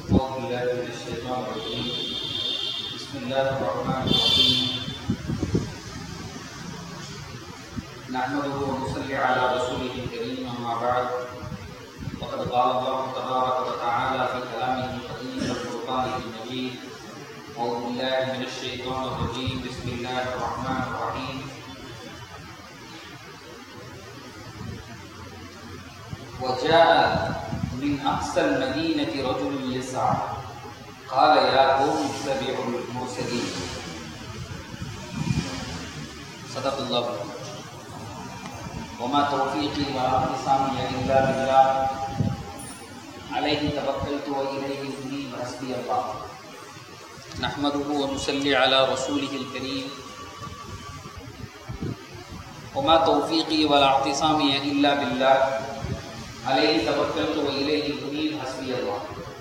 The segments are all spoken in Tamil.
أعوذ بالله من الشيطان الرجيم بسم الله الرحمن الرحيم نحمده ونصلي على رسوله الكريم أما بعد وقد قال الله تبارك وتعالى في كلامه القديم والفرقان المجيد أعوذ بالله من الشيطان الرجيم بسم الله الرحمن الرحيم وجاء من أقصى المدينة رجل يسعى قال يا قوم اتبعوا المرسلين صدق الله العظيم. وما توفيقي ولا اعتصامي إلا بالله عليه توكلت وإليه أنيب حسبي الله نحمده ونصلي على رسوله الكريم وما توفيقي ولا اعتصامي إلا بالله عليه توكلت وإليه أنيب حسبي الله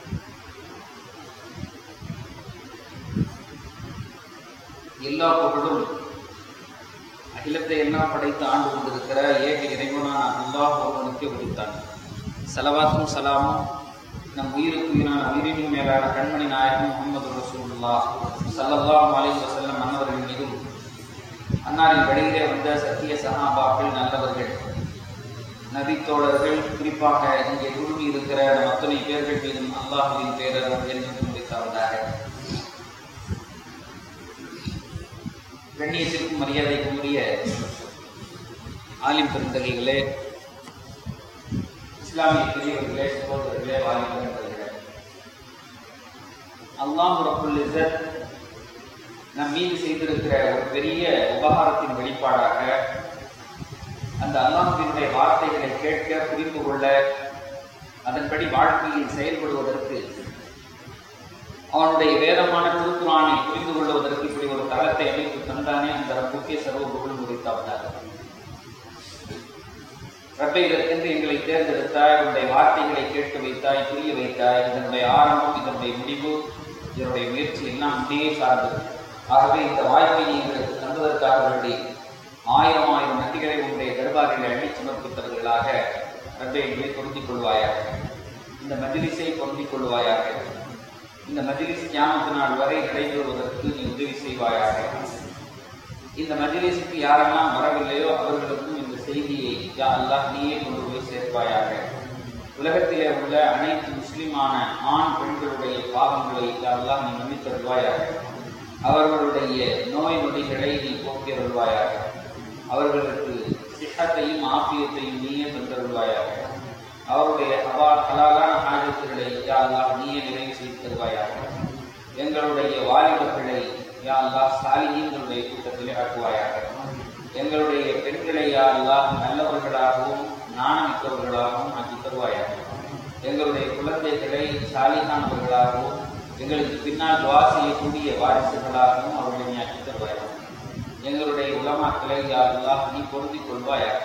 எல்லா புகழும் அகிலத்தை எல்லாம் படைத்து ஆண்டு கொண்டிருக்கிற ஏக இறைவனான அல்லாஹ் ஒருவனுக்கு உரித்தான் சலவாத்தும் சலாமும் நம் உயிருக்கு உயிரான உயிரினும் மேலான கண்மணி நாயகம் முகமது ரசூலுல்லா சல்லல்லாஹு அலைஹி வஸல்லம் அன்னவர்கள் மீதும் அன்னாரின் வழியிலே வந்த சத்திய சகாபாக்கள் நல்லவர்கள் நபித்தோழர்கள் குறிப்பாக இங்கே குழுமி இருக்கிற நம் அத்தனை பேர்கள் மீதும் அல்லாஹுவின் பேரர் என்று முடித்தாவதாக கண்ணியத்திற்கும் மரியாதைக்கும் உரிய ஆலிம் பெருந்தகைகளே இஸ்லாமிய பெரியவர்களே சகோதரர்களே வாலிபர்களே அல்லாஹ் ரப்புல் இஸ்ஸத் நம் மீது செய்திருக்கிற ஒரு பெரிய உபகாரத்தின் வெளிப்பாடாக அந்த அல்லாஹினுடைய வார்த்தைகளை கேட்க புரிந்து கொள்ள அதன்படி வாழ்க்கையில் செயல்படுவதற்கு அவனுடைய வேதமான திருக்குறானை புரிந்து கொள்வதற்கு இப்படி ஒரு தளத்தை அமைத்து தந்தானே அந்த ரப்புக்கே சர்வ புகழும் உரித்தாவதாக ரப்பை இதற்கென்று எங்களை தேர்ந்தெடுத்தாய் உன்னுடைய வார்த்தைகளை கேட்டு வைத்தாய் புரிய வைத்தாய் இதனுடைய ஆரம்பம் இதனுடைய முடிவு இதனுடைய முயற்சி எல்லாம் அப்படியே சார்ந்தது ஆகவே இந்த வாய்ப்பை நீ எங்களுக்கு தந்ததற்காக வேண்டி ஆயிரம் ஆயிரம் நன்றிகளை உன்னுடைய தர்பாரில் அள்ளி சமர்ப்பித்தவர்களாக ரப்பை எங்களை பொருந்திக் கொள்வாயாக இந்த மஜிலிஸை பொருந்திக் கொள்வாயாக இந்த மஜிலிஸ் கியாமத்து நாள் வரை நடைபெறுவதற்கு நீ உதவி செய்வாயாக இந்த மஜிலிஸுக்கு யாரெல்லாம் வரவில்லையோ அவர்களுக்கும் இந்த செய்தியை யா அல்லாஹ் நீயே கொண்டு போய் சேர்ப்பாயாக உலகத்திலே உள்ள அனைத்து முஸ்லிமான ஆண் பெண்களுடைய பாவங்களை யா அல்லாஹ் நீ மன்னித்தருள்வாயாக அவர்களுடைய நோய் நொடிகளை நீ போக்கியருள்வாயாக அவர்களுக்கு சிஹத்தையும் ஆப்பியத்தையும் நீயே தந்தருள்வாயாக அவருடைய ஹவா ஹலாலான ஹாஜத்துகளை யா அல்லாஹ் நீயே நிறைவு செய்து தருவாயாக எங்களுடைய வாலிபர்களை யா அல்லாஹ் சாலிஹீன்களுடைய கூட்டத்திலே ஆக்குவாயாக எங்களுடைய பெண்களை யா அல்லாஹ் நல்லவர்களாகவும் நாணமிக்கவர்களாகவும் ஆக்கி தருவாயாக எங்களுடைய குழந்தைகளை சாலிகானவர்களாகவும் எங்களுக்கு பின்னால் துவா செய்யக்கூடிய வாரிசுகளாகவும் அவர்களை நீ ஆக்கி தருவாயாக எங்களுடைய உலமாக்களை யா அல்லாஹ் நீ பொருந்திக் கொள்வாயாக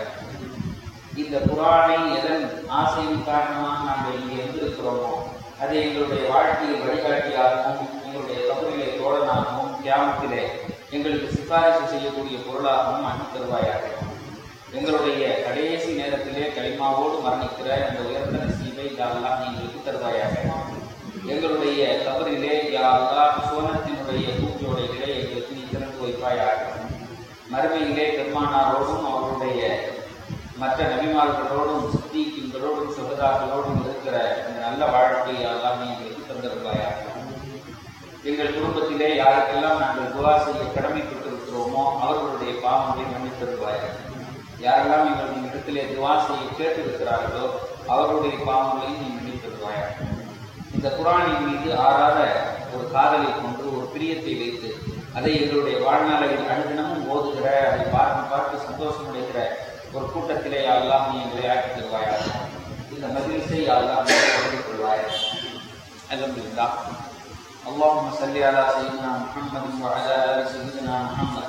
இந்த குரானை எதன் ஆசையின் காரணமாக நாங்கள் இங்கே இருந்திருக்கிறோமோ அதை எங்களுடைய வாழ்க்கையில் வழிகாட்டியாகவும் எங்களுடைய கபரிலே தோழனாகவும் தியாகத்திலே எங்களுக்கு சிபாரிசு செய்யக்கூடிய பொருளாகவும் அனுப்பி தருவாயாக எங்களுடைய கடைசி நேரத்திலே களிமாவோடு மரணிக்கிற அந்த உயர்ந்த நசீபை யாரெல்லாம் எங்களுக்கு தருவாயாக எங்களுடைய கபரிலே யாரெல்லாம் சோனத்தினுடைய பூஜையோடைகளை எங்களுக்கு நீ திறந்து வைப்பாயாக மறுமையிலே பெருமானாரோடும் அவருடைய மற்ற நபிமார்களோடும் சித்திகளோடும் சுகதாக்களோடும் இருக்கிற இந்த நல்ல வாழ்க்கையை எல்லாம் எங்களுக்கு தந்திருப்பாயாக எங்கள் குடும்பத்திலே யாருக்கெல்லாம் நாங்கள் துவா செய்ய கடமைப்பட்டிருக்கிறோமோ அவர்களுடைய பாவங்களை மன்னித்திருப்பாயாக யாரெல்லாம் எங்கள் இடத்திலே துவா செய்ய கேட்டிருக்கிறார்களோ அவர்களுடைய பாவங்களையும் நீ மன்னித்திருப்பாயாக இந்த குரானின் மீது ஆறாத ஒரு காதலை கொண்டு ஒரு பிரியத்தை வைத்து அதை எங்களுடைய வாழ்நாளில் அனுதினமும் ஓதுகிற அதை பார்த்து பார்த்து சந்தோஷம் அடைகிற ஒரு கூட்டத்திலே யாரெல்லாம் நீ எங்களை ஆக்கி தருவாயாக இந்த மகிழ்ச்சியை யாரெல்லாம் கொண்டு கொள்வாயாக அலமதுல்லா اللهم صل على سيدنا محمد وعلى ال سيدنا محمد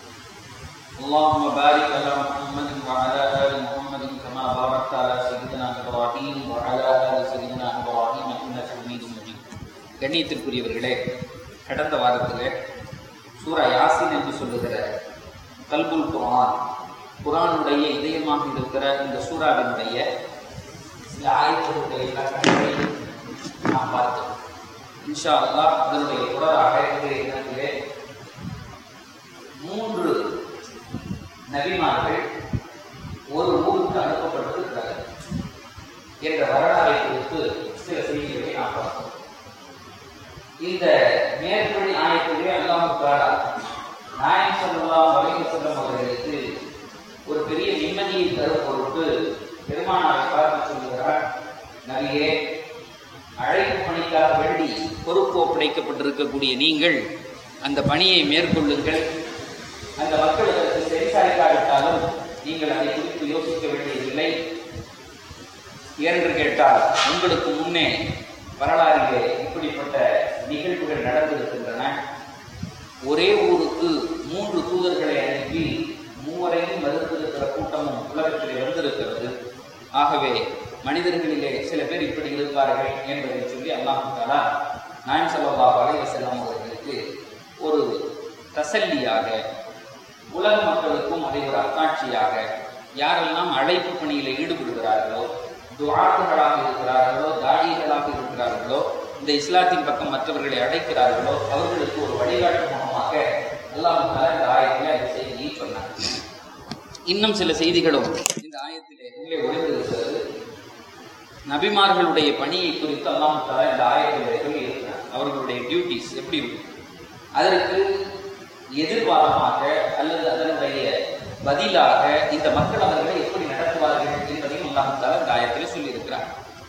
اللهم بارك على محمد وعلى ال محمد كما باركت على سيدنا ابراهيم وعلى ال سيدنا ابراهيم انك حميد مجيد கண்ணியத்திற்குரியவர்களே கடந்த வாரத்திலே சூரா யாசின் என்று சொல்லுகிற கல்புல் குர்ஆன் குரானுடைய இதயமாக இருக்கிற இந்த சூறாவினுடைய சில ஆயத்துடைய விளக்கங்களை நாம் பார்த்தோம் இன்ஷா அல்லாஹ் அதனுடைய தொடராக இன்றைய தினத்திலே மூன்று நபிமார்கள் ஒரு ஊருக்கு அனுப்பப்பட்டிருக்கிறார்கள் என்ற வரலாறை குறித்து சில செய்திகளை நாம் பார்த்தோம் இந்த மேற்படி ஆயத்திலே அல்லாஹ் தாலா நாயம் சொல்லலாம் வலைக்கு செல்லும் அவர்களுக்கு ஒரு பெரிய நிம்மதியை தரும் பொருட்டு பெருமானாரை பார்த்து சொல்கிறார் நபியே அழைப்பு பணிக்காக வேண்டி பொறுப்பு ஒப்படைக்கப்பட்டிருக்கக்கூடிய நீங்கள் அந்த பணியை மேற்கொள்ளுங்கள் அந்த மக்கள் அதற்கு செவிசாய்க்காவிட்டாலும் நீங்கள் அதை குறித்து யோசிக்க வேண்டியதில்லை ஏனென்று கேட்டால் உங்களுக்கு முன்னே வரலாறிலே இப்படிப்பட்ட நிகழ்வுகள் நடந்திருக்கின்றன ஒரே ஊருக்கு மூன்று தூதர்களை அனுப்பி மூவரையும் மறுத்திருக்கிற கூட்டமும் உலகத்திலே வந்திருக்கிறது ஆகவே மனிதர்களிலே சில பேர் இப்படி இருப்பார்கள் என்பதை சொல்லி அல்லாஹு தாலா நான் சொல்லா வலைய செல்லம் அவர்களுக்கு ஒரு தசல்லியாக உலக மக்களுக்கும் அதை ஒரு அத்தாட்சியாக யாரெல்லாம் அழைப்பு பணியில் ஈடுபடுகிறார்களோ துவாக்குகளாக இருக்கிறார்களோ தாயிகளாக இருக்கிறார்களோ இந்த இஸ்லாத்தின் பக்கம் மற்றவர்களை அழைக்கிறார்களோ அவர்களுக்கு ஒரு வழிகாட்டு முகமாக அல்லாஹ் இந்த ஆயத்திலே அந்த செய்தியை சொன்னார் இன்னும் சில செய்திகளும் இந்த ஆயத்திலே உள்ளே ஒளிந்திருக்கிறது நபிமார்களுடைய பணியை குறித்து அல்லாஹ் தாலா இந்த ஆயத்திலே சொல்லி இருக்கிறார் அவர்களுடைய டியூட்டிஸ் எப்படி இருக்கும் அதற்கு எதிர்வாரமாக அல்லது அதனுடைய பதிலாக இந்த மக்கள் அவர்களை எப்படி நடத்துவார்கள் என்பதையும் அல்லாஹ் தாலா இந்த ஆயத்திலே சொல்லியிருக்கிறார்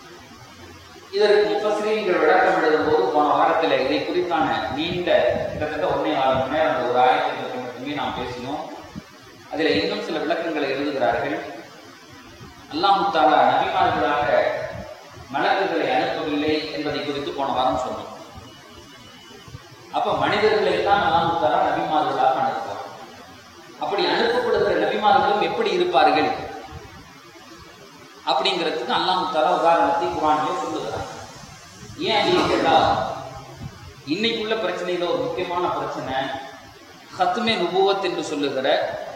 இதற்கு முப்பசிரியர்கள் விளக்கம் எழுதும் போது போன வாரத்தில் இதை குறித்தான நீண்ட கிட்டத்தட்ட ஒன்னே நாலு மணி நேரம் அந்த ஒரு ஆயத்தை பற்றி மட்டுமே நாம் பேசினோம் அதில் இன்னும் சில விளக்கங்களை எழுதுகிறார்கள் அல்லாஹு தாலா நபிமார்களாக மலக்குகளை அனுப்பவில்லை என்பதை குறித்து போன வாரம் சொன்னோம் அப்ப மனிதர்களை தான் அல்லாஹு தாலா நபிமார்களாக அனுப்புவார் அப்படி அனுப்பப்படுகிற நபிமார்களும் எப்படி இருப்பார்கள் அப்படிங்கிறதுக்கு அல்லாஹு தாலா உதாரணத்தை குரானிலே சொல்லுகிறார் ஏன் அப்படின்னு கேட்டா இன்னைக்குள்ள பிரச்சனையில ஒரு முக்கியமான பிரச்சனை ஹத்துமே நுபுவத் என்று சொல்லுகிற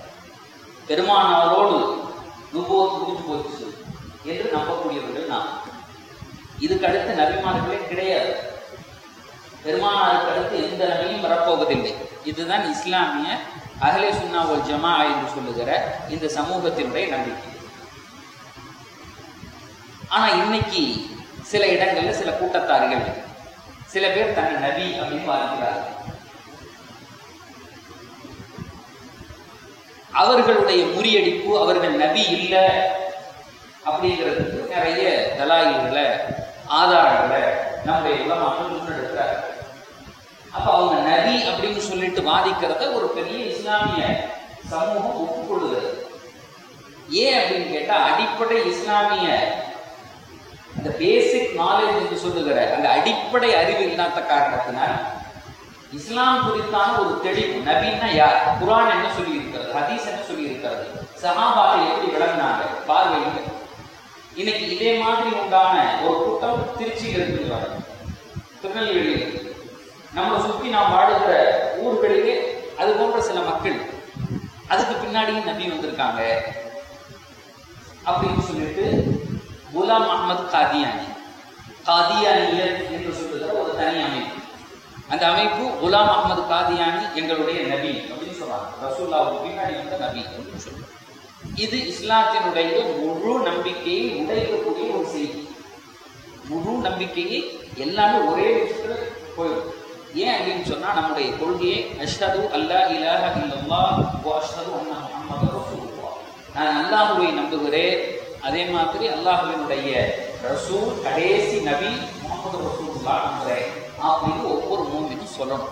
பெருமானாரோடு நுபுவத் முடிஞ்சு போச்சு என்று நம்பக்கூடியவர்கள் நாம் இதுக்கு அடுத்து நபிமார்களே கிடையாது பெருமானாருக்கு அடுத்து எந்த நபியும் வரப்போவதில்லை இதுதான் இஸ்லாமிய அகலே சுன்னாவல் ஜமா என்று சொல்லுகிற இந்த சமூகத்தினுடைய நம்பிக்கை ஆனா இன்னைக்கு சில இடங்கள்ல சில கூட்டத்தார்கள் சில பேர் தன்னை நபி அப்படின்னு வாழ்கிறார்கள் அவர்களுடைய முறியடிப்பு அவர்கள் நபி இல்லை அப்படிங்கிறதுக்கு நிறைய தலாயில்களை ஆதாரங்களை நம்முடைய உலமாக்கள் முன்னெடுக்கிறார் அப்ப அவங்க நபி அப்படின்னு சொல்லிட்டு வாதிக்கிறத ஒரு பெரிய இஸ்லாமிய சமூகம் ஒப்புக்கொள்ளுகிறது ஏன் அப்படின்னு கேட்டா அடிப்படை இஸ்லாமிய அந்த பேசிக் நாலேஜ் என்று சொல்லுகிற அந்த அடிப்படை அறிவு இல்லாத காரணத்தினால் இஸ்லாம் குறித்தான ஒரு தெளிவு நபின்னா யார் குரான் என்ன சொல்லி இருக்கிறது ஹதீஸ் என்ன சொல்லி இருக்கிறது சஹாபாக்கள் எப்படி விளங்கினாங்க பார்வையில் இன்னைக்கு இதே மாதிரி உண்டான ஒரு கூட்டம் திருச்சியில் இருக்கிறாங்க திருநெல்வேலியில் நம்மளை சுற்றி நாம் வாழுகிற ஊர்களிலே அது போன்ற சில மக்கள் அதுக்கு பின்னாடியும் நபி வந்திருக்காங்க அப்படின்னு சொல்லிட்டு குலாம் அஹமத் காதியானி காதியானியர் என்று சொல்லுகிற ஒரு தனி அமைப்பு அந்த அமைப்பு குலாம் அஹமது காதியானி எங்களுடைய நபி அப்படின்னு சொல்றாங்க ரசூல்லாவுக்கு பின்னாடி வந்த நபி அப்படின்னு சொல்றாங்க இது இஸ்லாத்தினுடைய முழு நம்பிக்கையை உடைக்கக்கூடிய ஒரு செய்தி முழு நம்பிக்கையை எல்லாமே ஒரே விஷயத்துல போயிடும் ஏன் அப்படின்னு சொன்னா நம்முடைய கொள்கையை அஷ்ஹது அல்லா இலாஹ இல்லல்லாஹ் வ அஷ்ஹது அன்ன முஹம்மது ரசூலுல்லாஹ் நான் அல்லாஹ்வை நம்புகிறேன் அதே மாதிரி அல்லாஹ்வினுடைய ரசூல் கடைசி நபி முகமது ரசூலுல்லாஹ் நம்புகிறேன் அப்படின்னு ஒவ்வொரு மூமினும் சொல்லணும்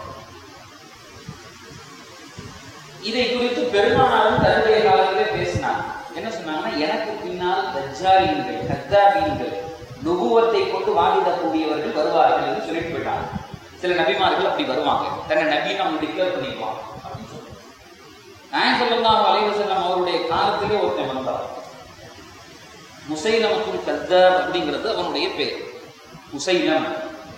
இதை குறித்து பெருமானாரும் தன்னுடைய காலத்திலே பேசினாங்க என்ன சொன்னாங்கன்னா எனக்கு பின்னால் தஜ்ஜாரியன்கள் கத்தாபீன்கள் நுபுவத்தை கொண்டு வாங்கிடக்கூடியவர்கள் வருவார்கள் என்று சொல்லிட்டு போயிட்டாங்க சில நபிமார்கள் அப்படி வருவாங்க தன்னை நபின்னு அவங்க டிக்ளேர் பண்ணிக்குவாங்க அப்படின்னு சொல்றாங்க. நாயகம் ஸல்லல்லாஹு அலைஹி வஸல்லம் அவருடைய காலத்திலே ஒருத்தன் வந்தான் முசைலமத்துல் கத்தாப் அப்படிங்கிறது அவனுடைய பேர் முசைலம்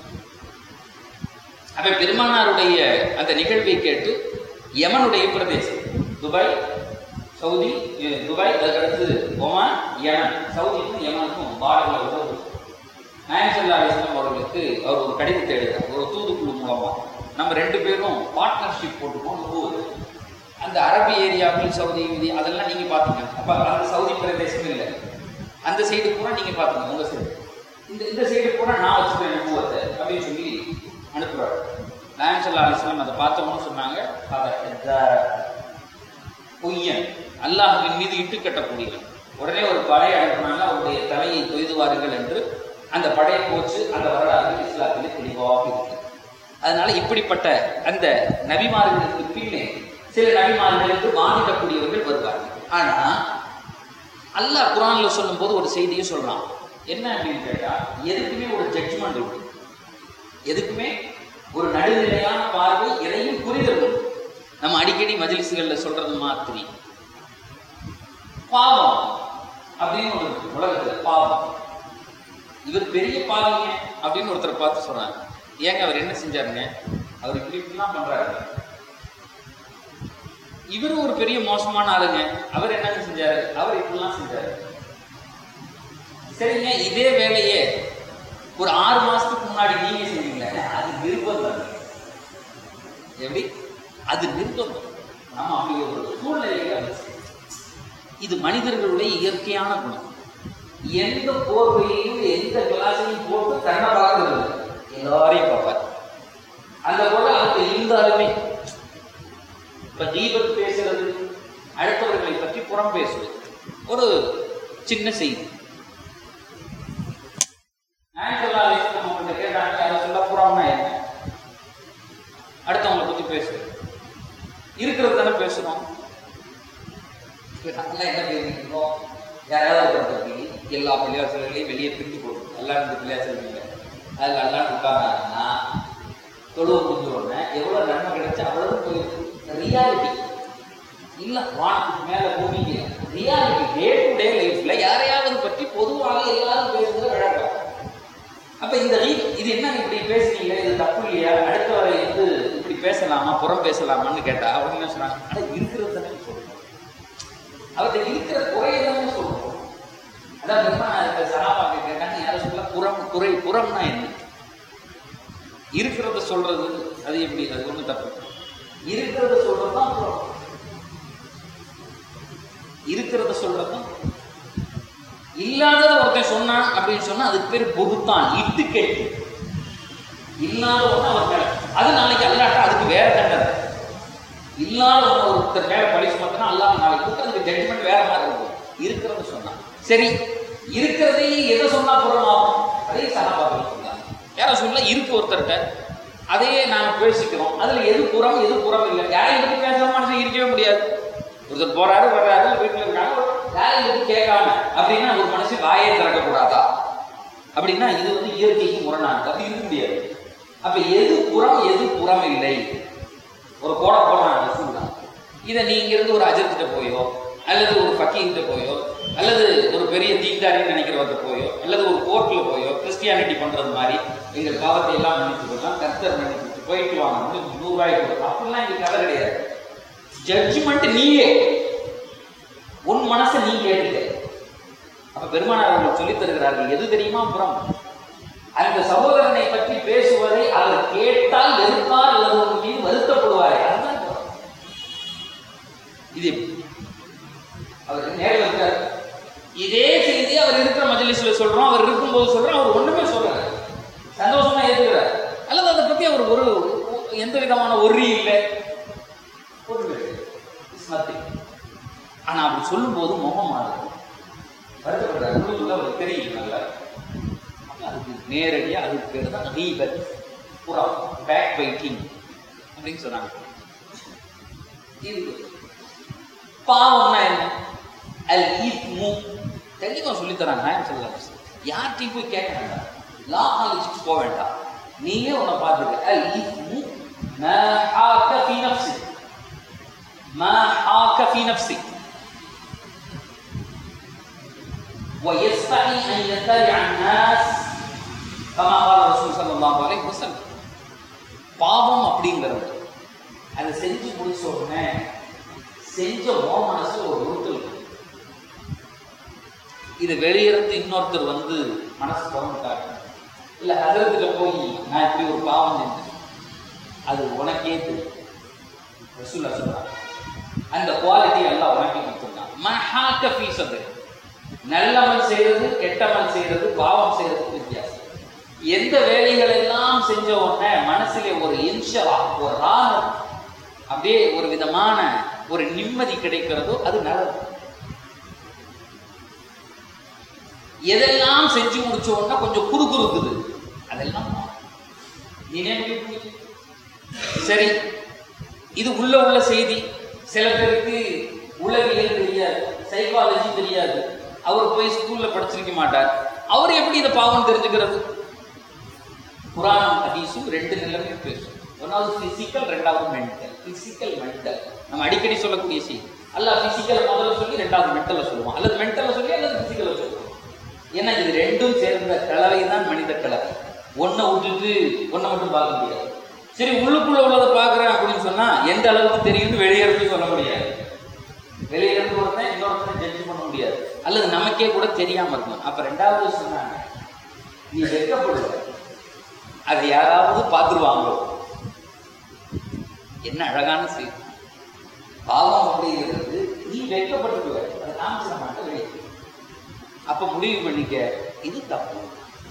அப்ப பெருமானாருடைய அந்த நிகழ்வை கேட்டு யமனுடைய பிரதேசம் துபாய் சவுதி அஹ் துபாய் அதுக்கடுத்து ஒமான் யமன் சவுதிக்கும் யமனுக்கும் பார்டர்ல உறவு நாயன்சல்லா அலிஸ்லாம் அவர்களுக்கு அவர் ஒரு கடிதத்தை எழுதுறார் ஒரு தூதுக்குழு மூலமா நம்ம ரெண்டு பேரும் பார்ட்னர்ஷிப் போட்டுக்கோம் நுபுவது அந்த அரபி ஏரியாவில் சவுதி இது அதெல்லாம் நீங்க பாத்தீங்க அப்ப அந்த சவுதி பிரதேசம் இல்லை அந்த சைடு பூரா நீங்க பாத்தீங்க உங்க சைடு இந்த இந்த சைடு பூரா நான் வச்சுக்கிறேன் நுபுவத்தை அப்படின்னு சொல்லி அனுப்புறாரு நாயன்சல்லா அலிஸ்லாம் அதை பார்த்தவொன்னு சொன்னாங்க அதை பொய்யன் அல்லாஹ்வின் மீது இட்டு கட்டக்கூடியவன் உடனே ஒரு படை அனுப்பினாங்க அவருடைய தலையை கொய்துவார்கள் என்று அந்த படையை போச்சு அந்த வரலாறு இஸ்லாத்திலே தெளிவாக இருக்கு அதனால இப்படிப்பட்ட அந்த நபிமார்களுக்கு பின்னே சில நபிமார்களுக்கு வாங்கிடக்கூடியவர்கள் வருவார்கள் ஆனா அல்லாஹ் குரான்ல சொல்லும்போது ஒரு செய்தியை சொல்றான் என்ன அப்படின்னு கேட்டா எதுக்குமே ஒரு ஜட்ஜ்மெண்ட் உண்டு எதுக்குமே ஒரு நடுநிலையான பார்வை எதையும் புரிதல் உண்டு நம்ம அடிக்கடி மஜ்லிஸ்கள்ல சொல்றது மாதிரி பாவம் அப்படின்னு ஒரு இருக்கு உலகத்துல பாவம் இவர் பெரிய பாவிங்க அப்படின்னு ஒருத்தர் பார்த்து சொல்றாங்க ஏங்க அவர் என்ன செஞ்சாருங்க அவர் இப்படி இப்படிலாம் பண்றாரு இவரும் ஒரு பெரிய மோசமான ஆளுங்க அவர் என்னங்க செஞ்சாரு அவர் இப்படிலாம் செஞ்சாரு சரிங்க இதே வேலையே ஒரு ஆறு மாசத்துக்கு முன்னாடி நீங்க செஞ்சீங்களே அது நிர்பந்தம் எப்படி அது நிர்பந்தம் நம்ம அப்படி ஒரு சூழ்நிலையை அது செய்யணும். இது மனிதர்களுடைய இயற்கையான குணம் எந்த போர்வையையும் எந்த கிளாஸையும் போட்டு தன்னை பார்க்கறது இல்லை. எல்லாரையும் பார்ப்பார் அந்த போல அவங்க இருந்தாலுமே இப்ப தீபத் பேசுறது அடுத்தவர்களை பற்றி புறம் பேசுவது ஒரு சின்ன செய்தி நாயகல்லா அலிஸ்லாம் அவங்கள்ட்ட கேட்டாங்க அதை சொல்ல புறம்னா என்ன அடுத்தவங்களை பத்தி பேசுறது இருக்கிறது தானே பேசுறோம் இப்ப நாங்கெல்லாம் என்ன பேசிக்கிறோம் யாராவது ஒருத்தர் பத்தி எல்லா பள்ளிவாசல்களையும் வெளியே பிரித்து போடும் எல்லாம் இந்த பள்ளிவாசல் இல்லை அதில் எல்லாம் உட்கார்ந்தாங்கன்னா தொழுவு முடிஞ்ச உடனே எவ்வளவு நன்மை கிடைச்சா அவ்வளவு போயிருக்கு ரியாலிட்டி இல்ல வானத்துக்கு மேல பூமிக்கு ரியாலிட்டி டே டு டே லைஃப்ல யாரையாவது பற்றி பொதுவாக எல்லாரும் பேசுறது வழக்கம் அப்ப இந்த ரீ- இது என்ன இப்படி பேசுறீங்க இது தப்பு இல்லையா அடுத்தவரை வந்து இப்படி பேசலாமா புறம் பேசலாமான்னு கேட்டா அவங்க என்ன சொன்னாங்க ஆனா இருக்கிறது தானே சொல்றோம் அவர்கிட்ட இருக்கிற குறையை தானே சொல்றோம் அதான் பெருமாள் இந்த சகாபாக்க கேட்டாங்க யாரும் சொல்ல புறம் குறை புறம்னா என்ன இருக்கிறத சொல்றது அது எப்படி அது ஒண்ணும் தப்பு இருக்கிறத சொல்றது தான் புறம் இருக்கிறத சொல்றது தான் இல்லாதத ஒருத்தன் சொன்னான் அப்படின்னு சொன்னா அதுக்கு பேர் பொறுத்தான் இட்டு கேட்டு இல்லாத ஒண்ணு அவன் மேல அது நாளைக்கு அல்லாட்டா அதுக்கு வேற தண்டனை இல்லாத ஒண்ணு ஒருத்தர் மேல பழி சுமத்தினா அல்லாஹ் நாளைக்கு கூப்பிட்டு அதுக்கு ஜட்ஜ்மெண்ட் வேற மாதிரி இருக்கும் இருக்கிறத சொன்னான் சரி இருக்கிறதே எதை சொன்னா புறமாகும் அதே சகாபாக்கள் சொன்னாங்க யார சொல்ல இருக்கு ஒருத்தர்கிட்ட அதையே நாம பேசிக்கிறோம் அதுல எது புறம் எது புறம் இல்லை யாரையும் பத்தி பேசாம மனுஷன் இருக்கவே முடியாது ஒருத்தர் போறாரு வர்றாரு இல்ல வீட்டுல இருக்காங்க யாரையும் பத்தி கேட்காம அப்படின்னா ஒரு மனுஷன் வாயை திறக்க கூடாதா அப்படின்னா இது வந்து இயற்கைக்கு முரணானது அப்படி இருக்க முடியாது அப்ப எது புறம் எது புறம் இல்லை ஒரு கோடை போடுறாங்க ரசூல்லா. இதை நீ இங்கிருந்து ஒரு அஜர்கிட்ட போயோ அல்லது ஒரு ஃபக்கீர்கிட்ட போயோ அல்லது ஒரு பெரிய தீண்டாரின்னு நினைக்கிறவர்கிட்ட போயோ அல்லது ஒரு கோர்ட்ல போயோ கிறிஸ்டியானிட்டி பண்றது மாதிரி எங்கள் பாவத்தை எல்லாம் மன்னிச்சுக்கலாம் கர்த்தர் மன்னிச்சு போயிட்டு வாங்க வந்து நூறு ரூபாய்க்கு கொடுக்கும் அப்படிலாம் இங்க கதை கிடையாது ஜட்ஜ்மெண்ட் நீயே உன் மனசை நீ கேட்டுக்க அப்ப பெருமானார் அவர்கள் சொல்லித் தருகிறார்கள் எது தெரியுமா புறம் அந்த சகோதரனை பற்றி பேசுவதை அவர் கேட்டால் வெறுப்பார் அல்லது ஒரு மீது வருத்தப்படுவாரே அதுதான் புறம். இது எப்படி? அவர் நேரில் இருக்கார் இதே செய்தி அவர் இருக்கிற மஜ்லிஸ்ல சொல்றோம் அவர் இருக்கும்போது சொல்றோம் அவர் ஒண்ணுமே சொல்லல சந்தோஷமா ஏத்துக்கிறார் அல்லது அதை பத்தி அவர் ஒரு எந்த விதமான ஒர்ரி இல்லை ஒண்ணுமே இல்லை. It's nothing. ஆனா அப்படி சொல்லும்போது முகம் மாறுது வருத்தப்படுறாரு உள்ளுக்குள்ள அவருக்கு தெரியும் நல்லா அப்ப அதுக்கு நேரடியா அதுக்கு பேர் தான் ரீபத் புறம் பேக் பைட்டிங் அப்படின்னு சொன்னாங்க இது பாவம்னா என்ன அல் இஸ்மு தெளிவா சொல்லித் தராங்க நான் சொல்லலாம் யார்கிட்டையும் போய் கேட்க வேண்டாம் லா நாலேஜுக்கு போக வேண்டாம் நீயே உன்னை பார்த்துக்க அல் இஸ்மு மா ஹாக்க ஃபீ நஃப்ஸி மா ஹாக்க ஃபீ நஃப்ஸி ويستحي أن يتبع الناس كما قال الرسول صلى الله عليه وسلم பாவம் அப்படிங்கிறது அதை செஞ்சு முடிச்ச உடனே செஞ்ச ஓ மனசு ஒரு உறுத்தல் இருக்கு. இது வெளியிருந்து இன்னொருத்தர் வந்து மனசு திறந்துட்டாங்க இல்ல ஹசரத்துல போய் நான் இப்படி ஒரு பாவம் செஞ்சேன் அது உனக்கே தெரியும் ரசூல்லா சொல்றாங்க அந்த குவாலிட்டி எல்லாம் உனக்கே கொடுத்துருக்கான் மஹாக்க ஃபீஸ் அது நல்லமல் செய்யறது கெட்டமல் செய்யறது பாவம் செய்யறதுக்கு வித்தியாசம் எந்த வேலைகள் எல்லாம் செஞ்ச உடனே மனசுல ஒரு இன்ஷரா ஒரு ராகம் அப்படியே ஒரு விதமான ஒரு நிம்மதி கிடைக்கிறதோ அது நல்லது எதெல்லாம் செஞ்சு முடிச்ச உடனே கொஞ்சம் குறுகுறுக்குது அதெல்லாம் நீ நினைக்க சரி இது உள்ள உள்ள செய்தி சில பேருக்கு உளவியல் தெரியாது சைக்காலஜி தெரியாது அவர் போய் ஸ்கூல்ல படிச்சிருக்க மாட்டார் அவர் எப்படி இதை பாவம் தெரிஞ்சுக்கிறது குரானும் ஹதீஸும் ரெண்டு நிலைமையும் பேசும் ஒன்றாவது பிசிக்கல் ரெண்டாவது மென்டல் பிசிக்கல் மென்டல் நம்ம அடிக்கடி சொல்லக்கூடிய செய்தி அல்ல பிசிக்கல் முதல்ல சொல்லி ரெண்டாவது மென்டல்ல சொல்லுவோம் அல்லது மென்டல்ல சொல்லி அல்லது பிசிக்கல்ல சொல்லுவோம் ஏன்னா இது ரெண்டும் சேர்ந்த கலவை தான் மனித கலவை ஒன்றை விட்டுட்டு ஒன்றை மட்டும் பார்க்க முடியாது சரி உள்ளுக்குள்ள உள்ளதை பார்க்குறேன் அப்படின்னு சொன்னா எந்த அளவுக்கு தெரியும்னு வெளியே இருந்து சொல்ல முடியாது வெளியே இருந்து ஒருத்தன் இன்னொருத்தனை ஜட்ஜ் பண்ண முடியாது அல்லது நமக்கே கூட தெரியாம இருக்கும் அப்ப ரெண்டாவது சொன்னாங்க நீ வெட்கப்படுவ அதை யாராவது பார்த்துருவாங்களோ என்ன அழகான செய்தி பாவம் அப்படிங்கிறது நீ வெட்கப்பட்டுக்குவ அதை காமிச்சிட மாட்டேன் வெளியே அப்ப முடிவு பண்ணிக்க இது தப்பு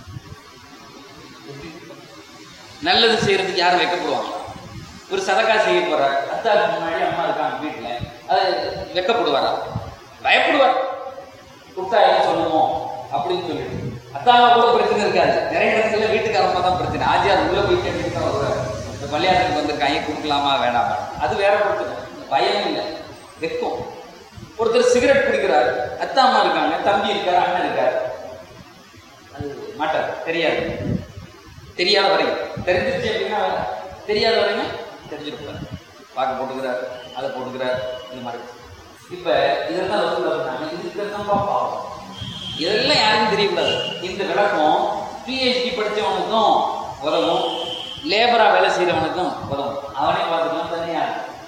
நல்லது செய்யறதுக்கு யாரும் வைக்கப்படுவாங்க ஒரு சதக்கா செய்ய போறார் அத்தாக்கு முன்னாடி அம்மா இருக்காங்க வீட்டுல அது வெக்கப்படுவாரா பயப்படுவார் கொடுத்தா என்ன சொல்லுவோம் அப்படின்னு சொல்லிட்டு அத்தாங்க கூட பிரச்சனை இருக்காது நிறைய இடத்துல வீட்டுக்காரமா தான் பிரச்சனை ஆஜியார் உள்ள போய் கேட்டு தான் வருவார் இந்த கல்யாணத்துக்கு வந்திருக்காங்க கொடுக்கலாமா வேணாமா அது வேற பிரச்சனை பயம் இல்லை வெக்கம் ஒருத்தர் சிகரெட் குடிக்கிறார் அத்தா அம்மா இருக்காங்க தம்பி இருக்காரு அண்ணன் இருக்காரு அது மாட்டார் தெரியாது தெரியாத வரையும் தெரிஞ்சிருச்சு அப்படின்னா வேற. தெரியாத வரையும் தெரிஞ்சிருப்பார் பார்க்க போட்டுக்கிறார் அதை போட்டுக்கிறார் இந்த மாதிரி இப்ப இதெல்லாம் ரசூலா சொன்னாங்க இதுக்கு தான் பாவம் இதெல்லாம் யாருக்கும் தெரியக்கூடாது இந்த விளக்கம் பிஹெச்டி படிச்சவனுக்கும் உதவும் லேபரா வேலை செய்யறவனுக்கும் உதவும் அவனே பார்த்துக்கலாம் தனியா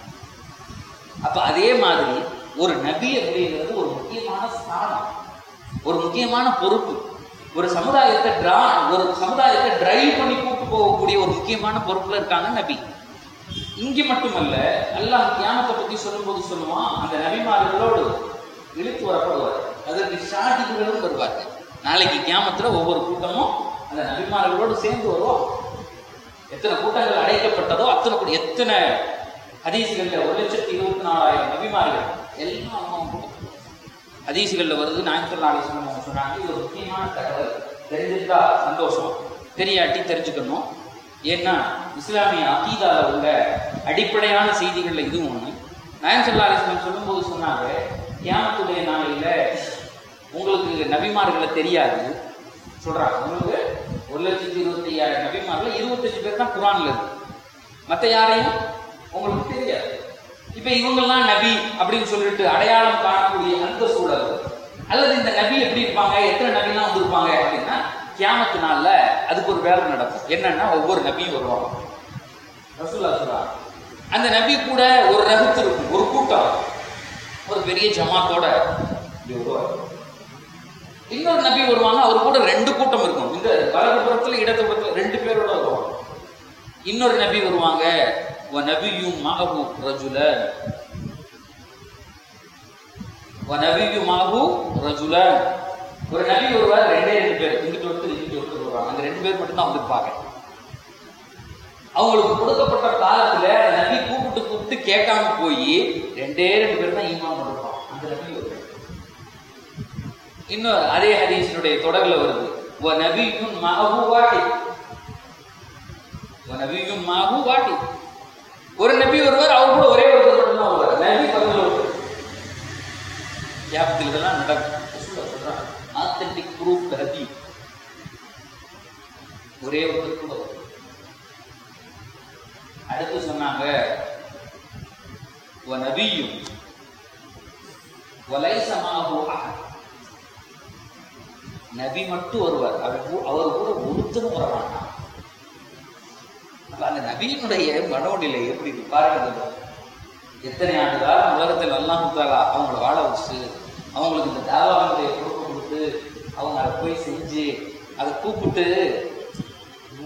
அப்ப அதே மாதிரி ஒரு நபி அப்படிங்கிறது ஒரு முக்கியமான ஸ்தானம் ஒரு முக்கியமான பொறுப்பு ஒரு சமுதாயத்தை டிரா ஒரு சமுதாயத்தை டிரைவ் பண்ணி கூட்டு போகக்கூடிய ஒரு முக்கியமான பொறுப்புல இருக்காங்க நபி இங்க மட்டுமல்ல அல்லாஹ் கியாமத்தை பத்தி சொல்லும்போது சொல்லுவான் அந்த நபிமார்களோடு இழுத்து வரப்படுவார் அதற்கு ஷாதிகளும் வருவார்கள் நாளைக்கு கியாமத்துல ஒவ்வொரு கூட்டமும் அந்த நபிமார்களோடு சேர்ந்து வருவோம் எத்தனை கூட்டங்கள் அழைக்கப்பட்டதோ அத்தனை கூட எத்தனை ஹதீஸ்கள்ல ஒரு லட்சத்தி இருபத்தி நாலாயிரம் நபிமார்கள் எல்லாம் அவங்க கூட்டம் ஹதீசுகள்ல வருது நாயக்கல் நாளேஸ்வரம் அவங்க சொன்னாங்க இது ஒரு முக்கியமான தகவல் தெரிஞ்சிருந்தா சந்தோஷம் தெரியாட்டி தெரிஞ்சுக்கணும் ஏன்னா இஸ்லாமிய அகீதால உள்ள அடிப்படையான செய்திகள்ல இதுவும் ஒண்ணு நாயன் சல்லா அலிஸ்லாம் சொல்லும்போது சொன்னாங்க கியாமத்துடைய நாளையில உங்களுக்கு நபிமார்களை தெரியாது சொல்றாங்க உங்களுக்கு ஒரு லட்சத்தி இருபத்தி ஐயாயிரம் நபிமார்ல இருபத்தஞ்சு பேர் தான் குரான்ல இருக்கு மற்ற யாரையும் உங்களுக்கு தெரியாது இப்ப இவங்கெல்லாம் நபி அப்படின்னு சொல்லிட்டு அடையாளம் காணக்கூடிய அந்த சூழல் அல்லது இந்த நபி எப்படி இருப்பாங்க எத்தனை நபிலாம் வந்திருப்பாங்க அப்படின்னா கியாமத்து நாள்ல அதுக்கு ஒரு வேலை நடக்கும் என்னன்னா ஒவ்வொரு நபியும் வருவாங்க ரசூல்லா சொல்றாங்க அந்த நபி கூட ஒரு ரகத்து இருக்கும் ஒரு கூட்டம் ஒரு பெரிய ஜமாத்தோட இப்படி வருவார் இன்னொரு நபி வருவாங்க அவர் கூட ரெண்டு கூட்டம் இருக்கும் இந்த வலது புறத்துல இடது புறத்துல ரெண்டு பேரோட வருவாங்க இன்னொரு நபி வருவாங்க وَنَبِيٌّ مَعَهُ رَجُلَانِ وَنَبِيٌّ مَعَهُ رَجُلَانِ ஒரு நபி வருவார் ரெண்டே ரெண்டு பேர் இங்கிட்டு ஒருத்தர் இங்கிட்டு ஒருத்தர் வருவாங்க அந்த ரெண்டு பேர் மட்டும் தான் வந்திருப்பாங்க அவங்களுக்கு கொடுக்கப்பட்ட காலத்துல அந்த நபி கூப்பிட்டு கூப்பிட்டு கேட்காம போய் ரெண்டே ரெண்டு பேர் தான் ஈமான் இருப்பான் அந்த நபி வருவார் இன்னும் அதே ஹதீஸினுடைய தொடர்ல வருது வ நபியும் மஹு வாஹி வ நபியும் மஹு வாஹி ஒரு நபி வருவார் அவர் கூட ஒரே ஒருத்தர் மட்டும் தான் வருவார் நபி பக்கத்தில் ஒருத்தர் யாபத்தில் இதெல்லாம் நடக்கும் ரசூலுல்லாஹ் சொல்றாங்க ஆத்தென்டிக் ப்ரூஃப் ஹதி ஒரே ஒருத்தர் கூட வருவார். அடுத்து சொன்னாங்க வ நபியும் வலைச மாஹு அஹத் நபி மட்டும் வருவார் அவர் கூ- அவர் கூட ஒருத்தரும் வர மாட்டான் அப்ப அந்த நபியினுடைய மனோநிலை எப்படி இருக்கு பாருங்க இந்த எத்தனை ஆண்டு காலம் உலகத்தில் அல்லாஹ் தாலா அவங்கள வாழ வச்சு அவங்களுக்கு இந்த தாவாவுடைய பொறுப்பு கொடுத்து அவங்க அதை போய் செஞ்சு அதை கூப்பிட்டு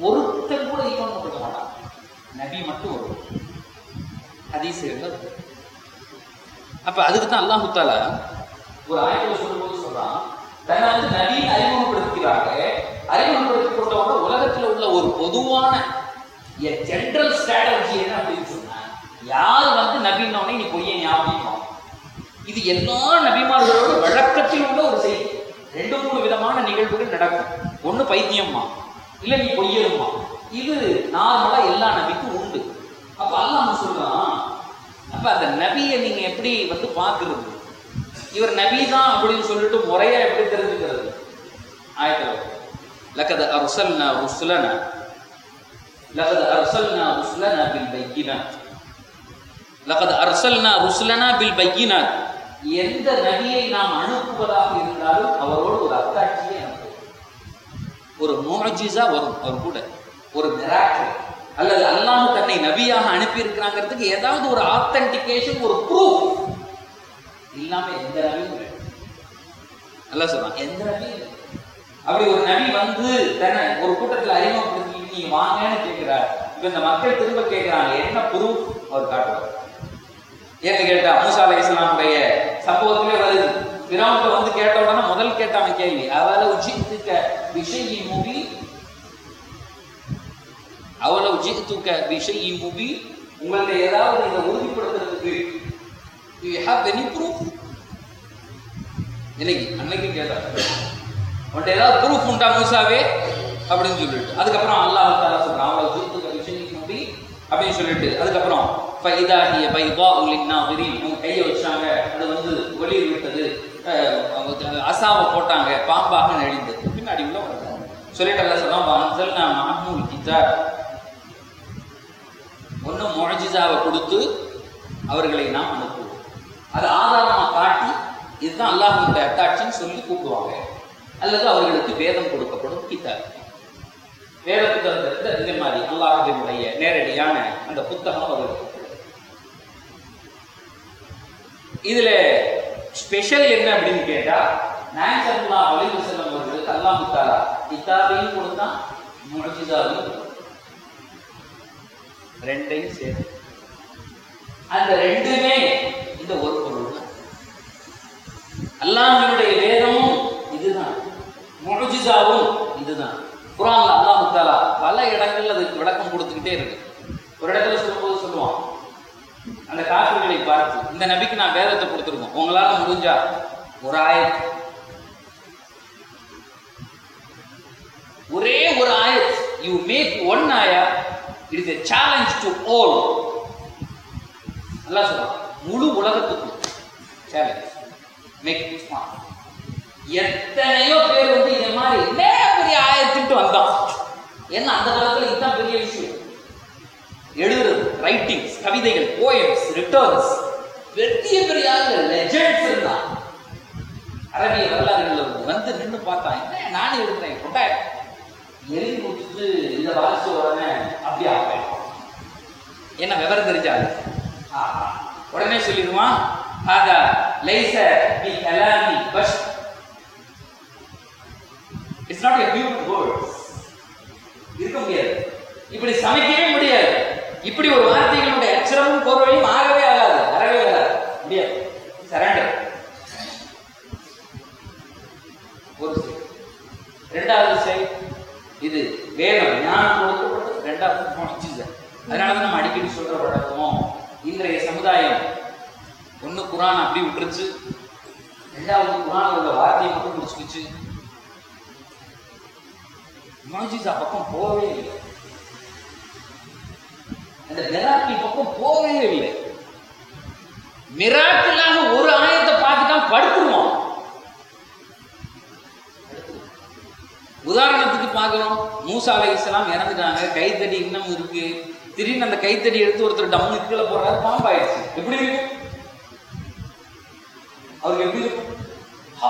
ஒருத்தன் கூட ஈமான் கொடுக்க மாட்டான் நபி மட்டும் வரும் ஹதீஸ்கள்ல இருக்கு. அப்ப அதுக்கு தான் அல்லாஹு தாலா ஒரு ஆயத்தில் சொல்லும்போது சொல்றான் தன்னை வந்து நபின்னு அறிமுகப்படுத்துகிறாங்க அறிமுகப்படுத்திக் கொண்டவங்க உலகத்துல உள்ள ஒரு பொதுவான ஜென்ரல் ஸ்ட்ராட்டஜி என்ன அப்படின்னு சொன்னா யார் வந்து நபின்னோடனே நீ பொய்யை ஞாபகம் இது எல்லா நபிமார்களோட வழக்கத்தில் உள்ள ஒரு செய்தி ரெண்டு மூணு விதமான நிகழ்வுகள் நடக்கும் ஒண்ணு பைத்தியம்மா இல்ல நீ பொய்யருமா இது நார்மலா எல்லா நபிக்கும் உண்டு அப்ப அல்லாஹ் சொல்றான் அப்ப அந்த நபியை நீங்க எப்படி வந்து பாக்குறது இவர் நபி தான் அப்படின்னு சொல்லிட்டு முறையா எப்படி தெரிஞ்சுக்கிறது ஆயத்தில் லக்கத அர்சல்னா ருசுலனா லக்கத அர்சல்னா ருசுலனா பில் பையினாத் லக்கத் அர்சல்னா ருசுலனா பில் பையினாத் எந்த நபியை நாம் அனுப்புவதாக இருந்தாலும் அவரோடு ஒரு அத்தாட்சியை அனுப்புவோம் ஒரு முஅஜிஸா வரும் அவர் கூட ஒரு மிராக்கிள் அல்லது அல்லாஹ் தன்னை நபியாக அனுப்பி இருக்கிறாங்கிறதுக்கு ஏதாவது ஒரு ஆத்தென்டிகேஷன் ஒரு ப்ரூஃப் இல்லாம எந்த நபியும் இல்லை. நல்லா சொல்றான் எந்த நபியும் இல்லை. அப்படி ஒரு நபி வந்து தன்னை ஒரு கூட்டத்தில் அறிமுகப்படுத்தி நீங்க வாங்கன்னு கேட்கிறார் இப்ப இந்த மக்கள் திரும்ப கேட்கிறாங்க என்ன ப்ரூஃப் அவர் காட்டுவார் ஏன்னு கேட்டா மூசா அலை இஸ்லாமுடைய சம்பவத்திலே வருது பிறவங்க வந்து கேட்ட உடனே முதல் கேட்டாங்க கேள்வி அவள உஜித்துக்க விஷயின் முபி அவள உஜித்துக்க விஷயின் முபி உங்கள்ட்ட ஏதாவது நீங்க உறுதிப்படுத்துறதுக்கு யூ ஹேவ் எனி ப்ரூஃப் இன்னைக்கு அன்னைக்கு கேட்டாங்க உன்ட்ட ஏதாவது ப்ரூஃப் உண்டா மூசாவே அப்படின்னு சொல்லிட்டு அதுக்கப்புறம் அல்லாஹ் தாலா சொல்றான் அவளை உஜித்துக்க விஷயின் முபி அப்படின்னு சொல்லிட்டு அதுக்கப்புறம் ஃபைதாஹிய பைதா உலின்னா விரி அவங்க கையை வச்சாங்க அது வந்து ஒளிர் விட்டது அஹ், அவங்க அசாவை போட்டாங்க பாம்பாக நெளிந்தது பின்னாடி உள்ள வருது சொல்லிட்டு அல்ல சொன்னா வான்சல் நான் மஹமூல் கிதாப் ஒன்று முழஜிசாவை கொடுத்து அவர்களை நாம் அனுப்புவோம் அது ஆதாரமா காட்டி இதுதான் அல்லாஹ்வுடைய அத்தாட்சின்னு சொல்லி கூப்பிடுவாங்க அல்லது அவர்களுக்கு வேதம் கொடுக்கப்படும் கிதாப் வேத புத்தகத்திலிருந்து இதே மாதிரி அல்லாஹினுடைய நேரடியான அந்த புத்தகம் அவர்களுக்கு இதுல ஸ்பெஷல் என்ன அப்படின்னு கேட்டா நாயசல்லா அலைவு செல்லம் அவர்களுக்கு அல்லாஹு தாலா கிதாபையும் கொடுத்தான் முஜிதாவையும் கொடுத்தான். ரெண்டையும் சேர்த்து அந்த ரெண்டுமே இந்த ஒரு பொருள் தான் அல்லாஹ்வினுடைய வேதமும் இதுதான் முஜிசாவும் இதுதான் குரான்ல அல்லாஹ் தாலா பல இடங்கள்ல அதுக்கு விளக்கம் கொடுத்துக்கிட்டே இருக்கு ஒரு இடத்துல சொல்லும்போது சொல்லுவான் அந்த காசுகளை பார்த்து இந்த நபிக்கு நான் வேதத்தை கொடுத்துருக்கோம் உங்களால முடிஞ்சா ஒரு ஆயத் ஒரே ஒரு ஆயத் யூ மேக் ஒன் ஆயா it is a challenge to all நல்லா சொல்றான் முழு உலகத்துக்கும் சேலஞ்ச் மேக் இட் ஸ்மார்ட் எத்தனையோ பேர் வந்து இதே மாதிரி என்ன பெரிய ஆயத்துட்டு வந்தான் ஏன்னா அந்த காலத்துல இதுதான் பெரிய விஷயம் எழுதுறது ரைட்டிங்ஸ் கவிதைகள் போயம்ஸ் ரிட்டர்ன்ஸ் பெரிய பெரிய ஆளுங்க லெஜெண்ட்ஸ் இருந்தான் அரபிய வரலாறுகள் வந்து வந்து நின்று பார்த்தான் என்ன நானே எழுதுறேன் கொண்டா எழுதி முடிச்சுட்டு இந்த வாசிச்ச உடனே அப்படியே ஆப்பேன் என்ன விவரம் தெரிஞ்சாரு ஆஹா. உடனே சொல்லிடுவான் ஹாதா லைஸ பி கலாமி பஷ் it's not a beautiful words இருக்க முடியாது இப்படி சமைக்கவே முடியாது இப்படி ஒரு வார்த்தைகளுடைய அச்சரமும் கோர்வையும் ஆகவே ஆகாது அறவே ஆகாது முடியாது சரண்டர் ஒரு சைடு ரெண்டாவது சைடு இது வேதம் ஞானம் கொடுக்கப்பட்டது ரெண்டாவது முடிச்சுது அதனால தான் நம்ம அடிக்கடி சொல்ற பழக்கம் இன்றைய சமுதாயம் ஒண்ணு குரான் அப்படி விட்டுருச்சு ரெண்டாவது குரான் உள்ள வார்த்தையை மட்டும் முடிச்சுக்கிச்சு மாஜிசா பக்கம் போகவே இல்லை அந்த மிராக்கிள் பக்கம் போகவே இல்லை மிராக்கிளாக ஒரு ஆயத்தை பார்த்துட்டா படுத்துருவோம் உதாரணத்துக்கு பார்க்கிறோம் மூசா அலை இஸ்லாம் இறந்துட்டாங்க கைத்தடி இன்னும் இருக்கு திடீர்னு அந்த கைத்தடி எடுத்து ஒருத்தர் டம்மு கீழே போடுறாரு பாம்பாயிடுச்சு எப்படி இருக்கு அவருக்கு எப்படி இருக்கும் ஹா.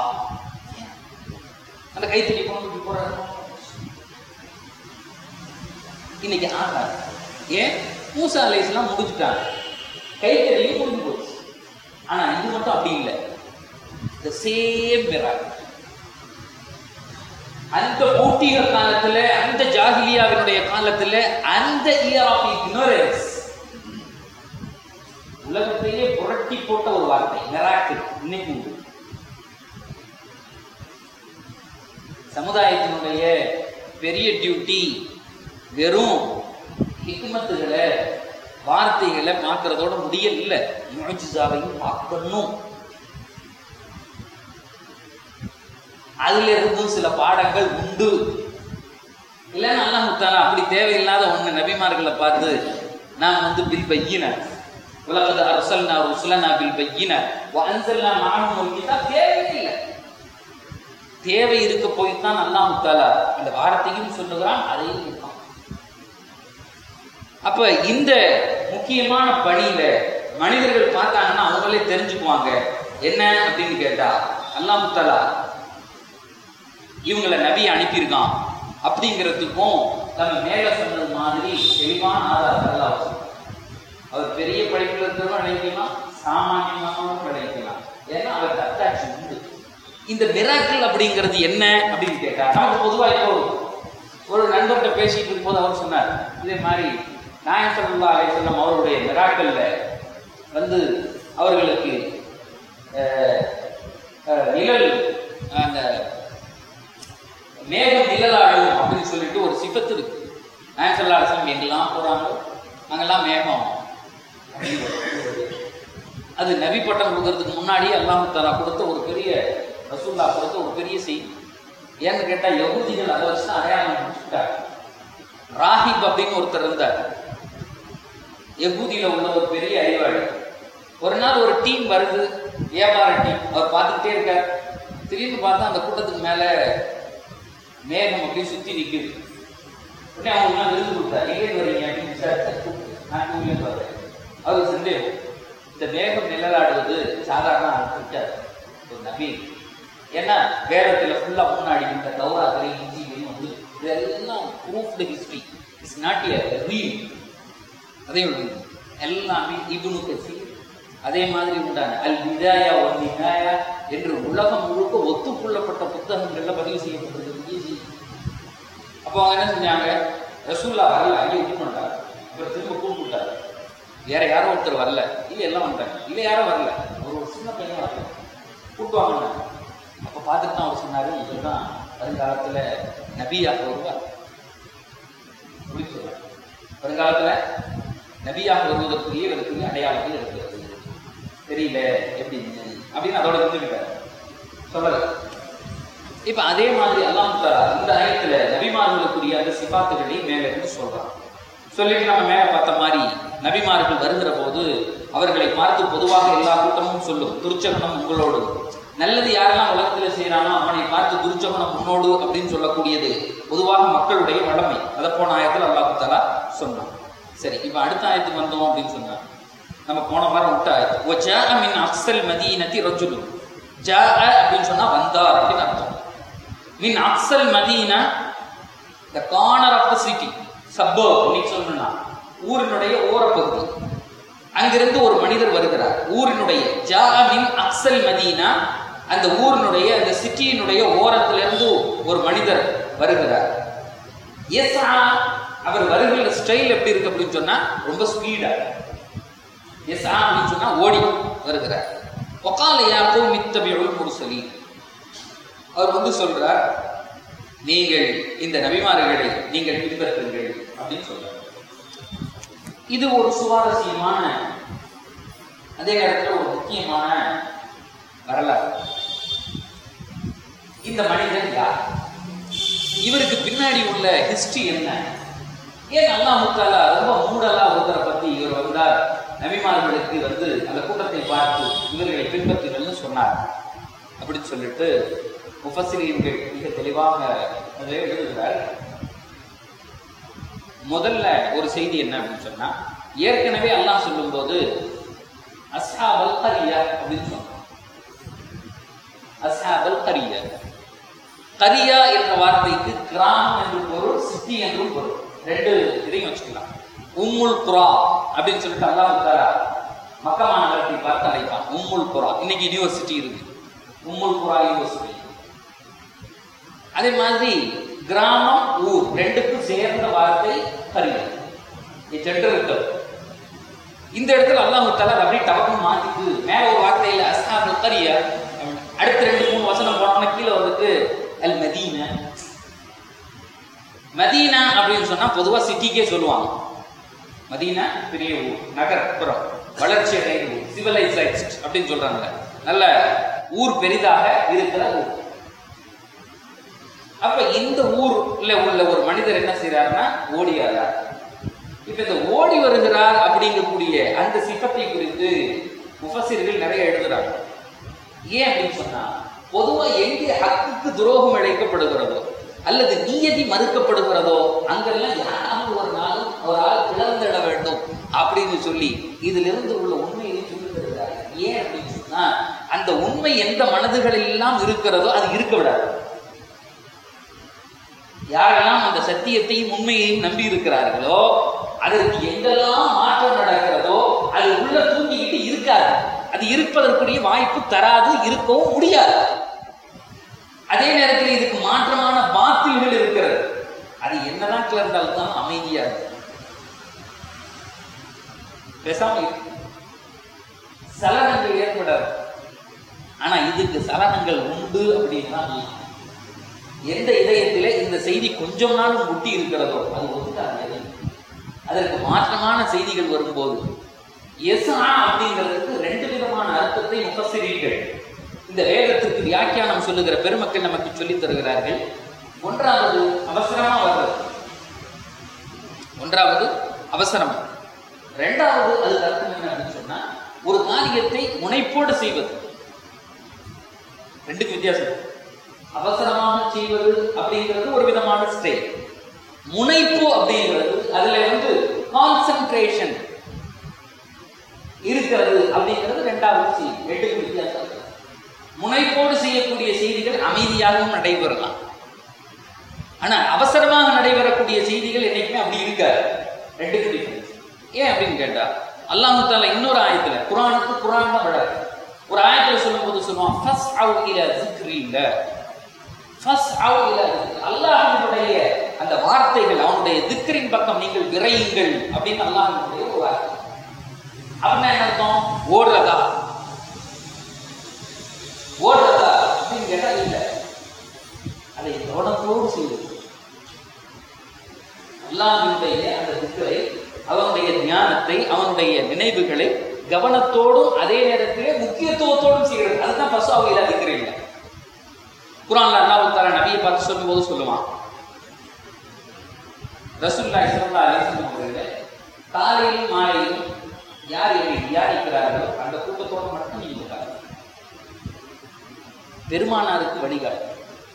அந்த கைத்தடி கொண்டு இப்படி போடுறாரு இன்னைக்கு ஆகாது ஏன் மூசா அலைஸ்லாம் முடிச்சுட்டாங்க கைத்தடியும் முடிஞ்சு போச்சு ஆனா இது மட்டும் அப்படி இல்லை த சேம் மிராக்கிள் அந்த மூட்டிகள் காலத்துல அந்த ஜாகிலியாவினுடைய காலத்துல அந்த இயர் ஆஃப் இக்னோரன்ஸ் உலகத்தையே புரட்டி போட்ட ஒரு வார்த்தை மிராக்கிள் இன்னைக்கு உண்டு சமுதாயத்தினுடைய பெரிய டியூட்டி வெறும் ஹிக்மத்துகளை வார்த்தைகளை பார்க்கறதோட முடியல இல்லை முஜிசாவையும் பார்க்கணும் அதுல இருந்தும் சில பாடங்கள் உண்டு இல்லைன்னா அல்லாஹ் தாலா அப்படி தேவையில்லாத ஒண்ணு நபிமார்களை பார்த்து நாம் வந்து பில் பையின உலகத அரசல்னா ருசுலனா பில் பையின அன்சல்னா மானும் தேவையில்லை தேவை இருக்க போய் தான் அல்லாஹ் தாலா அந்த வார்த்தையும் சொல்லுகிறான் அதையும் இருக்கான் அப்ப இந்த முக்கியமான பணியில மனிதர்கள் பார்த்தாங்கன்னா அவங்களே தெரிஞ்சுக்குவாங்க என்ன அப்படின்னு கேட்டா அல்லாஹ் தாலா இவங்களை நபி அனுப்பியிருக்கான் அப்படிங்கிறதுக்கும் நம்ம மேல சொன்னது மாதிரி தெளிவான ஆதாரங்கள் எல்லாம் வச்சிருக்கோம். அவர் பெரிய படிப்புல இருக்கிறவங்க நினைக்கலாம் சாமானியமானவங்க நினைக்கலாம் ஏன்னா அவர் அத்தாட்சி உண்டு இந்த மிராக்கிள் அப்படிங்கிறது என்ன அப்படின்னு கேட்டா நமக்கு பொதுவா இப்போ ஒரு நண்பர்கிட்ட பேசிட்டு இருக்கும்போது அவர் சொன்னார் இதே மாதிரி நாயன் சல்லா அலிசல்லம் அவருடைய மிராக்கல்ல வந்து அவர்களுக்கு அஹ், அஹ், நிழல் அந்த மேகம் நிழலாடும் அப்படின்னு சொல்லிட்டு ஒரு சிபத்து இருக்கு நாயன் சல்லா அலிசல்லம் எங்கெல்லாம் போறாங்களோ அங்கெல்லாம் மேகம் அப்படின்னு ஒரு அது நபி பட்டம் கொடுக்கறதுக்கு முன்னாடி அல்லாஹ் தாலா கொடுத்த ஒரு பெரிய ரசூல்லா கொடுத்த ஒரு பெரிய செய்தி ஏன்னு கேட்டா யகுதிகள் அதை வச்சு தான் அடையாளம் முடிச்சுட்டார் ராஹிப் அப்படின்னு ஒருத்தர் இருந்தார் யகுதியில உள்ள ஒரு பெரிய அறிவாளி ஒரு நாள் ஒரு டீம் வருது வியாபார டீம் அவர் பார்த்துக்கிட்டே இருக்கார் திடீர்னு பார்த்தா அந்த கூட்டத்துக்கு மேல மேகம் அப்படியே சுத்தி நிக்குது உடனே அவங்க எல்லாம் விருது கொடுத்தார் எங்கே வரீங்க அப்படின்னு விசாரிச்சு நான் டூவிலேருந்து வரேன் அவருக்கு சந்தேகம் இந்த மேகம் நிழலாடுவது சாதாரண ஆரம்பிச்சார் ஒரு நபி ஏன்னா வேதத்துல ஃபுல்லா முன்னாடி இந்த தௌராத்திரை இஞ்சிலையும் வந்து இதெல்லாம் proved history it's not a reel அதே ஒன்று எல்லாமே இப்னு கசீர் அதே மாதிரி உண்டான அல் விதாயா ஒன் நிகாயா என்று உலகம் முழுக்க ஒத்துக்கொள்ளப்பட்ட புத்தகங்கள்ல பதிவு செய்யப்பட்டிருக்கு ஈஸி அப்போ அவங்க என்ன செஞ்சாங்க ரசூல்லா வரல அங்கே விட்டுட்டாங்க அப்புறம் திரும்ப கூப்பிட்டாரு வேற யாரோ ஒருத்தர் வரல இல்ல எல்லாம் வந்துட்டாங்க இல்ல யாரும் வரல ஒரு ஒரு சின்ன பையன் வரல கூப்பிட்டு அப்ப பார்த்துட்டு தான் அவர் சொன்னாரு இதுதான் வருங்காலத்துல நபியாக வருவார் அப்படி சொல்றாரு வருங்காலத்துல நபியாக வருவதற்குரிய இவருக்குரிய அடையாளங்கள் இருக்கிறது தெரியல எப்படி அப்படின்னு அதோட நிறுத்திட்டார் சொல்லல இப்ப அதே மாதிரி அல்லாஹ் தஆலா இந்த ஆயத்துல நபிமார்களுக்குரிய அந்த சிபாத்துகளை மேல இருந்து சொல்றான் சொல்லிட்டு நம்ம மேல பார்த்த மாதிரி நபிமார்கள் வருகிற போது அவர்களை பார்த்து பொதுவாக எல்லா கூட்டமும் சொல்லும் துர்ச்சகனம் உங்களோடு நல்லது யாரெல்லாம் உலகத்துல செய்யறானோ அவனை பார்த்து துர்ச்சகனம் உன்னோடு அப்படின்னு சொல்லக்கூடியது பொதுவாக மக்களுடைய வளமை அதை போன ஆயத்துல அல்லாஹ் தஆலா சொன்னான் சரி இப்ப அடுத்த ஆயத்துக்கு வந்தோம் அப்படின்னு சொன்னா நம்ம போன வாரம் விட்ட ஆயத்து ஓ ஜா மின் அக்ஸல் மதீனத்தி ரஜுலு ஜா அப்படின்னு சொன்னா வந்தார் அப்படின்னு அர்த்தம் மின் அக்ஸல் மதீனா the corner of the city சப்போ அப்படின்னு சொல்லணும்னா ஊரினுடைய ஓரப்பகுதி அங்கிருந்து ஒரு மனிதர் வருகிறார் ஊரினுடைய ஜா மின் அக்ஸல் மதீனா அந்த ஊரினுடைய அந்த சிட்டியினுடைய ஓரத்திலிருந்து ஒரு மனிதர் வருகிறார் எஸ்ஆ அவர் வருகிற ஸ்டைல் எப்படி இருக்கு அப்படின்னு சொன்னா ரொம்ப ஸ்பீடா எஸ் அப்படின்னு சொன்னா ஓடி வருகிறார் ஒகாலையா கோ மித்தபியுள் முருசலி அவர் வந்து சொல்றார் நீங்கள் இந்த நபிமார்களை நீங்கள் பின்பற்றுங்கள் அப்படின்னு சொல்றார் இது ஒரு சுவாரஸ்யமான அதே நேரத்தில் ஒரு முக்கியமான வரலாறு இந்த மனிதன் யார் இவருக்கு பின்னாடி உள்ள ஹிஸ்டரி என்ன ஏன் அல்லாஹ் முத்தாலா ரொம்ப மூடலா ஒருத்தரை பத்தி இவர் வந்தார் நபிமார்களுக்கு வந்து அந்த கூட்டத்தை பார்த்து இவர்களை பின்பற்றுங்கள்னு சொன்னார் அப்படின்னு சொல்லிட்டு முஃபசிரியர்கள் மிக தெளிவாக அதை எழுதுகிறார் முதல்ல ஒரு செய்தி என்ன அப்படின்னு சொன்னா ஏற்கனவே அல்லாஹ் சொல்லும்போது அஸ்ஹாபல் கரியா அப்படின்னு சொன்னான் அஸ்ஹாபல் கரியா கரியா என்ற வார்த்தைக்கு கிராமம் என்று பொருள் சிட்டி என்றும் பொருள் ரெண்டு இதையும் வச்சுக்கலாம் உம்முல் குரா அப்படின்னு சொல்லிட்டு அல்லாஹ் தாரா மக்கா மாநகரத்தை பார்த்து அழைப்பான் உம்முல் குரா இன்னைக்கு யூனிவர்சிட்டி இருக்கு உம்முல் குரா யூனிவர்சிட்டி அதே மாதிரி கிராமம் ஊர் ரெண்டுக்கும் சேர்ந்த வார்த்தை கரிய சென்றிருத்தம் இந்த இடத்துல அல்லாஹு தஆலா அதை அப்படியே டபக்குன்னு மாத்திட்டு மேல ஒரு வார்த்தையில அஸ்ஹாபுல் கரிய அடுத்த ரெண்டு மூணு வசனம் போனோம்னா கீழே வந்துட்டு அல் மதீனா மதீனா அப்படின்னு சொன்னா பொதுவா சிட்டிக்கே சொல்லுவாங்க மதீனா பெரிய ஊர் நகர்ப்புறம் வளர்ச்சி அடைந்த ஊர் சிவிலைசைஸ்ட் அப்படின்னு சொல்றாங்க நல்ல ஊர் பெரிதாக இருக்கிற ஊர் அப்ப இந்த ஊர்ல உள்ள ஒரு மனிதர் என்ன செய்யறாருன்னா ஓடியாரார் இப்ப இந்த ஓடி வருகிறார் அப்படிங்கக்கூடிய அந்த சிப்பத்தை குறித்து முஃபசிர்கள் நிறைய எழுதுறாங்க ஏன் அப்படின்னு சொன்னா பொதுவா எங்கே ஹக்குக்கு துரோகம் இழைக்கப்படுகிறதோ அல்லது நீயதி மறுக்கப்படுகிறதோ அங்கெல்லாம் யாராவது ஒரு நாள் ஒரு ஆள் பிளந்திட வேண்டும் அப்படின்னு சொல்லி இதிலிருந்து உள்ள உண்மையை சொல்லி தருகிறார் ஏன் அப்படின்னு சொன்னா அந்த உண்மை எந்த மனதுகளில் எல்லாம் இருக்கிறதோ அது இருக்க விடாது யாரெல்லாம் அந்த சத்தியத்தையும் உண்மையையும் நம்பி இருக்கிறார்களோ அதற்கு எங்கெல்லாம் மாற்றம் நடக்கிறதோ அது உள்ள தூங்கிக்கிட்டு இருக்காது அது இருப்பதற்குரிய வாய்ப்பு தராது இருக்கவும் முடியாது அதே நேரத்தில் இதுக்கு மாற்றமான பாத்தில்கள் இருக்கிறது அது என்னதான் கிளர்ந்தால் தான் அமைதியா இருக்கும் பேசாம இருக்கு. சலனங்கள் ஏற்படாது ஆனா இதுக்கு சலனங்கள் உண்டு அப்படின்னா எந்த இதயத்திலே இந்த செய்தி கொஞ்சம் நாளும் முட்டி இருக்கிறதோ அது ஒத்துக்காது அதற்கு மாற்றமான செய்திகள் வரும்போது எஸ்ஆ அப்படிங்கிறதுக்கு ரெண்டு விதமான அர்த்தத்தை முகசிரியர்கள் இந்த வேதத்திற்கு வியாக்கியானம் சொல்லுகிற பெருமக்கள் நமக்கு சொல்லித் தருகிறார்கள் ஒன்றாவது அவசரமா வர்றது ஒன்றாவது அவசரம் ரெண்டாவது அதுக்கு அர்த்தம் என்ன அப்படின்னு சொன்னா ஒரு காரியத்தை முனைப்போடு செய்வது ரெண்டுக்கு வித்தியாசம் இருக்கு. அவசரமாக செய்வது அப்படிங்கிறது ஒரு விதமான ஸ்டைல் முனைப்பு அப்படிங்கிறது அதுல வந்து கான்சென்ட்ரேஷன் இருக்கிறது அப்படிங்கிறது ரெண்டாவது செய்தி ரெண்டுக்கு வித்தியாசம் இருக்கு. முனைப்போடு செய்யக்கூடிய செய்திகள் அமைதியாகவும் நடைபெறலாம் ஆனா அவசரமாக நடைபெறக்கூடிய செய்திகள் என்னைக்குமே அப்படி இருக்காது ரெண்டுக்கு டிஃபரன்ஸ் ஏன் அப்படின்னு கேட்டா அல்லாஹ் தாலா இன்னொரு ஆயத்துல குரானுக்கு குரான் தான் விடாது ஒரு ஆயத்துல சொல்லும்போது சொல்லுவான் ஃபஸ் அவு இல சிக்ரில்ல ஃபஸ் அவு இல அல்லாஹ்வுடைய அந்த வார்த்தைகள் அவனுடைய திக்ரின் பக்கம் நீங்கள் விரையுங்கள் அப்படின்னு அல்லாஹ்வுடைய ஒரு வார்த்தை அப்படின்னா என்ன அர்த்தம் ஓடுறதா ஓடுறதா அப்படின்னு கேட்டா இல்ல அதை கவனத்தோடு செய்வது அல்லாஹ்வினுடைய அந்த திக்கரை அவனுடைய ஞானத்தை அவனுடைய நினைவுகளை கவனத்தோடும் அதே நேரத்திலே முக்கியத்துவத்தோடும் செய்கிறது அதுதான் பசுவாவையில் திக்கிறீங்க குரான்ல அல்லாஹ் தாலா நபியை பார்த்து சொல்லும்போது சொல்லுவான் ரசூல்லா இஸ்லா அலிஸ்லம் அவர்கள் காலையிலும் மாலையிலும் யார் என்னை தியானிக்கிறார்களோ அந்த கூட்டத்தோடு மட்டும் நீங்க இருக்காங்க பெருமானாருக்கு வழிகாட்டு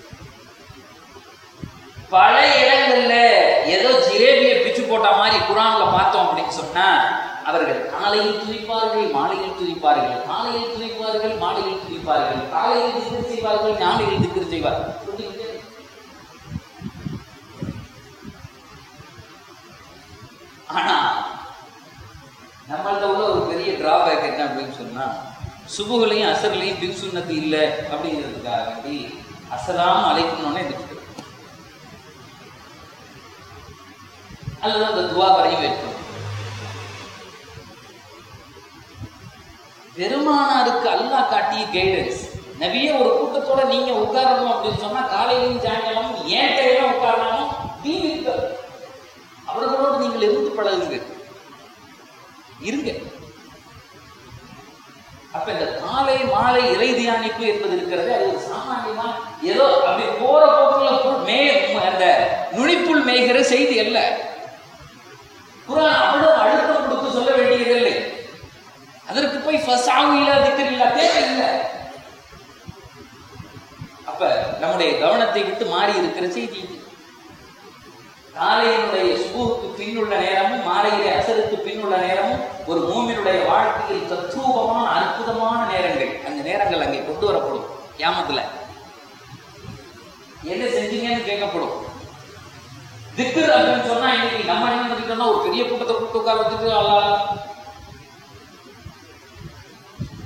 பல இடங்கள்ல ஏதோ ஜிலேபியை பிச்சு போட்ட மாதிரி குரான்ல பார்த்தோம் அப்படின்னு சொன்னா அவர்கள் காலையில் துதிப்பார்கள் மாலையில் துதிப்பார்கள் காலையில் துதிப்பார்கள் மாலையில் துதிப்பார்கள் காலையில் திக்கர் செய்வார்கள் மாலையில் திக்கர் செய்வார்கள் சொல்லிக்கிட்டே இருக்கு. ஆனா நம்மள்ட்ட உள்ள ஒரு பெரிய டிராபேக் என்ன அப்படின்னு சொன்னா சுபுகளையும் அசர்லையும் பின் சுண்ணத்து இல்லை அப்படிங்கிறதுக்காக வேண்டி அசலாம் அழைக்கணும்னே எதிர்த்து அல்லது அந்த துவா வரையும் வைக்கணும் பெருமானாருக்கு அல்லாஹ் காட்டிய கைடன்ஸ் நபியே ஒரு கூட்டத்தோட நீங்க உட்காரணும் அப்படின்னு சொன்னா காலையிலும் சாயங்காலமும் ஏன் கையிலும் உட்காரணும் தீன் இருக்கிறது அவர்களோடு நீங்கள் இருந்து பழகுங்க இருங்க அப்ப இந்த காலை மாலை இறை தியானிப்பு என்பது இருக்கிறது அது ஒரு சாமானியமா ஏதோ அப்படி போற போக்குல புல் மே அந்த நுனிப்புள் மேய்கிற செய்தி அல்ல குரான் அவ்வளவு அழுத்தம் கொடுத்து சொல்ல வேண்டியதில்லை அதற்கு போய் ஃபசாவு இல்ல திக்கர் இல்ல தேவையில்லை அப்ப நம்முடைய கவனத்தை விட்டு மாறி இருக்கிற செய்தி இது காலையினுடைய சுபுக்கு பின்னுள்ள நேரமும் மாலையிலே அசருக்கு பின்னுள்ள நேரமும் ஒரு மூமினுடைய வாழ்க்கையில் தத்ரூபமான அற்புதமான நேரங்கள் அந்த நேரங்கள் அங்கே கொண்டு வரப்படும் கியாமத்துல என்ன செஞ்சீங்கன்னு கேட்கப்படும் திக்ர் அப்படின்னு சொன்னா இன்னைக்கு நம்ம என்ன நினைக்கிறோம்னா ஒரு பெரிய கூட்டத்தை கூட்டு உட்கார வச்சுட்டு அல்லா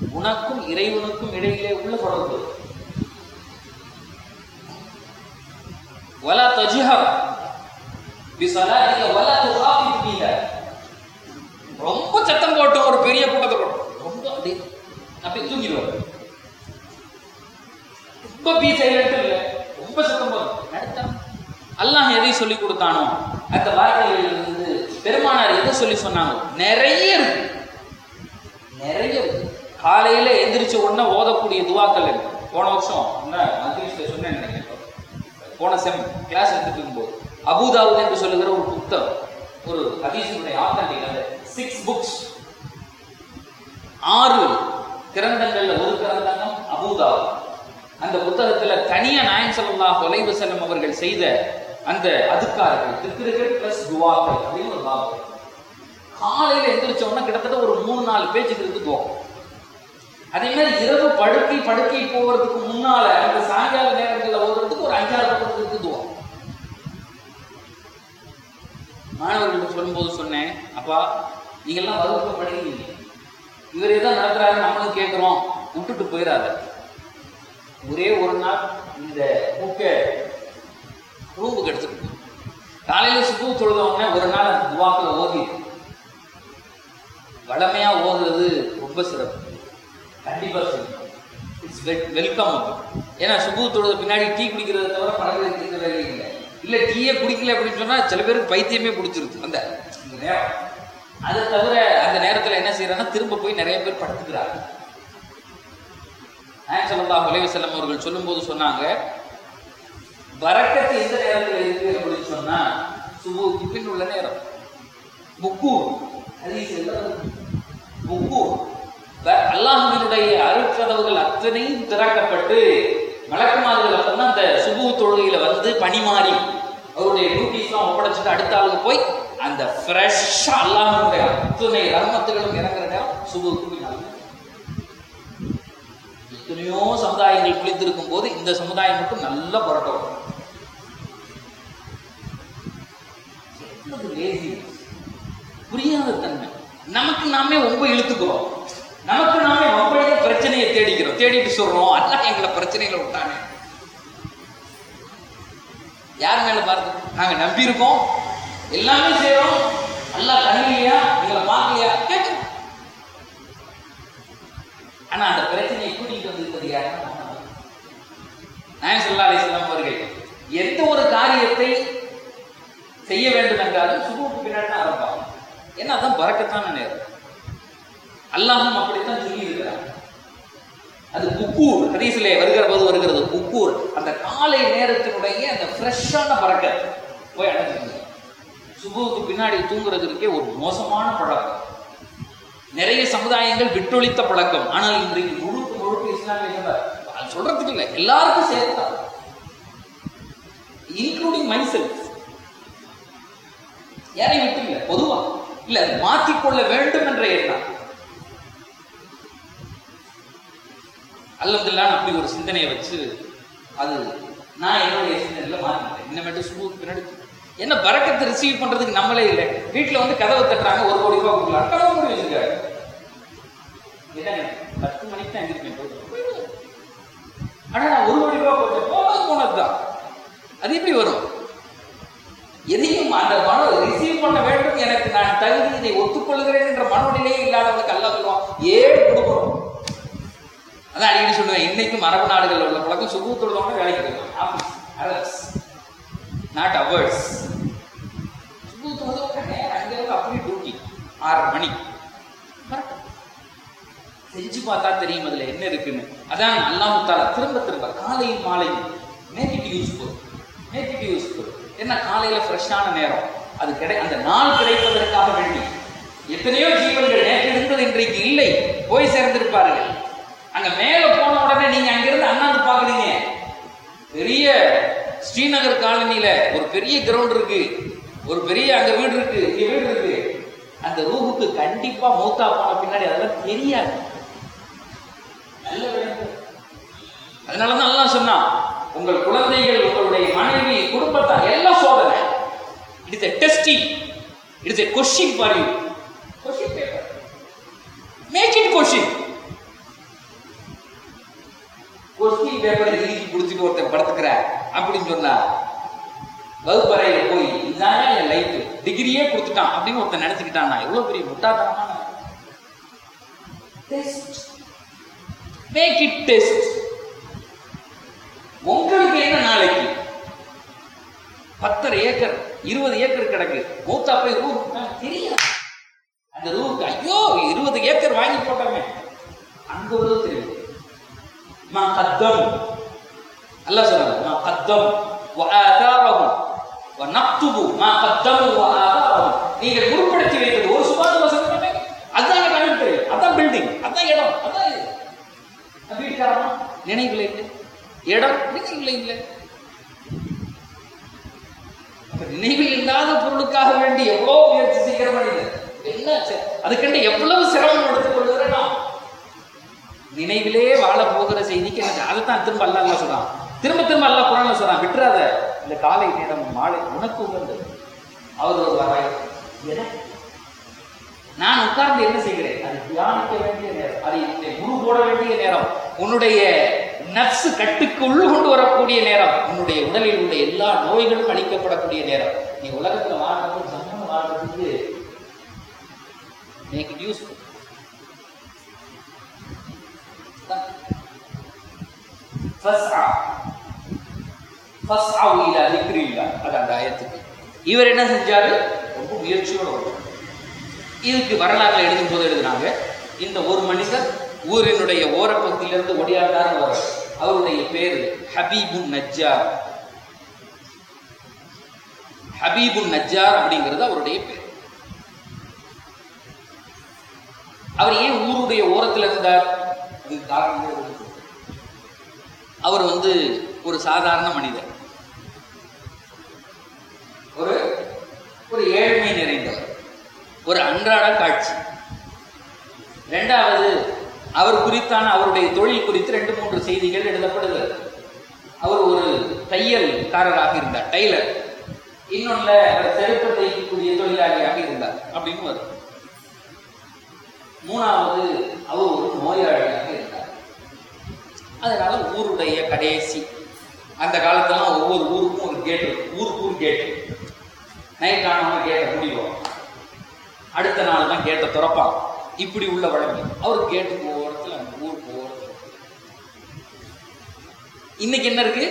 உனக்கும் இறைவனுக்கும் இடையிலே உள்ள தொடர்பு வலா தஜ்ஹர் பிஸலாத்திக வலா துகாஃபித் ஃபீஹா ரொம்ப சத்தம் போட்டு ஒரு பெரிய கூட்டத்தை போட்டு ரொம்ப அப்படி அப்படி தூங்கிடுவார் ரொம்ப பி சைலண்ட் இல்ல ரொம்ப சத்தம் போடும் நடத்தா அல்லாஹ் எதை சொல்லி கொடுத்தானோ அந்த வார்த்தைகளில் இருந்து பெருமானார் எதை சொல்லி சொன்னாங்க நிறைய இருக்கு நிறைய இருக்கு காலையில எந்திரிச்ச உடனே ஓதக்கூடிய துவாக்கள் இருக்கு போன வருஷம் மந்திரிஸ்ல சொன்னேன் நினைக்கிறேன் போன செம் கிளாஸ் எடுத்துட்டு இருக்கும்போது அபுதாவுத் என்று சொல்லுகிற ஒரு புத்தகம் ஒரு ஹதீஸினுடைய ஆத்தன்டிக் அந்த சிக்ஸ் புக்ஸ் ஆறு கிரந்தங்கள்ல ஒரு கிரந்தம் அபுதாவுத் அந்த புத்தகத்துல தனியா நாயன் ஸல்லல்லாஹு அலைஹி வஸல்லம் அவர்கள் செய்த அந்த அதுக்கார்கள் திக்ருகள் பிளஸ் துவாக்கள் அப்படின்னு ஒரு பாகம் காலையில எந்திரிச்ச உடனே கிட்டத்தட்ட ஒரு மூணு நாலு பேஜுக்கு இருக்கு துவா அதே மாதிரி இரவு படுக்கை படுக்கை போவதுக்கு முன்னால அந்த சாயங்கால நேரங்களில் ஓடுறதுக்கு ஒரு அஞ்சாறு பக்கத்துக்கு இருக்கு துவா மாணவர்களுக்கு சொல்லும்போது சொன்னேன் அப்பா நீங்கெல்லாம் வகுப்பு படிக்கிறீங்க இவர் ஏதோ நடத்துறாரு நம்மளும் கேட்குறோம் விட்டுட்டு போயிடாத ஒரே ஒரு நாள் இந்த புக்கை ரூமுக்கு எடுத்துட்டு போ. காலையில சுப்பு தொழுதவங்க ஒரு நாள் அந்த துவாக்களை ஓதி வளமையா ஓதுறது ரொம்ப சிறப்பு கண்டிப்பா சொல்லணும் இட்ஸ் வெல்கம் ஏன்னா சுப்பு தொழுத பின்னாடி டீ குடிக்கிறத தவிர பழக்கம் இருக்கிற வேலை இல்லை இல்ல டீயே குடிக்கல அப்படின்னு சொன்னா சில பேருக்கு பைத்தியமே பிடிச்சிருது அந்த இந்த நேரம் அதை தவிர அந்த நேரத்துல என்ன செய்யறாங்கன்னா திரும்ப போய் நிறைய பேர் படுத்துக்கிறாங்க நாயகம் ஸல்லல்லாஹு அலைஹி வஸல்லம் அவர்கள் சொல்லும்போது சொன்னாங்க பரக்கத்து எந்த நேரத்தில் இருக்கு அப்படின்னு சொன்னா சுபுக்கு பின் உள்ள நேரம் புக்கு ஹதீஸ் புக்கு அல்லாஹுவினுடைய அருட்கதவுகள் அத்தனையும் திறக்கப்பட்டு மலக்குமார்கள் அப்பதான் அந்த சுபு தொழுகையில வந்து பணிமாறி அவருடைய டியூட்டிஸ்லாம் ஒப்படைச்சிட்டு அடுத்த ஆளுக்கு போய் அந்த ஃப்ரெஷ்ஷா அல்லாஹுடைய அத்தனை ரஹ்மத்துகளும் இறங்குற நேரம் சுபுக்கு பின்னால் எத்தனையோ சமுதாயங்கள் குளித்திருக்கும் போது இந்த சமுதாயம் மட்டும் நல்ல புரட்டம் புரியாத தன்மை நமக்கு நாமே ரொம்ப இழுத்துக்கிறோம் நமக்கு நாமே ரொம்பவே பிரச்சனையை தேடிக்கிறோம் தேடிட்டு சொல்றோம் அல்லாஹ் எங்களை பிரச்சனையில விட்டானே யார் மேல பார்த்து நாங்க நம்பி இருக்கோம் எல்லாமே செய்றோம் அல்லாஹ் கண்ணிலையா எங்களை பார்க்கலையா கேட்கிறோம் ஆனா அந்த பிரச்சனையை கூட்டிட்டு வந்திருப்பது யாருன்னா நாயம் சல்லா அலிஸ்லாம் அவர்கள் எந்த ஒரு காரியத்தை செய்ய வேண்டும் என்றாலும் சுபுக்கு பின்னாடி தான் ஆரம்பிப்பாங்க ஏன்னா அதான் பறக்கத்தான நேரம் அல்லாஹும் அப்படித்தான் சொல்லி இருக்கிறார் அது குக்கூர் ஹதீஸிலே வருகிற போது வருகிறது குக்கூர் அந்த காலை நேரத்தினுடைய அந்த ஃப்ரெஷ்ஷான பறக்க போய் அடைஞ்சிருங்க சுபுவுக்கு பின்னாடி தூங்குறது இருக்கே ஒரு மோசமான பழக்கம் நிறைய சமுதாயங்கள் விட்டொழித்த பழக்கம் ஆனால் இன்றைக்கு முழுக்க முழுக்க இஸ்லாமிய சமுதாயம், அது சொல்றதுக்கு இல்லை எல்லாருக்கும் சேர்த்தா இன்க்ளூடிங் மைசெல்ஃப் யாரையும் விட்டு இல்லை பொதுவா இல்ல அது மாற்றிக்கொள்ள வேண்டும் என்ற எண்ணம் அல்லதுல்லான்னு அப்படி ஒரு சிந்தனையை வச்சு அது நான் என்னுடைய சிந்தனையில மாற்றிட்டேன் இன்னமேட்டு சுபுக்கு பின்னாடி என்ன பறக்கத்தை ரிசீவ் பண்றதுக்கு நம்மளே இல்லை வீட்டுல வந்து கதவை தட்டுறாங்க ஒரு கோடி ரூபாய் கொடுக்கலாம் கதவை மூடி வச்சிருக்காரு என்னங்க பத்து மணிக்கு தான் எந்திரிப்பேன் போயிட்டு. ஆனா நான் ஒரு கோடி ரூபாய் போட்டேன் போனது போனதுதான் அது எப்படி வரும் எதையும் அந்த மனோ ரிசீவ் பண்ண வேண்டும் எனக்கு நான் தகுதி இதை ஒத்துக்கொள்கிறேன் என்ற மனோநிலையே இல்லாதவனுக்கு அல்ல சொல்லுவான் ஏழு கொடுக்கணும் அதான் அடிக்கடி சொல்லுவேன் இன்னைக்கும் அரபு நாடுகளில் உள்ள பழக்கம் சுகு தொழுதவங்க வேலைக்கு போயிருக்காங்க ஆஃபீஸ் அரப்ஸ் நாட் அவர்ஸ் சுகு தொழுதவங்க நேரம் அங்கே இருந்து அப்படியே டியூட்டி ஆறு மணி Correct. செஞ்சு பார்த்தா தெரியும் அதுல என்ன இருக்குன்னு அதான் அல்லாஹ் தாலா திரும்ப திரும்ப காலையும் மாலையும் make it useful make it useful என்ன காலையில ஃப்ரெஷ்ஷான நேரம் அது கிடை அந்த நாள் கிடைப்பதற்காக வேண்டி எத்தனையோ ஜீவன்கள் நேற்று இருந்தது இன்றைக்கு இல்லை போய் சேர்ந்திருப்பார்கள் அங்க மேல போன உடனே நீங்க அங்கிருந்து அண்ணாந்து பாக்குறீங்க பெரிய ஸ்ரீநகர் காலனியில ஒரு பெரிய கிரவுண்ட் இருக்கு ஒரு பெரிய அங்க வீடு இருக்கு இங்க வீடு இருக்கு அந்த ரூஹுக்கு கண்டிப்பா மூத்தா போன பின்னாடி அதெல்லாம் தெரியாது நல்ல விளக்கம். அதனாலதான் அல்லாஹ் சொன்னான் உங்கள் குழந்தைகள் உங்களுடைய மனைவி குடும்பத்தார் எல்லாம் சோதனை it's a testing it's a question for you question paper make it question question பேப்பரை எழுதி குடிச்சிட்டு ஒருத்தன் படுத்துக்கிற அப்படின்னு சொன்னா வகுப்பறையில போய் இதுதான் என் லைஃப் டிகிரியே கொடுத்துட்டான் அப்படின்னு ஒருத்தன் நினைச்சுக்கிட்டான் நான் எவ்வளவு பெரிய முட்டாள்தனமான டெஸ்ட் மேக் இட் டெஸ்ட் உங்களுக்கு என்ன நாளைக்கு பத்தரை ஏக்கர் இருபது ஏக்கர் கிடக்கு மூத்தா போய் ரூ தெரியாது அந்த ரூவுக்கு ஐயோ இருபது ஏக்கர் வாங்கி போட்டோமே அங்க ஒரு தெரியும் மா கத்தம் அல்லாஹ் சொல்றாங்க மா கத்தம் வஆதாரஹும் வநக்துபு மா கத்தமு வஆதாரஹும் நீங்கள் உருப்படுத்தி வைத்தது ஒரு சுபாத வசனமே அதான் கணக்கு அதான் பில்டிங் அதான் இடம் அதான் இது வீட்டுக்காரமா நினைவில் இல்லை இடம் நினைவில் இல்லை அப்ப நினைவில் இல்லாத பொருளுக்காக வேண்டி எவ்வளவு முயற்சி செய்கிற மனிதர் என்ன செ- அதுக்கண்டு எவ்வளவு சிரமம் எடுத்துக் கொள்கிறேன் நாம் நினைவிலே வாழ போகிற செய்திக்கு எனக்கு அதைத்தான் திரும்ப அல்ல அல்ல சொல்றான் திரும்ப திரும்ப அல்ல குரான்ல சொல்றான் விட்டுறாத இந்த காலை நேரம் மாலை உனக்கு உகந்தது அவர் ஒரு வராய் எனக்கு நான் உட்கார்ந்து என்ன செய்கிறேன் அது தியானிக்க வேண்டிய நேரம் அதை உன்னை குரு போட வேண்டிய நேரம் உன்னுடைய நப்சு கட்டுக்குள் கொண்டு வரக்கூடிய நேரம் உன்னுடைய உடலில் உள்ள எல்லா நோய்களும் அழிக்கப்படக்கூடிய நேரம் நீ உலகத்துல வாழ்றது சமூகம் வாழ்றதுக்கு மேக் இட் யூஸ்ஃபுல் ஃபஸ்ஆ ஃபஸ்ஆவு இலா திக்ரில்லா அது அந்த ஆயத்துக்கு இவர் என்ன செஞ்சாரு ரொம்ப முயற்சியோட வந்தார். இதுக்கு வரலாறுல எழுதும் போது எழுதுனாங்க இந்த ஒரு மனிதர் ஊரினுடைய ஓரப்பகுதியிலிருந்து ஒடியாண்டார் அவர் அவருடைய பேர் ஹபீபுன் நஜ்ஜார் ஹபீபுன் நஜ்ஜார் அப்படிங்கிறது அவருடைய பேர் அவர் ஏன் ஊருடைய ஓரத்தில் இருந்தார் அதுக்கு காரணம் இருக்கு. அவர் வந்து ஒரு சாதாரண மனிதர் ஒரு ஒரு ஏழ்மை நிறைந்தவர் ஒரு அன்றாட காட்சி ரெண்டாவது அவர் குறித்தான அவருடைய தொழில் குறித்து ரெண்டு மூன்று செய்திகள் எழுதப்படுகிறது அவர் ஒரு தையல்காரராக இருந்தார் டைலர் இன்னொன்னுல அவர் செருப்பு தைக்கக்கூடிய தொழிலாளியாக இருந்தார் அப்படின்னு வரும் மூணாவது அவர் ஒரு நோயாளியாக இருந்தார் அதனால ஊருடைய கடைசி அந்த காலத்துலாம் ஒவ்வொரு ஊருக்கும் ஒரு கேட் இருக்கும் ஊருக்கு ஒரு கேட் நைட் ஆனவங்க கேட்டை முடிவோம் அடுத்த நாள் தான் கேட்டை திறப்பான் இப்படி உள்ள வழங்கி அவர் கேட்டுக்கு ஓரத்தில் அந்த ஊருக்கு ஓரத்தில் இன்னைக்கு என்ன இருக்கு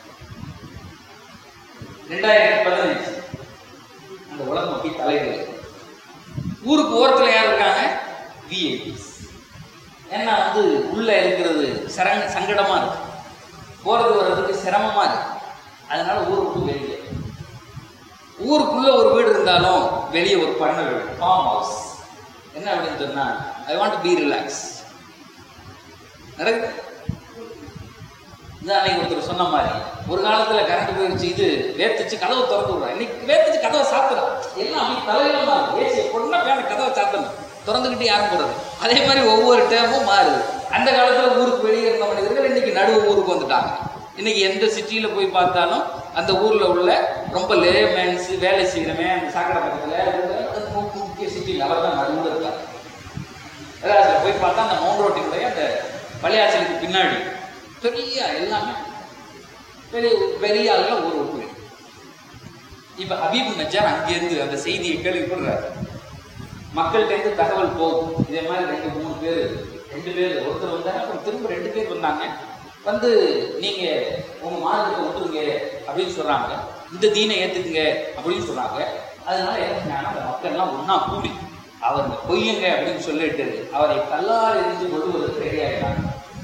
ரெண்டாயிரத்தி பதினஞ்சு அந்த உலகம் அப்படி தலைவர் ஊருக்கு ஓரத்தில் யார் இருக்காங்க விஐபிஸ் ஏன்னா வந்து உள்ள இருக்கிறது சரங்க சங்கடமா இருக்கு போறது வர்றதுக்கு சிரமமா இருக்கு அதனால ஊரை விட்டு வெளியே ஊருக்குள்ள ஒரு வீடு இருந்தாலும் வெளியே ஒரு பண்ண வீடு ஃபார்ம் ஹவுஸ் என்ன அப்படின்னு சொன்னா ஐ வாண்ட் பி ரிலாக்ஸ் நடக்குது இந்த அன்னைக்கு ஒருத்தர் சொன்ன மாதிரி ஒரு காலத்துல கரண்ட் போயிடுச்சு இது வேத்துச்சு கதவை திறந்து விடுறோம் இன்னைக்கு வேத்துச்சு கதவை சாத்துறோம் எல்லாம் அப்படி தலையில இருக்கு ஏசி பொண்ணா பேன கதவை சாத்தணும் திறந்துக்கிட்டு யாரும் போறது அதே மாதிரி ஒவ்வொரு டேமும் மாறுது அந்த காலத்துல ஊருக்கு வெளியே இருந்த மனிதர்கள் இன்னைக்கு நடுவு ஊருக்கு வந்துட்டாங்க இன்னைக்கு எந்த சிட்டியில போய் பார்த்தாலும் அந்த ஊர்ல உள்ள ரொம்ப லேமேன்ஸ் வேலை செய்யறவன் அந்த சாக்கடை பக்கத்துல அந்த முக்கிய- முக்கிய சிட்டியில் அவர் தான் நடுவில் இருக்கார் ஏதாவது போய் பார்த்தா அந்த மவுண்ட் ரோட்டினுடைய அந்த பள்ளியாச்சலுக்கு பின்னாடி பெரிய எல்லாமே பெரிய பெரிய ஆளுங்க ஒரு ஒப்பு இப்ப ஹபீப் நஜார் அங்கேருந்து அந்த செய்தியை கேள்விப்படுறாரு மக்கள்கிட்ட இருந்து தகவல் போகுது இதே மாதிரி ரெண்டு மூணு பேர் ரெண்டு பேர் ஒருத்தர் வந்தாங்க அப்புறம் திரும்ப ரெண்டு பேர் வந்தாங்க வந்து நீங்க உங்க மார்க்கத்தை விட்டுருங்க அப்படின்னு சொல்றாங்க இந்த தீனை ஏத்துக்குங்க அப்படின்னு சொல்றாங்க அதனால என்ன செஞ்சாங்கன்னா அந்த மக்கள் எல்லாம் ஒண்ணா கூடி அவர் பொய்யுங்க அப்படின்னு சொல்லிட்டு அவரை கல்லால் எரிஞ்சு கொள்வதற்கு ரெடி ஆயிட்டாங்க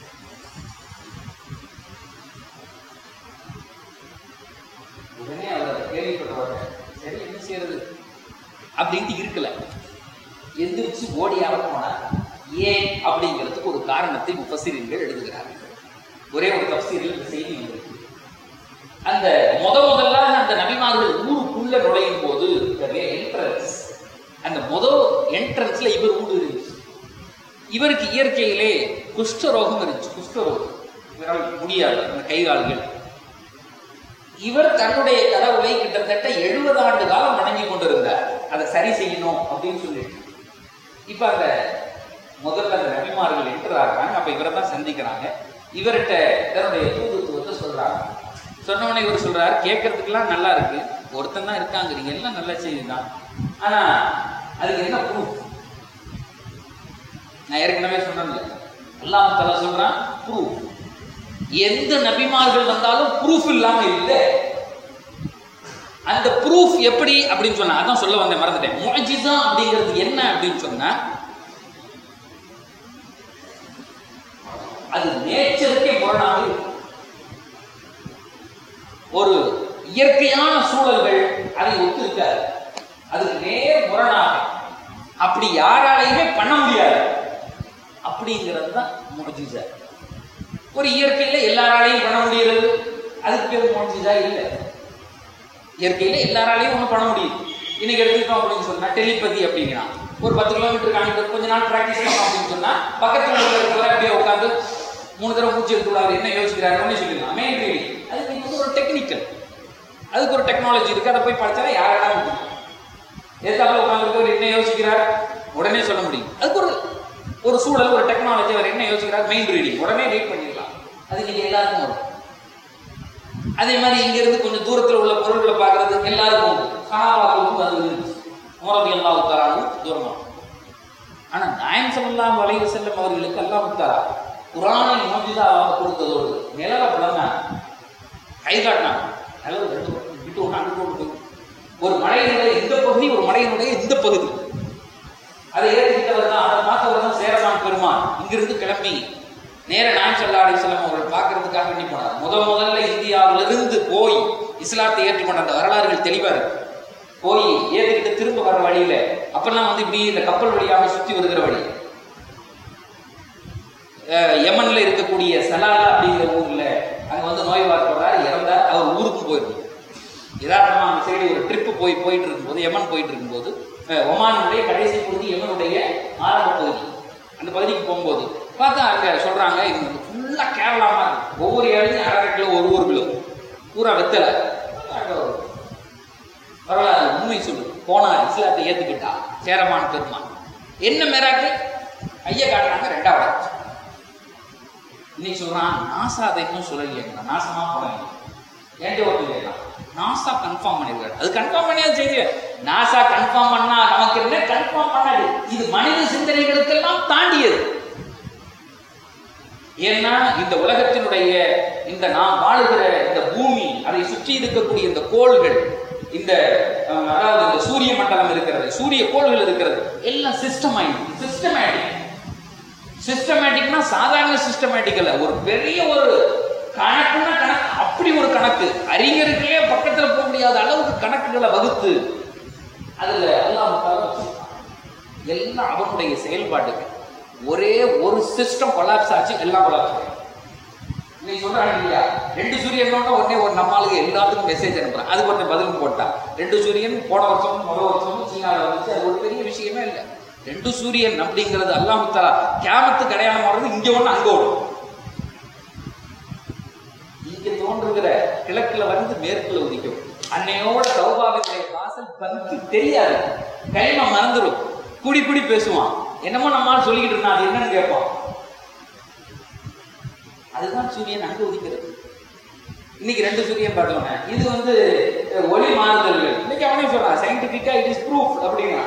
உடனே அவர் அதை கேள்விப்பட்டவங்க சரி என்ன செய்யறது அப்படின்ட்டு இருக்கல எந்திரிச்சு ஓடியாக போனார் ஏன் அப்படிங்கிறதுக்கு ஒரு காரணத்தை முஃபசிரியர்கள் எழுதுகிறார்கள் ஒரே ஒரு தப்சீரில் இந்த செய்தி வந்திருக்கு அந்த முத முதல்ல அந்த நபிமார்கள் ஊருக்குள்ள நுழையும் போது என்ட்ரன்ஸ் அந்த முத என்ட்ரன்ஸ்ல இவர் ஊடு இருந்துச்சு இவருக்கு இயற்கையிலே குஷ்டரோகம் இருந்துச்சு குஷ்டரோகம் இவரால் முடியாது அந்த கை கால்கள் இவர் தன்னுடைய கடவுளை கிட்டத்தட்ட எழுபது ஆண்டு காலம் வணங்கி கொண்டிருந்தார் அதை சரி செய்யணும் அப்படின்னு சொல்லிட்டு இப்ப அந்த முதல்ல அந்த நபிமார்கள் என்டர் ஆகுறாங்க அப்ப இவரை தான் சந்திக்கிறாங்க இவர்கிட்ட தன்னுடைய தூதுத்துவத்தை சொல்றாங்க சொன்ன உடனே இவர் சொல்றாரு கேட்கறதுக்கெல்லாம் நல்லா இருக்கு ஒருத்தன் தான் இருக்காங்கிறீங்க எல்லாம் நல்ல செய்தி தான் ஆனா அதுக்கு என்ன ப்ரூஃப் நான் ஏற்கனவே சொன்னேன்ல அல்லாஹ் தஆலா சொல்றான் ப்ரூஃப் எந்த நபிமார்கள் வந்தாலும் ப்ரூஃப் இல்லாம இல்லை அந்த ப்ரூஃப் எப்படி அப்படின்னு சொன்னா அதான் சொல்ல வந்தேன் மறந்துட்டேன் முஜிசா அப்படிங்கிறது என்ன அப்படின்னு சொன்னா அது நேச்சருக்கே முரணாக இருக்கும் ஒரு இயற்கையான சூழல்கள் அதை ஒத்து இருக்காது அதுக்கு நேர் முரணாக அப்படி யாராலையுமே பண்ண முடியாது அப்படிங்கிறது தான் முஜிசா ஒரு இயற்கையில எல்லாராலையும் பண்ண முடியறது அதுக்கு பேர் முஜிசா இல்லை இயற்கையில எல்லாராலையும் ஒன்றும் பண்ண முடியும் இன்னைக்கு எடுத்துக்கிட்டோம் அப்படின்னு சொன்னா டெலிபதி அப்படிங்கிறான் ஒரு பத்து கிலோமீட்டர் காணிட்டு கொஞ்ச நாள் ப்ராக்டிஸ் பண்ணோம் அப்படின்னு சொன்னா பக்கத்துல இருக்கிறவரை அப்படியே உட்காந்து மூணு தடவை மூச்சு எடுத்து அவர் என்ன யோசிக்கிறாரு ஒண்ணு சொல்லிடலாம் மெயின் ரீடிங் அதுக்கு வந்து ஒரு டெக்னிக்கல் அதுக்கு ஒரு டெக்னாலஜி இருக்கு அதை போய் படிச்சா யாரால முடியும் எதிர்த்தாப்புல உட்காந்துருக்கவர் என்ன யோசிக்கிறார் உடனே சொல்ல முடியும் அதுக்கு ஒரு ஒரு சூழல் ஒரு டெக்னாலஜி அவர் என்ன யோசிக்கிறார் மெயின் ரீடிங் உடனே ரீட் பண்ணிடலாம் அது நீங்க எல்லாருக்கும் வரும் அதே மாதிரி இங்க இருந்து கொஞ்சம் தூரத்துல உள்ள பொருட்களை பார்க்கறது எல்லாருக்கும் உண்டு சஹாபாக்களுக்கும் அது இருந்துச்சு உமரதி அல்லாஹ் உத்தாரானும் தூரமா ஆனா நாயம் ஸல்லல்லாஹு அலைஹி வஸல்லம் அவர்களுக்கு அல்லாஹ் உத்தாரா குரானை மோஜிதாவாக கொடுத்ததோடு நிலவ பிளந்தாங்க கை காட்டினாங்க நிலவு ரெண்டு பக்கம் விட்டு ஒன்று அங்கிட்டு ஒன்று போய் ஒரு மலையினுடைய இந்த பகுதி ஒரு மலையினுடைய இந்த பகுதி அதை ஏற்றுக்கிட்டவர் தான் அதை பார்த்தவர் தான் சேரமான் பெருமான் இங்கிருந்து கிளம்பி நேர நாயம் சல்லா அலிஸ்லாம் அவர்கள் பார்க்கறதுக்காக வேண்டி போனார் முத முதல்ல இந்தியாவிலிருந்து போய் இஸ்லாத்தை ஏற்றுக்கொண்ட அந்த வரலாறுகள் தெளிவா இருக்கு போய் ஏத்துக்கிட்டு திரும்ப வர வழியில அப்பெல்லாம் வந்து இப்படி இந்த கப்பல் வழியாக சுத்தி வருகிற வழி அஹ் யமன்ல இருக்கக்கூடிய சலாலா அப்படிங்கிற ஊர்ல அங்க வந்து நோய் வார்ப்படுறாரு இறந்தார் அவர் ஊருக்கு போயிருந்தார் யதார்த்தமா அந்த சைடு ஒரு ட்ரிப்பு போய் போயிட்டு இருக்கும்போது யமன் போயிட்டு இருக்கும்போது அஹ் ஒமானுடைய கடைசி பகுதி யமனுடைய ஆரம்ப பகுதி அந்த பகுதிக்கு போகும்போது பார்த்தா அங்க சொல்றாங்க இது வந்து ஃபுல்லா கேரளா மாதிரி ஒவ்வொரு இடத்துலையும் அரை கிலோ ஒரு ஒரு கிலோ பூரா வெத்தலை அங்க வரலாறு உண்மை சொல்லு போனார் இஸ்லாத்தை ஏத்துக்கிட்டா சேரமான் பெருமான் என்ன மிராக்கு ஐயா காட்டுறாங்க ரெண்டாவது இன்னைக்கு சொல்றான் நாசா அதை இன்னும் சொல்லலையா நாசமா போறாங்க என்கிட்ட ஒருத்தர் கேட்கலாம் நாசா கன்ஃபார்ம் பண்ணிருக்காரு அது கன்ஃபார்ம் பண்ணியாவது செய்தி நாசா கன்ஃபார்ம் பண்ணா நமக்கு என்ன கன்ஃபார்ம் பண்ணாது இது மனித சிந்தனைகளுக்கெல்லாம் தாண்டியது ஏன்னா இந்த உலகத்தினுடைய இந்த நாம் வாழுகிற இந்த பூமி அதை சுற்றி இருக்கக்கூடிய இந்த கோள்கள் இந்த அஹ், அதாவது இந்த சூரிய மண்டலம் இருக்கிறது சூரிய கோள்கள் இருக்கிறது எல்லாம் சிஸ்டமாயிடும் சிஸ்டமேட்டிக் சிஸ்டமேட்டிக்னா சாதாரண சிஸ்டமேட்டிக் அல்ல ஒரு பெரிய ஒரு கணக்குன்னா கணக்கு அப்படி ஒரு கணக்கு அறிஞர்களே பக்கத்துல போக முடியாத அளவுக்கு கணக்குகளை வகுத்து அதுல எல்லாம் எல்லாம் அவனுடைய செயல்பாட்டுக்கு ஒரே ஒரு சிஸ்டம் கொலாப்ஸ் ஆச்சு எல்லாம் கொலாப்ஸ் ஆகும் நீ சொல்றாங்க இல்லையா ரெண்டு சூரியன் உடனே ஒரு நம்மளுக்கு எல்லாத்துக்கும் மெசேஜ் அனுப்புறான் அதுக்கு ஒருத்தன் பதிலும் போட்டான் ரெண்டு சூரியன் போன வருஷமும் முதல் வருஷமும் சீனாவில் வந்துச்சு அது ஒரு பெரிய விஷயமே இல்லை ரெண்டு சூரியன் அப்படிங்கிறது அல்லாஹ் தலா கேமத்துக்கு அடையாளம் வர்றது இங்க ஒண்ணு அங்க ஒண்ணு இங்க தோன்றுகிற கிழக்குல வந்து மேற்குல உதிக்கும் அன்னையோட சௌபாவினுடைய வாசல் பந்து தெரியாது கைமா மறந்துடும் குடி குடி பேசுவான் என்னமோ நம்மால் சொல்லிக்கிட்டு இருந்தான் அது என்னன்னு கேட்பான் அதுதான் சூரியன் அங்க உதிக்கிறது இன்னைக்கு ரெண்டு சூரியன் பார்த்தோன்னே இது வந்து அஹ், ஒளி மாறுதல்கள் இன்னைக்கு அவனே சொல்றான் சயின்டிபிக்கா இட் இஸ் ப்ரூஃப் அப்படிங்கிறான்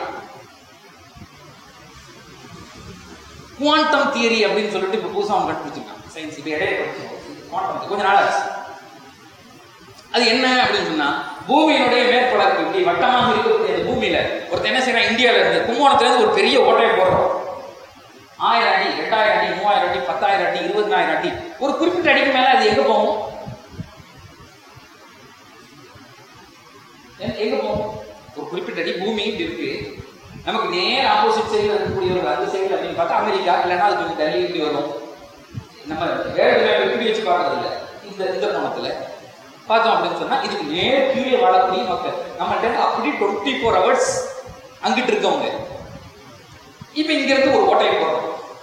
குவாண்டம் தியரி அப்படின்னு சொல்லிட்டு இப்போ புதுசாக அவன் கண்டுபிடிச்சிருக்கான் சயின்ஸ் இப்போ இடையே குவாண்டம் கொஞ்ச நாள் ஆச்சு அது என்ன அப்படின்னு சொன்னா பூமியினுடைய மேற்பரப்பு இப்படி வட்டமாக இருக்கக்கூடிய அந்த பூமியில ஒருத்தன் என்ன செய்யறான் இந்தியால இருந்து கும்பகோணத்துல இருந்து ஒரு பெரிய ஓட்டையை போடுறோம் ஆயிரம் அடி ரெண்டாயிரம் அடி மூவாயிரம் அடி பத்தாயிரம் அடி இருபதாயிரம் அடி ஒரு குறிப்பிட்ட அடிக்கு மேல அது எங்க போகும் எ- எங்க போகும் ஒரு குறிப்பிட்ட அடி பூமி இப்படி இருக்கு நமக்கு நேர் ஆப்போசிட் சைடில் இருக்கக்கூடிய ஒரு அந்த சைடு அப்படின்னு பார்த்தா அமெரிக்கா இல்லைன்னா அது கொஞ்சம் டெல்லி இப்படி வரும் நம்ம வேர்ல்டு மேப் இப்படி வச்சு பார்க்கறது இல்ல இந்த இந்த கோணத்துல பார்த்தோம் அப்படின்னு சொன்னா இதுக்கு நேர் கீழே வாழக்கூடிய மக்கள் நம்மள்ட்ட அப்படி டுவெண்ட்டி ஃபோர் ஹவர்ஸ் அங்கிட்டு இருக்கவங்க இப்ப இங்க இருந்து ஒரு ஓட்டையை போடுறோம்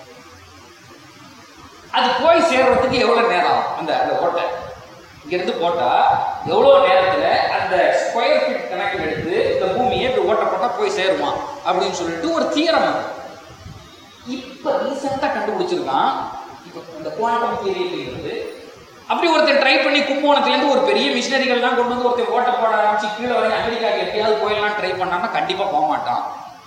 அது போய் சேர்றதுக்கு எவ்வளவு நேரம் ஆகும் அந்த அந்த ஓட்டை இங்க இருந்து போட்டா எவ்வளவு நேரத்துல அந்த ஸ்கொயர் ஃபீட் கணக்கில் எடுத்து இந்த பூமியை இப்படி ஓட்ட போட்டா போய் சேருமா அப்படின்னு சொல்லிட்டு ஒரு தீரம் அது. இப்ப ரீசெண்டா கண்டுபிடிச்சிருக்கான் இப்ப இந்த குவாண்டம் தியரியிலிருந்து அப்படி ஒருத்தன் ட்ரை பண்ணி கும்பகோணத்துலேருந்து ஒரு பெரிய மிஷினரிகள்லாம் கொண்டு வந்து ஒருத்தன் ஓட்ட போட ஆரம்பிச்சு கீழே வரைக்கும் அமெரிக்காவுக்கு எப்படியாவது போயிடலாம் ட்ரை பண்ணான்னா கண்டிப்பா போக மாட்டான்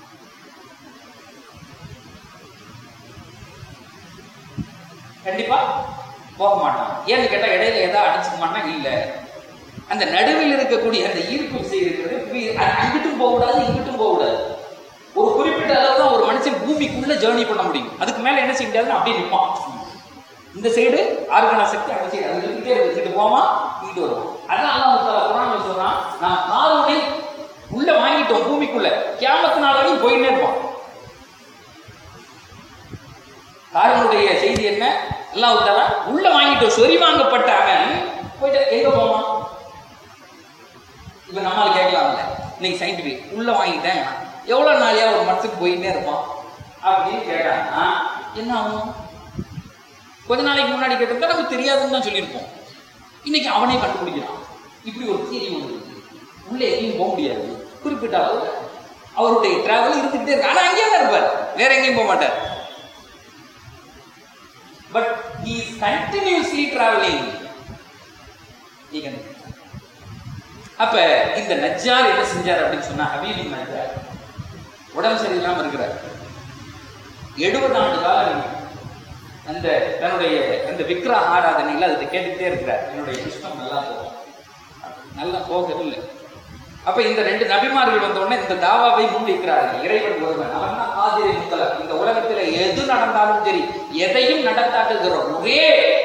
கண்டிப்பா போக மாட்டான் ஏன்னு கேட்டா இடையில ஏதாவது அடிச்சுக்குமான்னா இல்ல அந்த நடுவில் இருக்கக்கூடிய அந்த ஈர்ப்பு விசை இருக்கிறது வி- அ- அங்கிட்டும் போக கூடாது இங்கிட்டும் போக கூடாது ஒரு குறிப்பிட்ட அளவு தான் ஒரு மனுஷன் பூமிக்குள்ள ஜேர்னி பண்ண முடியும் அதுக்கு மேல என்ன செய்ய முடியாதுன்னு அப்படியே நிற்பான் இந்த சைடு ஆர்கனா சக்தி அந்த சைடு அது இருந்துட்டே இருக்கு இங்கிட்டு போமா இங்கிட்டு வருவோம் அதான் அல்லாஹ் தஆலா குர்ஆன்ல சொல்றான் நான் காரூனை உள்ள வாங்கிட்டோம் பூமிக்குள்ள கியாமத்து நாள் வரையும் போயிட்டே இருப்பான் காரனுடைய செய்தி என்ன அல்லாஹ் தஆலா உள்ள வாங்கிட்டோம் சொறி வாங்கப்பட்ட அவன் போயிட்டு எங்க போவான் இப்ப நம்மால கேட்கலாம்ல இன்னைக்கு சயின்டிபிக் உள்ள வாங்கிட்டேன் எவ்வளவு நாளையா ஒரு மனசுக்கு போயிட்டே இருப்பான் அப்படின்னு கேட்டாங்கன்னா என்ன ஆகும் கொஞ்ச நாளைக்கு முன்னாடி கேட்டிருந்தா நமக்கு தெரியாதுன்னு தான் சொல்லியிருப்போம் இன்னைக்கு அவனே கண்டுபிடிக்கிறான் இப்படி ஒரு தியரி ஒன்று இருக்கு உள்ள எங்கேயும் போக முடியாது குறிப்பிட்ட அளவு அவருடைய டிராவல் இருந்துகிட்டே இருக்கு ஆனா அங்கேயே தான் இருப்பார் வேற எங்கேயும் போக மாட்டார் but he is continuously traveling நீ கண்டு அப்ப இந்த நஜ்ஜார் என்ன செஞ்சார் அப்படின்னு சொன்னா ஹபீபின் நஜ்ஜார் உடம்பு சரியில்லாம இருக்கிறார் எழுபது ஆண்டு காலம் அந்த தன்னுடைய அந்த விக்கிர ஆராதனையில் அதை கேட்டுக்கிட்டே இருக்கிறார் என்னுடைய இஷ்டம் நல்லா போகும் நல்லா போகவில்லை அப்ப இந்த ரெண்டு நபிமார்கள் வந்த உடனே இந்த தாவாவை முன்வைக்கிறார்கள் இறைவன் ஒருவன் அவன் தான் ஆதிரை முத்தலர் இந்த உலகத்துல எது நடந்தாலும் சரி எதையும் நடத்தாட்டுகிற ஒரே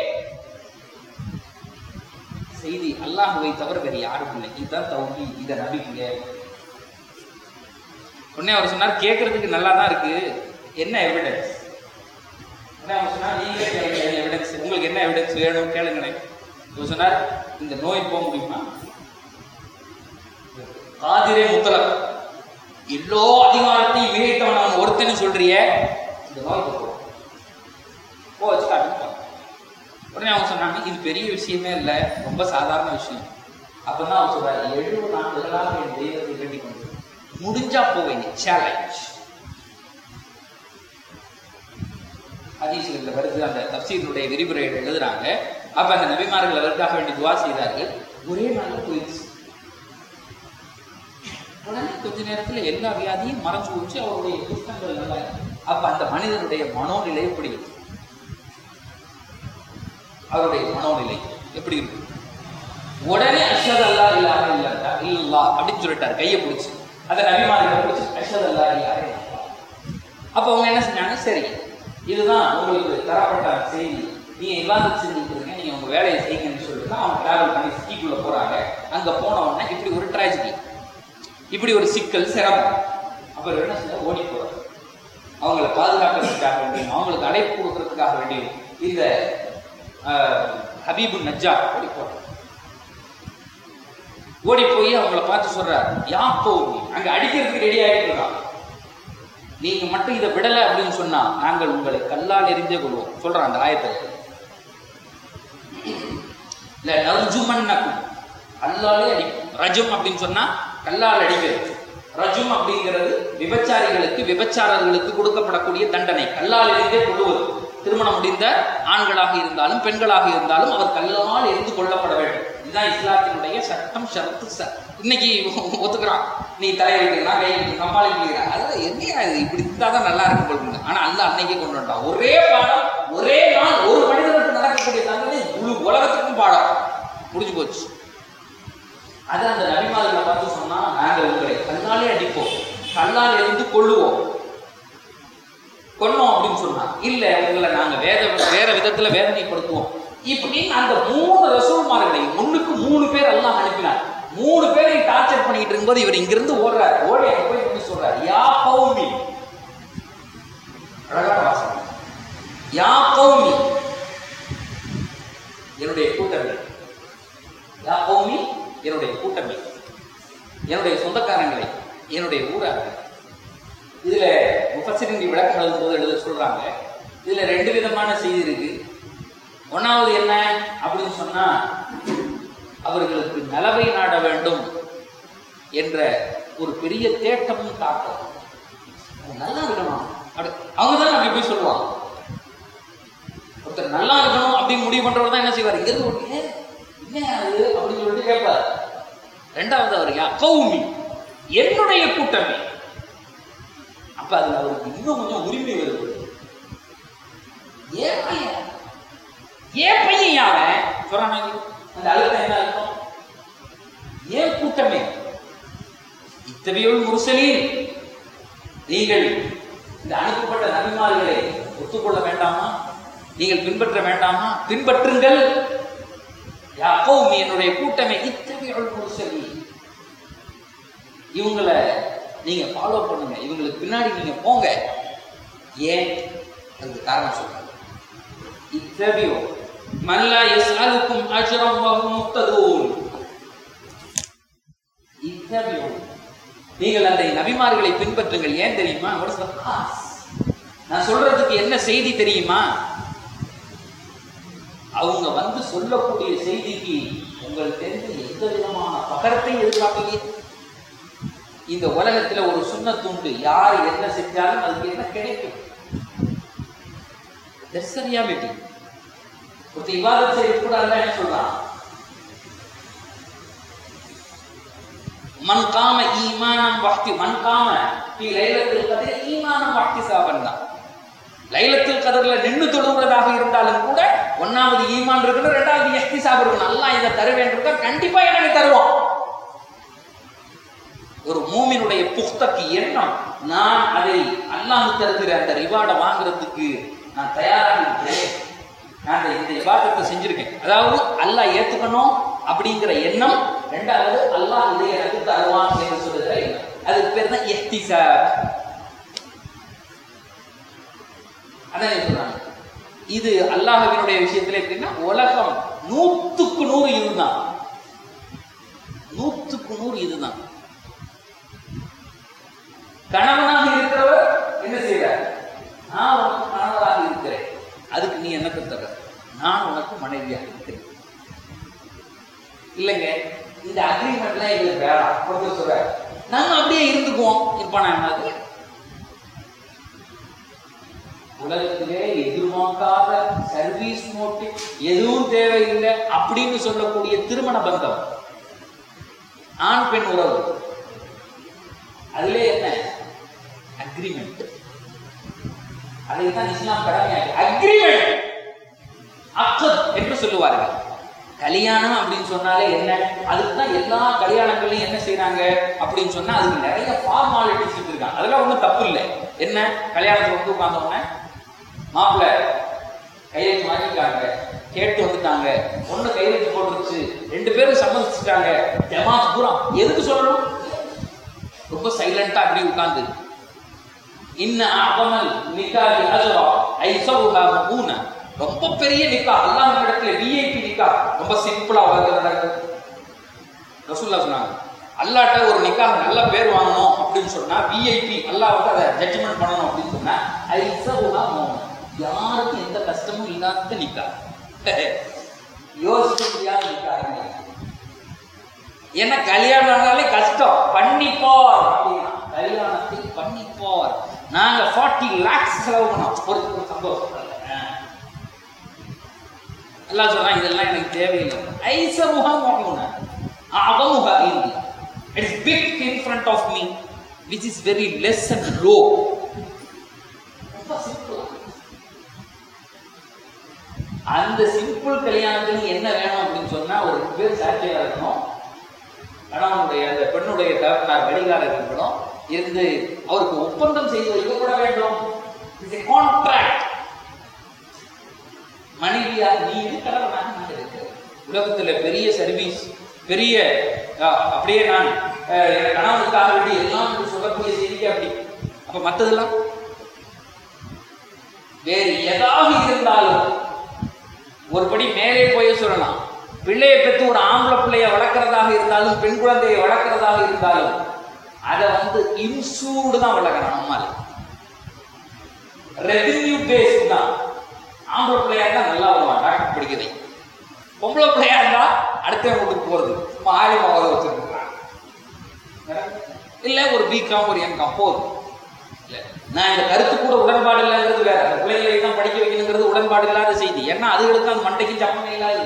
செய்தி அல்லாஹுவை தவிர வேறு யாரும் இல்லை இதுதான் தௌஹி இதை நம்பிக்கை உடனே அவர் சொன்னார் கேட்கறதுக்கு நல்லா தான் இருக்கு என்ன எவிடன்ஸ் உடனே அவர் சொன்னார் நீங்களே கேளுங்க எவிடன்ஸ் உங்களுக்கு என்ன எவிடன்ஸ் வேணும் கேளுங்களேன் இவர் சொன்னார் இந்த நோய் போக முடியுமா காதிரே முத்தலக் எல்லோ அதிகாரத்தையும் மிகைத்தவன் அவன் ஒருத்தனை சொல்றிய இந்த நோய் போகும் போ வச்சு காட்டுங்க உடனே அவங்க சொன்னாங்க இது பெரிய விஷயமே இல்லை ரொம்ப சாதாரண விஷயம் அப்பதான் அவன் சொல்றாரு எழுபது ஆண்டுகளாக என் தெய்வத்தை வேண்டிக் கொண்டு முடிஞ்சா போவேன் சேலஞ்ச் ஹதீஸ்களில் வருது அந்த தப்சீருடைய விரிவுரையில் எழுதுறாங்க அப்ப அந்த நபிமார்கள் அதற்காக வேண்டி துவா செய்தார்கள் ஒரே நாள்ல போயிடுச்சு உடனே கொஞ்ச நேரத்துல எல்லா வியாதியும் மறைஞ்சு போச்சு அவருடைய குஷ்டங்கள் நல்லா இருக்கு. அப்ப அந்த மனிதனுடைய மனோநிலை எப்படி இருக்கு அவருடைய மனோநிலை எப்படி இருக்கு உடனே அஷத் அல்லா இல்லாத இல்லா இல்லா அப்படின்னு சொல்லிட்டாரு கையை பிடிச்சு அந்த நபிமார்கள் பிடிச்சு அஷத் அல்லா இல்லாத அப்ப அவங்க என்ன செஞ்சாங்க சரி இதுதான் உங்களுக்கு தரப்பட்ட செய்தி நீங்க இவாதம் செஞ்சுட்டு இருங்க நீங்க உங்க வேலையை செய்யுங்கன்னு சொல்லிட்டு அவங்க டிராவல் பண்ணி சிட்டிக்குள்ள போறாங்க அங்க போன உடனே இப்படி ஒரு ட்ராஜடி இப்படி ஒரு சிக்கல் சிரமம் அப்புறம் என்ன செய்ய ஓடி போறாரு அவங்கள பாதுகாக்கிறதுக்காக வேண்டியும் அவங்களுக்கு அழைப்பு கொடுக்கறதுக்காக வேண்டியும் இந்த ஆஹ், ஹபீபு நஜ்ஜா ஓடி போறார் ஓடி போய் அவங்கள பார்த்து சொல்றார் யா போவி அங்க அடிக்கிறதுக்கு ரெடி ஆகிட்டு இருக்கான் நீங்க மட்டும் இதை விடல அப்படின்னு சொன்னா நாங்கள் உங்களை கல்லால் எரிஞ்சே கொள்வோம் சொல்றான் அந்த ஆயத்தை இல்ல நர்ஜுமன்னக்கும் கல்லாலே அடிக்கும் ரஜும் அப்படின்னு சொன்னா கல்லால் அடிக்கிறது ரஜும் அப்படிங்கிறது விபச்சாரிகளுக்கு விபச்சாரர்களுக்கு கொடுக்கப்படக்கூடிய தண்டனை கல்லால் எரிந்தே கொள்ளுவது திருமணம் முடிந்த ஆண்களாக இருந்தாலும் பெண்களாக இருந்தாலும் அவர் கல்லால் எரிந்து கொள்ளப்பட வேண்டும் இதுதான் இஸ்லாத்தினுடைய சட்டம் ஷரத்து ச இன்னைக்கு ஒத்துக்கிறான் நீ தலையை வைக்கிறா கை வைக்கிறா கம்பாளி வைக்கிறா அது என்ன இது இப்படி இருந்தால் தான் நல்லா இருக்கும் போல ஆனா அல்ல அன்னைக்கே கொண்டு வந்தான் ஒரே பாடம் ஒரே நாள் ஒரு மனிதனுக்கு நடக்கக்கூடிய தண்டனை முழு உலகத்துக்கும் பாடம் முடிஞ்சு போச்சு அது அந்த நபிமார்களை பார்த்து சொன்னா நாங்க உங்களை கல்லாலே அடிப்போம் கல்லால் இருந்து கொள்ளுவோம் கொன்னோம் அப்படின்னு சொன்னா இல்ல உங்களை நாங்க வேத வேற விதத்துல வேதனைப்படுத்துவோம் இப்படின்னு அந்த மூணு ரசூல்மார்களை முன்னுக்கு மூணு பேர் எல்லாம் அனுப்பினார் மூணு பேரையும் டார்ச்சர் பண்ணிட்டு இருக்கும்போது இவர் இங்கிருந்து ஓடுறாரு ஓடி அங்க போய் நின்னு சொல்றாரு யா பௌமி அழகான வாசகம் யா பௌமி என்னுடைய கூட்டமே யா பௌமி என்னுடைய கூட்டமே என்னுடைய சொந்தக்காரங்களே என்னுடைய ஊரார்கள் இதுல முஃபசிரின் விளக்கம் எழுதும் போது எழுத சொல்றாங்க இதுல ரெண்டு விதமான செய்தி இருக்கு ஒன்னாவது என்ன அப்படின்னு சொன்னா அவர்களுக்கு நலவை நாட வேண்டும் என்ற ஒரு பெரிய தேட்டமும் தாக்கம் அது நல்லா இருக்கணும் அப்படி அவங்க தான் அப்படி போய் சொல்லுவாங்க ஒருத்தர் நல்லா இருக்கணும் அப்படின்னு முடிவு பண்றவர் தான் என்ன செய்வார் இங்க இருந்து ஒரு, "ஏ, என்ன அது அப்படின்னு சொல்லிட்டு கேட்பார் ரெண்டாவது அவர் யா கௌமி என்னுடைய கூட்டமே அப்ப அதுல அவருக்கு இன்னும் கொஞ்சம் உரிமை வருது ஏன் பையன் ஏன் பையன் அவன் சொல்றாங்க அந்த அழுத்தம் என்ன அர்த்தம் ஏன் கூட்டமே இத்தகையோல் முரசலில் நீங்கள் இந்த அனுப்பப்பட்ட நபிமார்களை ஒத்துக்கொள்ள வேண்டாமா நீங்கள் பின்பற்ற வேண்டாமா பின்பற்றுங்கள் யாக்கோம் என்னுடைய கூட்டமே இத்தகையோல் முரசலில் இவங்களை நீங்க ஃபாலோ பண்ணுங்க இவங்களுக்கு பின்னாடி நீங்க போங்க ஏன் அதுக்கு காரணம் சொல்றாங்க இத்தகையோ மல்லா யஸ்அலுக்கும் அஜ்ரம் வஹும் முக்ததூன் இத்தகையோ நீங்கள் அந்த நபிமார்களை பின்பற்றுங்கள் ஏன் தெரியுமா What is the cause? நான் சொல்றதுக்கு என்ன செய்தி தெரியுமா அவங்க வந்து சொல்லக்கூடிய செய்திக்கு உங்களுக்கு எந்த விதமான பகரத்தையும் எதிர்பார்க்கலையே இந்த உலகத்துல ஒரு சுண்ணத்துண்டு யார் என்ன செஞ்சாலும் அதுக்கு என்ன கிடைக்கும் That's the reality. ஒருத்தர் இவாதம் செய்யக்கூடாதுன்னு என்ன சொல்றான் மன் காம ஈமானம் வக்தி மன் காம பி லைலத்தில் கதிர ஈமானம் வக்தி சாபன்னா லைலத்தில் கதர்ல நின்று தொழுகிறதாக இருந்தாலும் கூட ஒன்னாவது ஈமான் இருக்கணும் ரெண்டாவது எஸ்தி சாப் இருக்கணும் நல்லா இதை தருவேன் இருக்கா கண்டிப்பா எனக்கு தருவான் ஒரு மூமினுடைய புக்தக்கு எண்ணம் நான் அதை அல்லாஹ் தருகிற அந்த ரிவார்டை வாங்குறதுக்கு நான் தயாராக இருக்கிறேன் நான் இந்த- இந்த இபாதத்தை செஞ்சிருக்கேன் அதாவது அல்லாஹ் ஏத்துக்கணும் அப்படிங்கிற எண்ணம் ரெண்டாவது அல்லாஹ் இதை எனக்கு தருவான் என்று சொல்லுகிற எண்ணம் அதுக்கு பேர் தான் எஹ்திசாப் அதான் என்ன சொல்றாங்க இது அல்லாஹ்வினுடைய விஷயத்துல எப்படின்னா உலகம் நூத்துக்கு நூறு இதுதான் நூத்துக்கு நூறு இதுதான் கணவனாக இருக்கிறவர் என்ன செய்யறார் நான் உனக்கு கணவராக இருக்கிறேன் அதுக்கு நீ என்ன தர நான் உனக்கு மனைவியாக இருக்கிறேன் இல்லைங்க இந்த அக்ரிமெண்ட்லாம் எங்களுக்கு வேணாம் ஒருத்தர் சொல்ற நாங்க அப்படியே இருந்துக்குவோம் இருப்பானா என்னது உலகத்திலே எதிர்பார்க்காத சர்வீஸ் மோட்டிவ் எதுவும் தேவையில்லை அப்படின்னு சொல்லக்கூடிய திருமண பந்தம் ஆண் பெண் உறவு அதுல என்ன அக்ரிமெண்ட் அதை தான் இஸ்லாம் கடமையாக அக்ரிமெண்ட் அக்கத் என்று சொல்லுவார்கள் கல்யாணம் அப்படின்னு சொன்னாலே என்ன அதுக்கு தான் எல்லா கல்யாணங்களையும் என்ன செய்றாங்க அப்படின்னு சொன்னா அதுக்கு நிறைய ஃபார்மாலிட்டிஸ் இருக்காங்க அதெல்லாம் ஒண்ணும் தப்பு இல்லை என்ன கல்யாணத்துல வந்து உட்கார்ந்தவங்க மாப்பிள்ளை கையெழுத்து வாங்கிட்டாங்க கேட்டு வந்துட்டாங்க ஒண்ணு கையெழுத்து போட்டுருச்சு ரெண்டு பேரும் சம்மதிச்சுட்டாங்க ஜமாத் பூரா எதுக்கு சொல்லணும் ரொம்ப சைலண்டா அப்படி உட்கார்ந்து இன்ன அகமல் நிக்காஹி அஜ்ரா ஐஸவுஹா மகூனா ரொம்ப பெரிய நிக்கா அல்லாஹ் இடத்துல விஐபி நிக்கா ரொம்ப சிம்பிளா உலகத்துல நடக்குது ரசூல்லா சொன்னாங்க அல்லாட்ட ஒரு நிக்கா நல்ல பேர் வாங்கணும் அப்படின்னு சொன்னா விஐபி அல்லாஹ் வந்து அதை ஜட்ஜ்மெண்ட் பண்ணணும் அப்படின்னு சொன்னா ஐஸவுஹா மகூனா யாருக்கும் எந்த கஷ்டமும் இல்லாத நிக்கா யோசிக்க முடியாத நிக்கா இல்லை. ஏன்னா கல்யாணம் ஆனாலே கஷ்டம் பண்ணிப்போர் அப்படின்னா கல்யாணத்தை பண்ணிப்போர் நாங்க ஃபார்ட்டி லேக்ஸ் செலவு பண்ணோம் ஒரு ஒரு சந்தோஷம் எல்லாம் சொல்றாங்க இதெல்லாம் எனக்கு தேவையில்லை ஐசமுகா மோகமுன அவமுகா இந்தி it's big in front of me which is very less and low ரொம்ப சிம்பிள் அந்த சிம்பிள் கல்யாணத்துக்கு என்ன வேணும் அப்படின்னு சொன்னா ஒரு ரெண்டு பேர் சாட்சியா இருக்கணும் கணவனுடைய அந்த பெண்ணுடைய தகப்பனார் வழிகாரர் இருக்கணும் இருந்து அவருக்கு ஒப்பந்தம் செய்து வைக்கப்பட வேண்டும் இது கான்ட்ராக்ட் மனைவியா நீ இது கணவனாக நான் இருக்கிறேன் உலகத்துல பெரிய சர்வீஸ் பெரிய அஹ், அப்படியே நான் அஹ், என் கணவனுக்காக வேண்டி எல்லாம் என்று சொல்லக்கூடிய செய்திக்கு அப்படி அப்ப மத்ததெல்லாம் வேறு எதாக இருந்தாலும் ஒருபடி மேலே போய் சொல்லலாம் பிள்ளையை பெற்று ஒரு ஆம்பளை பிள்ளைய வளர்க்கறதாக இருந்தாலும் பெண் குழந்தையை வளர்க்கறதாக இருந்தாலும் அதை வந்து இன்சூர்டு தான் வளர்க்கணும் நம்மால் ரெவென்யூ பேஸ்ட் தான் ஆம்பளை பிள்ளையா இருந்தா நல்லா வருவான் டாக்டர் படிக்கிறதை பொம்பளை பிள்ளையா இருந்தா அடுத்த வீட்டுக்கு போறது சும்மா ஆயிரம் வர வச்சிருக்காங்க இல்ல ஒரு பிகாம் ஒரு எம்காம் போதும் இல்ல நான் இந்த கருத்து கூட உடன்பாடு இல்லைங்கிறது வேற அந்த பிள்ளைகளை தான் படிக்க வைக்கணுங்கிறது உடன்பாடு இல்லாத செய்தி ஏன்னா அதுகளுக்கு அந்த மண்டைக்கு சம்மந்தம் இல்லாது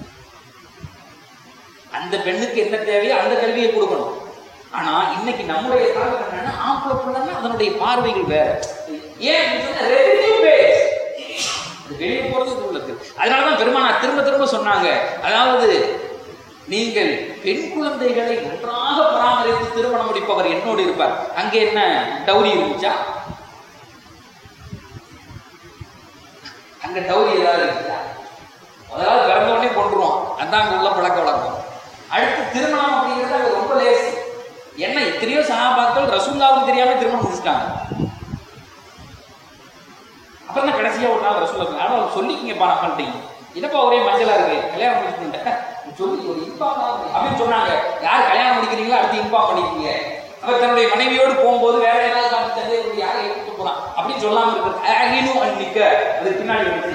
அந்த பெண்ணுக்கு என்ன தேவையோ அந்த கல்வியை கொடுக்கணும் ஆனா இன்னைக்கு நம்முடைய காலம் என்னன்னா ஆம்பளை பிள்ளைன்னா அதனுடைய பார்வைகள் வேற ஏன் அப்படின்னு சொன்னா revenue based. அது வெளியே போறது இது உள்ளது அதனாலதான் பெருமானார் திரும்ப திரும்ப சொன்னாங்க அதாவது நீங்கள் பெண் குழந்தைகளை நன்றாக பராமரித்து திருமணம் முடிப்பவர் என்னோடு இருப்பார் அங்கே என்ன டவுரி இருந்துச்சா அங்க டவுரி ஏதாவது இருந்துச்சா முதலாவது பிறந்த உடனே கொண்டுருவோம் அதான் அங்க உள்ள பழக்க வழக்கம் அடுத்து திருமணம் அப்படிங்கிறது அங்க ரொம்ப லேஸ் என்ன எத்தனையோ சகாபாக்கள் ரசூல்லாவுக்கு தெரியாம திருமணம் முடிச்சிட்டாங்க அப்புறம் தான் கடைசியா ஒரு நாள் ரசூல்லா சொன்னாங்க. ஆனா அவர் சொல்லிக்கிங்கப்பா நம்மள்ட்டீங்க என்னப்பா ஒரே மஞ்சளா இருக்கு கல்யாணம் முடிச்சுட்டேன் சொல்லி ஒரு இன்பாம் அப்படின்னு சொன்னாங்க யார் கல்யாணம் முடிக்கிறீங்களோ அடுத்து இன்பாம் பண்ணிக்கீங்க அவர் தன்னுடைய மனைவியோடு போகும்போது வேற ஏதாவது காமிச்சு தந்தை இப்படி யாரை எடுத்துட்டு போறான் அப்படின்னு சொல்லாம இருக்கிறது அகினு அண்ட் நிக்க அது பின்னாடி வந்து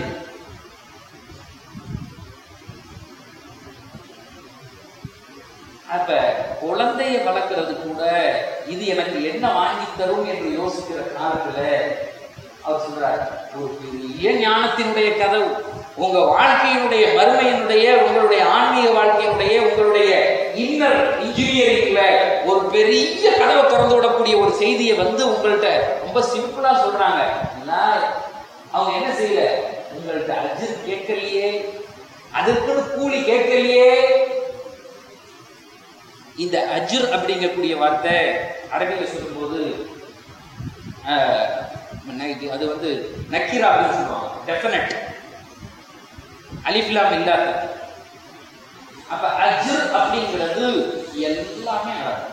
அப்ப குழந்தையை வளர்க்கறது கூட இது எனக்கு என்ன வாங்கி தரும் என்று யோசிக்கிற காலத்துல அவர் சொல்றார் ஒரு பெரிய ஞானத்தினுடைய கதவு உங்க வாழ்க்கையினுடைய மறுமையினுடைய உங்களுடைய ஆன்மீக வாழ்க்கையினுடைய உங்களுடைய இன்னர் இன்ஜினியரிங்ல ஒரு பெரிய கதவை திறந்து விடக்கூடிய ஒரு செய்தியை வந்து உங்கள்கிட்ட ரொம்ப சிம்பிளா சொல்றாங்க நான் அவங்க என்ன செய்யல உங்கள்கிட்ட அஜித் கேட்கலையே அதுக்குன்னு கூலி கேட்கலையே இந்த அஜ்ர் அப்படிங்கக்கூடிய வார்த்தை அரபியில் சொல்லும்போது ஆஹ், ந- இது- அது வந்து நக்கீரா அப்படின்னு சொல்லுவாங்க டெஃபினட் அலிஃப்லாம் இல்லாத அப்ப அஜ்ர் அப்படிங்கிறது எல்லாமே அடங்கும்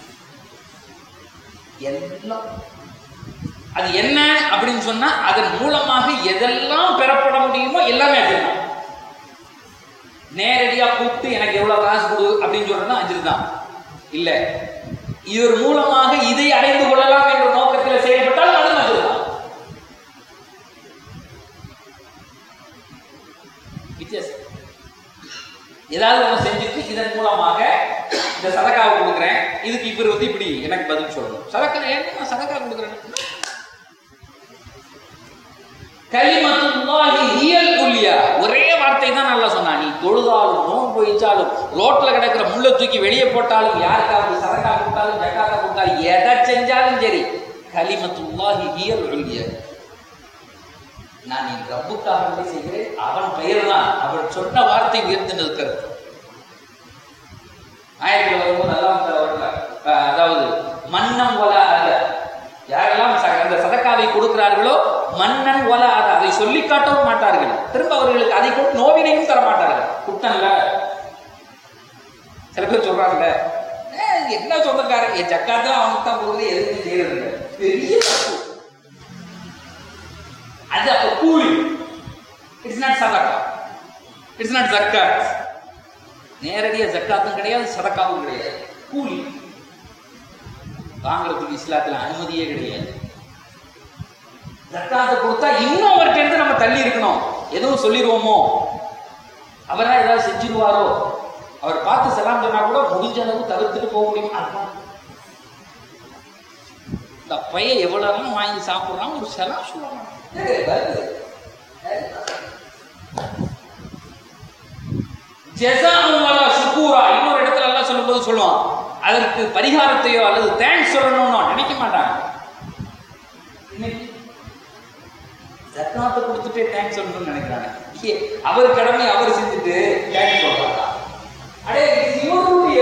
எல்லாம் அது என்ன அப்படின்னு சொன்னா அதன் மூலமாக எதெல்லாம் பெறப்பட முடியுமோ எல்லாமே அஜ்ர் தான் நேரடியா கூப்பிட்டு எனக்கு எவ்வளவு காசு கொடு அப்படின்னு சொல்றது அஜிர் தான் இல்ல இவர் மூலமாக இதை அடைந்து கொள்ளலாம் என்ற நோக்கத்தில் செயல்பட்டால் அது அஜிர் தான் வித்தியாசம் ஏதாவது ஒன்று செஞ்சுட்டு இதன் மூலமாக இந்த சதக்காவை கொடுக்குறேன் இதுக்கு இவர் வந்து இப்படி எனக்கு பதில் சொல்லணும் சதக்கா ஏன் நான் சதக்கா கொடுக்குறேன் கலிமத்துல்லாஹி ஹியல் குல்லியா ஒரே வார்த்தை தான் நல்லா சொன்னா நீ தொழுதாலும் நோன்பு வைச்சாலும் ரோட்ல கிடக்கிற முள்ள தூக்கி வெளியே போட்டாலும் யாருக்காவது சரக்கா கொடுத்தாலும் ஜக்காத்தா கொடுத்தாலும் எதை செஞ்சாலும் சரி கலிமத்துல்லாஹி ஹியல் குல்லியா நான் என் ரப்புக்காக வேண்டி செய்கிறேன் அவன் பெயர் தான் அவன் சொன்ன வார்த்தை உயர்ந்து நிற்கிறது ஆயிரத்தில் வரும்போது அல்லாஹ் அவர்கள் அதாவது மன்னம் ஒல அத யாரெல்லாம் ச- அந்த சதக்காவை கொடுக்கிறார்களோ மன்னன் ஒல அத அதை சொல்லி காட்டவும் மாட்டார்கள் திரும்ப அவர்களுக்கு அதை கொண்டு நோவினையும் தர மாட்டார்கள் குட்டன்ல சில பேர் சொல்றாங்கல்ல "ஏ, என்ன சொந்தக்காரன் என் ஜக்காத்து அவனுக்கு தான் கொடுக்குறது எதுவுமே செய்யறது இல்லை பெரிய தப்பு அது அப்ப கூலி இட்ஸ் நாட் சதக்கா இட்ஸ் நாட் ஜக்காத் நேரடியா ஜக்காத்தும் கிடையாது சதக்காவும் கிடையாது கூலி வாங்குறதுக்கு இஸ்லாத்துல அனுமதியே கிடையாது ஜக்காத்தை கொடுத்தா இன்னும் அவர்கிட்ட இருந்து நம்ம தள்ளி இருக்கணும் எதுவும் சொல்லிடுவோமோ அவரா ஏதாவது செஞ்சிருவாரோ அவர் பார்த்து சலாம் சொன்னா கூட முடிஞ்ச அளவு தவிர்த்துட்டு போக முடியும் அதுதான் இந்த பையன் எவ்வளவு வாங்கி சாப்பிடுறான் ஒரு சலாம் சொல்லணும் ஏய், வருது. ஜெசாவும் வலா ஷுக்கூரா இன்னொரு இடத்துல எல்லாம் சொல்லும்போது சொல்லுவான் அதற்கு பரிகாரத்தையோ அல்லது தேங்க்ஸ் சொல்லணும்னோ நினைக்க மாட்டாங்க இன்னைக்கு ஜக்காத்தை கொடுத்துட்டே தேங்க்ஸ் சொல்லணும்னு நினைக்கிறாங்க ஏ, அவர் கடமை அவர் செஞ்சுட்டு தேங்க்ஸ் சொல்றாங்க அடே இவருடைய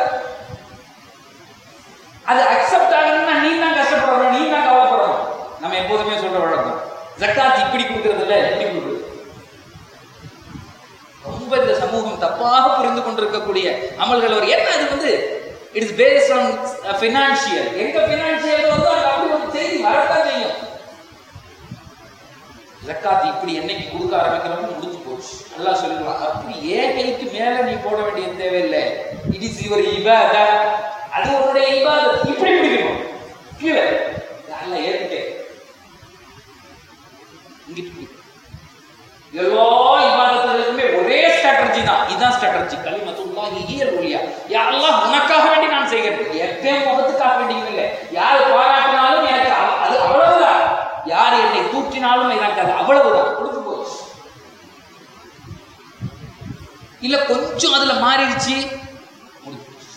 அது அக்செப்ட் ஆகணும்னா நீ தான் கஷ்டப்படணும் நீ தான் கவலைப்படணும் நம்ம எப்போதுமே சொல்ற வழக்கம் ஜக்காத் இப்படி கொடுக்கறது இல்ல இப்படி கொடுக்குறது ரொம்ப இந்த சமூகம் தப்பாக புரிந்து கொண்டிருக்கக்கூடிய அமல்கள் ஒரு என்ன அது வந்து இட்ஸ் பேஸ்ட் ஆன் ஃபினான்ஷியல் எங்க ஃபினான்ஷியல் வந்து அங்க அப்படி ஒரு செய்தி வரத்தான் செய்யும் ஜக்காத் இப்படி என்னைக்கு கொடுக்க ஆரம்பிக்கிறோமோ முடிஞ்சு போச்சு அல்லாஹ் சொல்லுவான் அப்படி ஏன் கைக்கு மேல நீ போட வேண்டிய தேவையில்லை இட் இஸ் யுவர் இபாத அது உன்னுடைய இபாதத் இப்படி பிடிக்கணும் கீழே நல்லா ஏத்துட்டே இங்கிட்டு பிடி. எல்லா இபாதத்துகளுக்குமே ஒரே ஸ்ட்ராட்டஜி தான் இதுதான் ஸ்ட்ராட்டஜி கலிமத்துல்லாஹி ஹியல் உலியா யா அல்லாஹ் உனக்காக வேண்டி நான் செய்கிறேன் எப்பயும் முகத்துக்காக வேண்டியும் இல்லை யார் பாராட்டினாலும் எனக்கு அவ- அது அவ்வளவுதான் யார் என்னை தூற்றினாலும் எனக்கு அது அவ்வளவுதான் கொடுத்து போச்சு இல்ல கொஞ்சம் அதுல மாறிடுச்சு முடிஞ்சு போச்சு.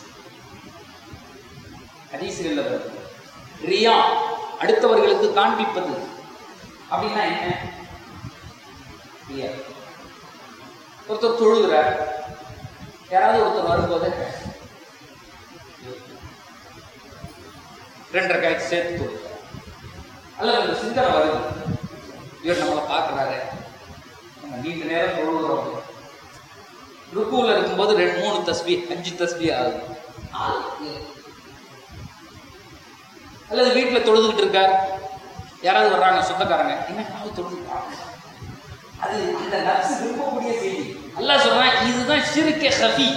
ஹதீஸ்கள்ல வருது ரியா அடுத்தவர்களுக்கு காண்பிப்பது அப்படின்னா என்ன ரியா ஒருத்தர் தொழுகிறார் யாராவது ஒருத்தர் வரும்போது ரெண்டரை காய்ச்சி சேர்த்து தொழுகிறார் அல்லது அந்த சிந்தனை வருது இவர் நம்மளை பார்க்குறாரு நம்ம நீண்ட நேரம் தொழுகிறோம் ருக்குவில் இருக்கும்போது ரெண்டு மூணு தஸ்பி அஞ்சு தஸ்பி ஆகுது ஆகுது. அல்லது வீட்டில் தொழுதுகிட்டு இருக்கார் யாராவது வர்றாங்க சொந்தக்காரங்க என்ன நாள் தொழுதுட்டாங்க அது அந்த நர்ஸ் விரும்பக்கூடிய செய்தி அல்லாஹ் சொல்றான் இதுதான் ஷிருக்கே ஹஃபி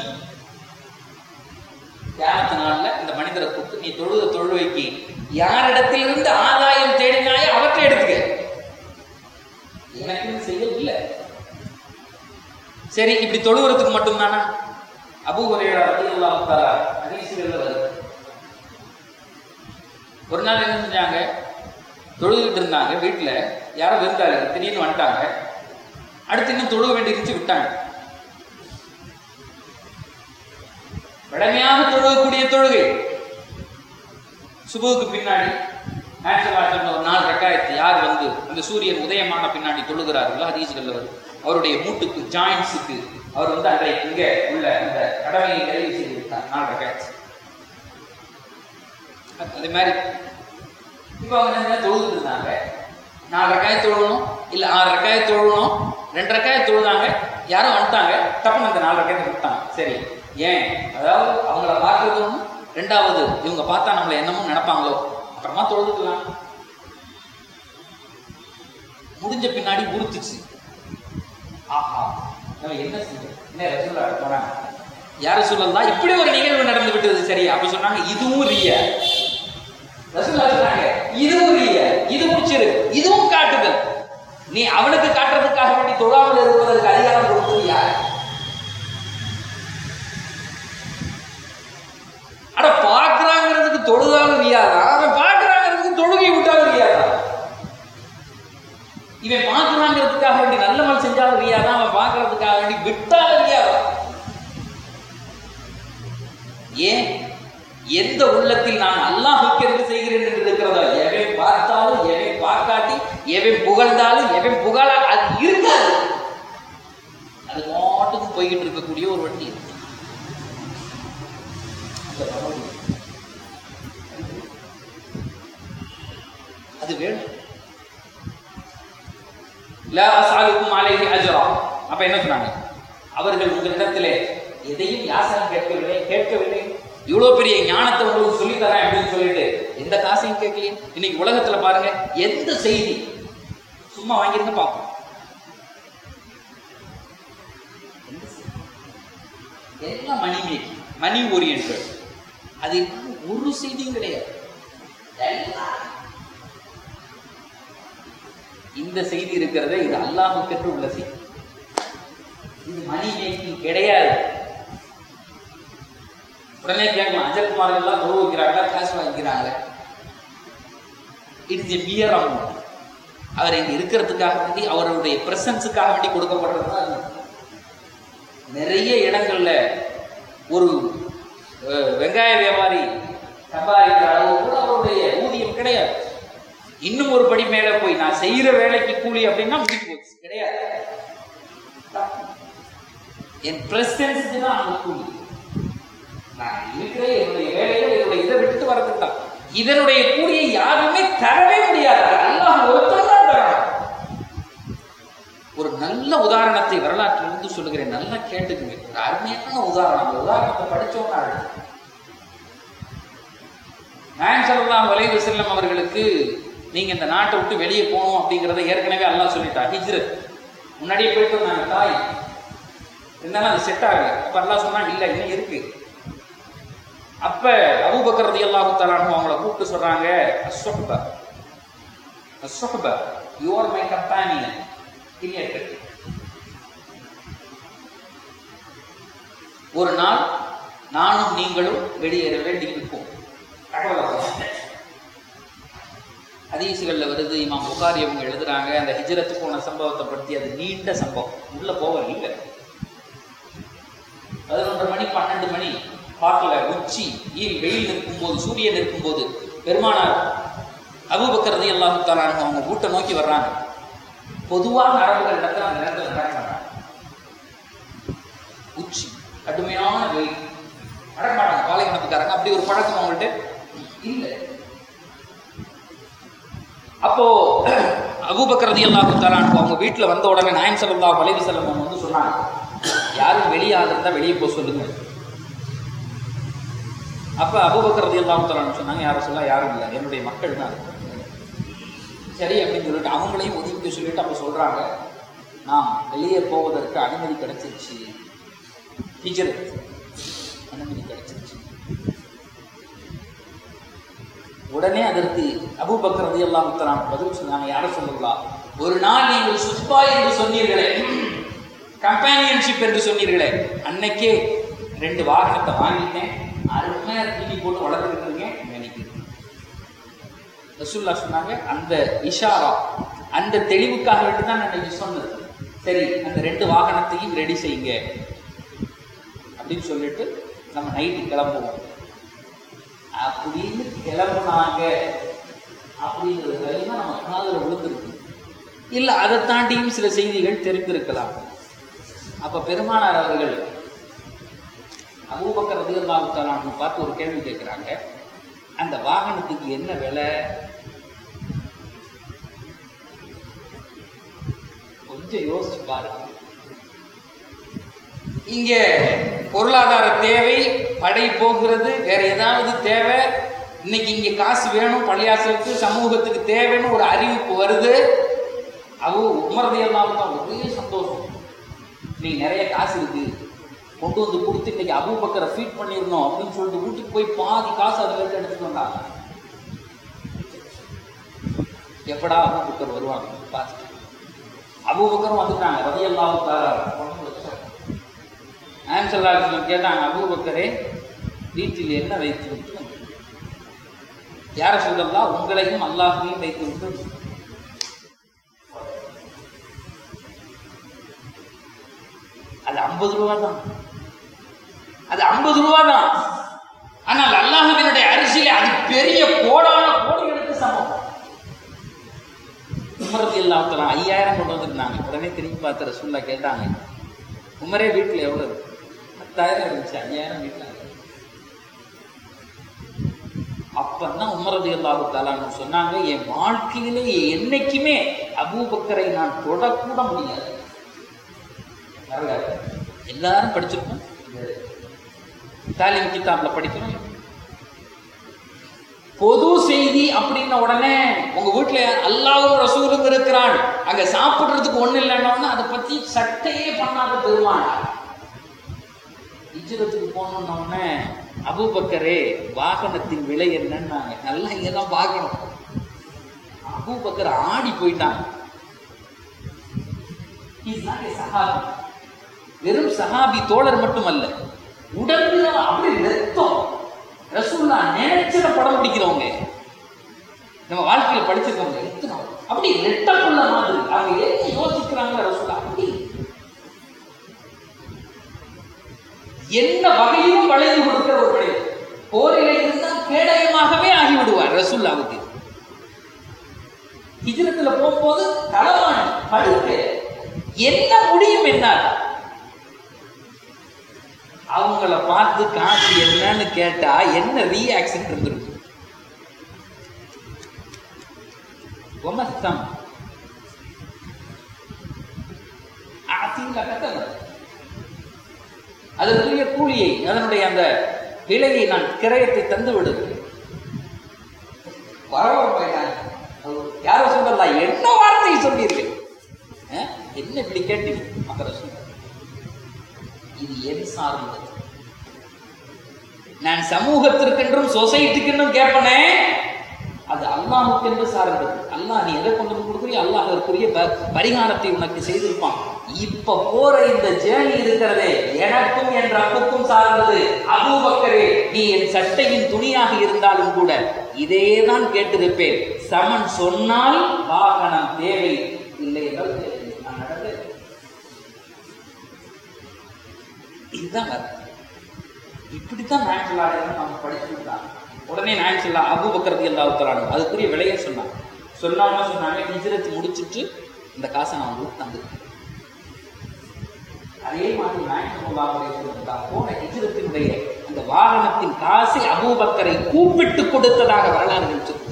கியாமத்து நாள்ல இந்த மனிதரை கூப்பிட்டு நீ தொழுத தொழுவைக்கு யாரிடத்திலிருந்து ஆதாயம் தேடினாயோ அவற்றை எடுத்துக்க எனக்குன்னு செய்ய இல்லை சரி இப்படி தொழுவுறதுக்கு மட்டும்தானா அபூ ஹுரைரா ரலியல்லாஹு தஆலா ஹதீஸ்கள்ல வருது ஒரு நாள் என்ன செஞ்சாங்க தொழுதுகிட்டு இருந்தாங்க வீட்டில் யாரோ விருந்தாளி திடீர்னு வந்துட்டாங்க அடுத்து இன்னும் தொழுக வேண்டியிருந்துச்சு விட்டாங்க வடமையாக தொழுகக்கூடிய தொழுகை சுபுவுக்கு பின்னாடி ஆன்சலாட்டம் ஒரு நாலு ரக்காயத்து யார் வந்து அந்த சூரியன் உதயமான பின்னாடி தொழுகிறார்களோ ஹதீஸ்கள்ல வருது அவருடைய மூட்டுக்கு ஜாயின்ஸுக்கு அவர் வந்து அன்றைக்கு இங்கே உள்ள அந்த கடமையை நிறைவு செய்து விட்டார் நாலு ரக்காயத்து அதே மாதிரி இப்போ அவங்க என்ன தொழுதுட்டு இருந்தாங்க நாலு ரக்காய தொழணும் இல்லை ஆறு ரக்காய தொழணும் ரெண்டு ரக்காய தொழுதாங்க யாரும் வந்துட்டாங்க டப்புன்னு அந்த நாலு ரக்காயத்தை விட்டாங்க சரி ஏன் அதாவது அவங்கள பார்க்கறது ஒண்ணு ரெண்டாவது இவங்க பார்த்தா நம்மளை என்னமோ நினைப்பாங்களோ அப்புறமா தொழுதுக்கலாம் முடிஞ்ச பின்னாடி உறுத்துச்சு ஆஹா நம்ம என்ன செஞ்சோம் என்ன ரசூலா போனாங்க யாரும் சொல்லலாம் இப்படி ஒரு நிகழ்வு நடந்து விட்டது சரி அப்ப சொன்னாங்க இதுவும் ரிய ரசூலா சொன்னாங்க இதுவும் ரிய இது முடிச்சிரு இதுவும் காட்டுதல் நீ அவனுக்கு காட்டுறதுக்காக வேண்டி தொழாமல் இருப்பதற்கு அதிகாரம் கொடுத்தது யார் அட பாக்குறாங்கிறதுக்கு தொழுதாலும் ரியாதா அவன் பாக்குறாங்கிறதுக்கு தொழுகை விட்டாலும் ரியாதா இவன் பார்க்கறாங்கிறதுக்காக வேண்டி நல்லமல் செஞ்சாலும் ரியாதா அவன் பார்க்கறதுக்காக வேண்டி விட்டாலும் ரியாதா ஏன் எந்த உள்ளத்தில் நான் அல்லாஹுக்கு என்று செய்கிறேன் என்று இருக்கிறதோ எவன் பார்த்தாலும் எவன் பார்க்காட்டி எவன் புகழ்ந்தாலும் எவன் புகழா அது இருக்காது அது மாட்டுக்கு போய்கிட்டு இருக்கக்கூடிய ஒரு வண்டி இருக்கு அந்த பகவதி. அது வேணும் லா அஸ்அலுக்கும் அலைஹி அஜ்ரா அப்ப என்ன சொன்னாங்க அவர்கள் உங்களிடத்திலே எதையும் யாசகம் கேட்கவில்லை கேட்கவில்லை இவ்வளவு பெரிய ஞானத்தை உங்களுக்கு சொல்லி தரேன் அப்படின்னு சொல்லிட்டு எந்த காசையும் கேட்கலையே இன்னைக்கு உலகத்துல பாருங்க எந்த செய்தி சும்மா வாங்கிருங்க பார்ப்போம் எந்த செய்தி? எல்லாம் மணி மேக்கிங் மணி ஓரியன்ட் அது இல்லாம ஒரு செய்தியும் கிடையாது எல்லாம் இந்த செய்தி இருக்கிறதே இது அல்லாஹுக்கென்று உள்ள செய்தி இது மணி மேக்கிங் கிடையாது உடனே கேட்கலாம் அஜல்குமார் எல்லாம் தொழு வைக்கிறாங்களா காசு வாங்கிக்கிறாங்க இட்ஸ் எ பியர் அமௌண்ட் அவர் இங்க இருக்கிறதுக்காக வேண்டி அவருடைய பிரசன்ஸுக்காக வேண்டி கொடுக்கப்படுறது தான் அது. நிறைய இடங்கள்ல ஒரு அஹ், வெங்காய வியாபாரி சம்பாதிக்கிற அளவு கூட அவருடைய ஊதியம் கிடையாது இன்னும் ஒரு படி மேல போய் நான் செய்யற வேலைக்கு கூலி அப்படின்னா முடிஞ்சு போச்சு கிடையாது என் பிரசன்ஸுக்கு தான் அந்த கூலி நான் இருக்கிற என்னுடைய வேலையில என்னுடைய இதை விட்டு வரதுக்கு தான் இதனுடைய கூலியை யாருமே தரவே முடியாது அல்லாஹ் ஒருத்தர் தான் தரணும் ஒரு நல்ல உதாரணத்தை வரலாற்றிலிருந்து சொல்லுகிறேன் நல்லா கேட்டுக்குங்க ஒரு அருமையான உதாரணம் அந்த உதாரணத்தை படிச்சோம்னா அழகு. நாயன் ஸல்லல்லாஹு அலைஹி வஸல்லம் அவர்களுக்கு நீங்க இந்த நாட்டை விட்டு வெளியே போகணும் அப்படிங்கிறத ஏற்கனவே அல்லாஹ் சொல்லிட்டா ஹிஜ்ரத் முன்னாடியே போயிட்டு வந்தாங்க தாய் இருந்தாலும் அது செட் ஆகல அப்ப அல்லாஹ் சொன்னா இல்ல இன்னும் இருக்கு அப்ப அபூபக்கர் ரலியல்லாஹு தஆலா அன்ஹு அவங்கள கூப்பிட்டு சொல்றாங்க அஸ்ஸஹ்பா அஸ்ஸஹ்பா you are my companion creator ஒரு நாள் நானும் நீங்களும் வெளியேற வேண்டி இருக்கும் தகவல் அது ஹதீஸுகளில் வருது இமாம் புகாரி அவங்க எழுதுறாங்க அந்த ஹிஜ்ரத்து போன சம்பவத்தை பற்றி அது நீண்ட சம்பவம் உள்ள போக இல்லை பதினொன்றரை மணி பன்னெண்டு மணி காட்டுல உச்சி ஈ வெயில் இருக்கும்போது சூரியன் இருக்கும்போது பெருமானார் அபூபக்கர் எல்லாம் தாலானு அவங்க வீட்டை நோக்கி வர்றாங்க பொதுவாக அரபுகள் இடத்துல அந்த நேரத்தில் நடக்க மாட்டாங்க உச்சி கடுமையான வெயில் நடக்க மாட்டாங்க பாலைவனத்துக்காரங்க அப்படி ஒரு பழக்கம் அவங்கள்ட்ட இல்லை அப்போ அபூபக்கர் ரலியல்லாஹு தஆலா அன்ஹு அவங்க வீட்டில் வந்த உடனே நாயம் ஸல்லல்லாஹு அலைஹி வஸல்லம் அவங்க வந்து சொன்னாங்க யாரும் வெளியாக இருந்தால் வெளியே போக சொல்லுங்க அப்போ அபூபக்கர் ரலியல்லாஹு தஆலா அன்ஹு சொன்னாங்க யாரும் சொல்ல யாரும் இல்லை என்னுடைய மக்கள் தான் இருக்காங்க. சரி அப்படின்னு சொல்லிட்டு அவங்களையும் ஒதுக்கி சொல்லிட்டு அப்போ சொல்றாங்க நாம் வெளியே போவதற்கு அனுமதி கிடைச்சிருச்சு ஹிஜ்ரத் அனுமதி கிடைச்சிருச்சு உடனே அதற்கு அபூபக்கர் ரலியல்லாஹு தஆலா பதில் சொன்னாங்க யார சொல்லலாம் ஒரு நாள் நீங்கள் சுப்பா என்று சொன்னீர்களே கம்பானியன்ஷிப் என்று சொன்னீர்களே அன்னைக்கே ரெண்டு வாகனத்தை வாங்கிட்டேன் அருமையா தூக்கி போட்டு வளர்த்துக்கிட்டு இருக்கேன் நினைக்கிறேன் ரசூல்லா சொன்னாங்க அந்த இஷாரா அந்த தெளிவுக்காக வேண்டி தான் நான் இன்னைக்கு சொன்னது சரி அந்த ரெண்டு வாகனத்தையும் ரெடி செய்யுங்க அப்படின்னு சொல்லிட்டு நம்ம நைட்டு கிளம்புவோம் அப்படின்னு கிளம்புனாங்க அப்படிங்கிறது வரையும் நம்ம காதில் விழுந்திருக்கு இல்லை அதை தாண்டியும் சில செய்திகள் தெரிந்திருக்கலாம் அப்போ பெருமானார் அவர்கள் அபூபக்கர் ரதியல்லாஹு தஆலான்னு பார்த்து ஒரு கேள்வி கேட்குறாங்க அந்த வாகனத்துக்கு என்ன விலை கொஞ்சம் யோசிச்சு பாருங்க இங்க பொருளாதார தேவை படை போகிறது வேற ஏதாவது தேவை இன்னைக்கு இங்க காசு வேணும் பள்ளியாசலுக்கு சமூகத்துக்கு தேவைன்னு ஒரு அறிவிப்பு வருது அவ உமரதையெல்லாம் தான் ஒரே சந்தோஷம் நீ நிறைய காசு இருக்கு கொண்டு வந்து கொடுத்து இன்னைக்கு அபூபக்கரை ஃபீட் பண்ணிடணும் அப்படின்னு சொல்லிட்டு வீட்டுக்கு போய் பாதி காசு அதுல இருந்து எடுத்துட்டு வந்தாங்க எப்படா அபூபக்கர் வருவாங்க பார்த்துட்டு அபூபக்கரும் வந்துட்டாங்க ரதியல்லாஹு தஆலா கொண்டு வச்சாங்க ஆன்சல்லாஹ் கேட்டாங்க அபூபக்கரே வீட்டில் என்ன வைத்து விட்டு வந்தீர்கள்? யார சொல்லலாம் உங்களையும் அல்லாஹையும் வைத்து விட்டு வந்தீர்கள். அது ஐம்பது ரூபா தான் அது ஐம்பது ரூபா தான் ஆனால் அல்லாஹுவினுடைய அரிசியில அது பெரிய கோடான கோடிகளுக்கு சமம் உமரது இல்லாமத்தலாம் ஐயாயிரம் கொண்டு வந்திருந்தாங்க உடனே திரும்பி பார்த்து ரசூல்லா கேட்டாங்க உமரே வீட்டில் எவ்வளோ இருக்கு பத்தாயிரம் இருந்துச்சு ஐயாயிரம் வீட்டில் அப்பதான் உமரது இல்லாஹு தாலான்னு சொன்னாங்க என் வாழ்க்கையிலே என்னைக்குமே அபூபக்கரை நான் தொடக்கூட முடியாது வரலாறு. எல்லாரும் படிச்சிருக்கோம் தாலிம் கிதாப்ல படிக்கிறோம் பொது செய்தி அப்படின்ன உடனே உங்க வீட்டுல அல்லாவும் ரசூலும் இருக்கிறான் அங்க சாப்பிடுறதுக்கு ஒண்ணு இல்லைன்னா அதை பத்தி சட்டையே பண்ணாத பெருமான் இஜ்ரத்துக்கு போனோம்ன உடனே அபூபக்கரே வாகனத்தின் விலை என்னன்னாங்க நல்லா இங்கதான் பார்க்கணும் அபூபக்கர் ஆடி போயிட்டாங்க He's not a சஹாபி வெறும் சஹாபி தோழர் மட்டுமல்ல உடம்புல அப்படி ரத்தம் ரசூல்லா நினைச்சத படம் பிடிக்கிறவங்க நம்ம வாழ்க்கையில படிச்சிருக்கவங்க ரத்தம் அப்படி ரெட்டப்புள்ள மாதிரி அவங்க என்ன யோசிக்கிறாங்க ரசூல்லா அப்படி என்ன வகையிலும் வளைந்து கொடுக்கிற ஒரு மனிதர் போரில இருந்தால் கேடயமாகவே ஆகிவிடுவார் ரசூல்லாவுக்கு ஹிஜ்ரத்துல போகும்போது களவாணி படுக்கை என்ன முடியும் என்ன அவங்கள பார்த்து காசு என்னன்னு கேட்டா என்ன ரீஆக்ஷன் இருந்திருக்கும் ஒமஸ்தம் ஆசிங்கள கத்தல அதற்குரிய கூலியை அதனுடைய அந்த விலையை நான் கிரயத்தை தந்து விடுகிறேன் வரவ யாரோ சொல்லலாம் என்ன வார்த்தை சொன்னீர்கள் அஹ்? என்ன இப்படி கேட்டீங்க மக்கள் சொல்ல இது என் சார்ந்தது நான் சமூகத்திற்கென்றும் சொசைட்டிக்கென்றும் கேட்பனே அது அல்லாஹுக்கென்று சார்ந்தது அல்லாஹ் நீ எதை கொண்டு வந்து கொடுக்குறியோ அல்லாஹ் அதற்குரிய ப- பரிகாரத்தை உனக்கு செய்திருப்பான் இப்ப போற இந்த ஜேர்னி இருக்கிறதே எனக்கும் என் ரப்புக்கும் சார்ந்தது அபூபக்கரே நீ என் சட்டையின் துணியாக இருந்தாலும் கூட இதே தான் கேட்டிருப்பேன் சமன் சொன்னால் வாகனம் தேவை இல்லை என்றால் தேவை. நான் நடந்தேன் இதுதான் கருத்து இப்படித்தான் நாயன் சொல்லாடுன்னு நம்ம படிச்சுட்டாங்க உடனே நாயன் சொல்லா அபுபக்கரது எல்லா உத்தரானு அதுக்குரிய விலையை சொன்னாங்க சொல்லாம சொன்னாங்க ஹிஜ்ரத் முடிச்சிட்டு இந்த காசை நான் உங்களுக்கு தந்துருக்கேன் அதே மாதிரி நாயன் சொல்லா போன ஹிஜ்ரத்தினுடைய அந்த வாகனத்தின் காசை அபூபக்கரை கூப்பிட்டு கொடுத்ததாக வரலாறு சொல்லுகிறது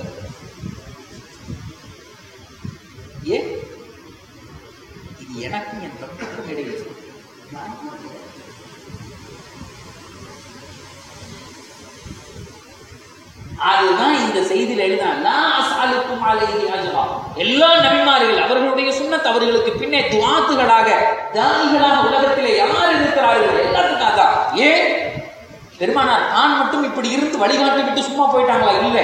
ஏன் இது எனக்கும் என் ரத்தத்துக்கும் இடையே நான் அதுதான் இந்த செய்தியில் எழுதினா சாலுக்கும் அலைஹி அஜ்ரா எல்லா நபிமார்கள் அவர்களுடைய சுன்னத் அவர்களுக்கு பின்னே துவாத்துகளாக தானிகளாக உலகத்திலே யார் இருக்கிறார்கள் எல்லாத்துக்காக தான். ஏன் பெருமானார் தான் மட்டும் இப்படி இருந்து வழிகாட்டி விட்டு சும்மா போயிட்டாங்களா இல்ல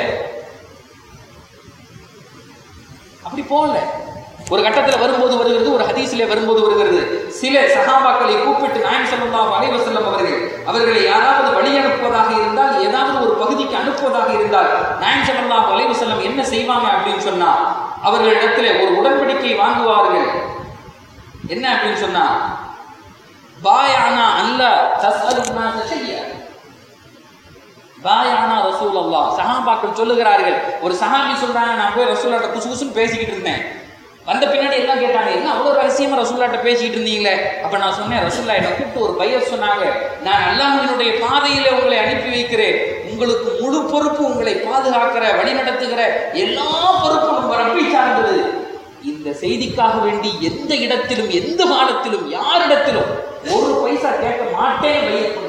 அப்படி போகல ஒரு கட்டத்துல வரும்போது வருகிறது ஒரு ஹதீஸிலே வரும்போது வருகிறது சில சகாபாக்களை கூப்பிட்டு நாயன் ஸல்லல்லாஹு அலைஹி வஸல்லம் அவர்கள் அவர்களை யாராவது வழி அனுப்புவதாக இருந்தால் ஏதாவது ஒரு பகுதிக்கு அனுப்புவதாக இருந்தால் நாயன் ஸல்லல்லாஹு அலைஹி வஸல்லம் என்ன செய்வாங்க அப்படின்னு சொன்னா அவர்களிடத்துல ஒரு உடன்படிக்கை வாங்குவார்கள் என்ன அப்படின்னு சொன்னா பாயானா அல்ல தஸ்அலுன்னா செய்ய பாயானா ரசூல் அல்லாஹ் சஹாபாக்கள் சொல்லுகிறார்கள் ஒரு சஹாபி சொல்றாங்க நான் போய் ரசூல்லாட்ட குசு குசுன்னு பேசிக்கிட்டு இருந்தேன் வந்த பின்னாடி எல்லாம் கேட்டாங்க என்ன அவ்வளோ ரகசியமா ரசூல்லாட்ட பேசிக்கிட்டு இருந்தீங்களே அப்ப நான் சொன்னேன் ரசூல்லா என்னை கூப்பிட்டு ஒரு பையர் சொன்னாங்க நான் அல்லாஹ்வினுடைய பாதையில உங்களை அனுப்பி வைக்கிறேன் உங்களுக்கு முழு பொறுப்பு உங்களை பாதுகாக்கிற வழி நடத்துகிற எல்லா பொறுப்பும் நம்ம ரப்பை சார்ந்தது இந்த செய்திக்காக வேண்டி எந்த இடத்திலும் எந்த காலத்திலும் யாரிடத்திலும் ஒரு பைசா கேட்க மாட்டேன் வெளியே பண்ணுங்க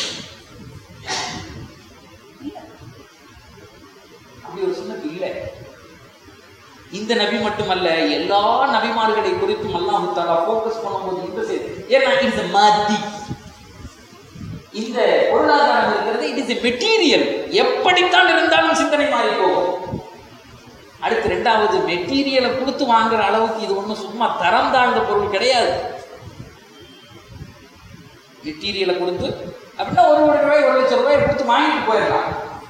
அப்படி ஒரு சுண்ணத்து இல்லை இந்த நபி மட்டுமல்ல எல்லா நபிமார்களை குறித்தும் அல்லாஹ் தாலா ஃபோக்கஸ் பண்ணும்போது இந்த செய்தி ஏன்னா இட்ஸ் மாதி இந்த பொருளாதாரம் இருக்கிறது இட் இஸ் மெட்டீரியல் எப்படித்தான் இருந்தாலும் சிந்தனை மாறி போகும் அடுத்து ரெண்டாவது மெட்டீரியலை கொடுத்து வாங்குற அளவுக்கு இது ஒன்றும் சும்மா தரம் தாழ்ந்த பொருள் கிடையாது மெட்டீரியலை கொடுத்து அப்படின்னா ஒரு கோடி ரூபாய் ஒரு லட்சம் ரூபாய் கொடுத்து வாங்கிட்டு போயிடலாம்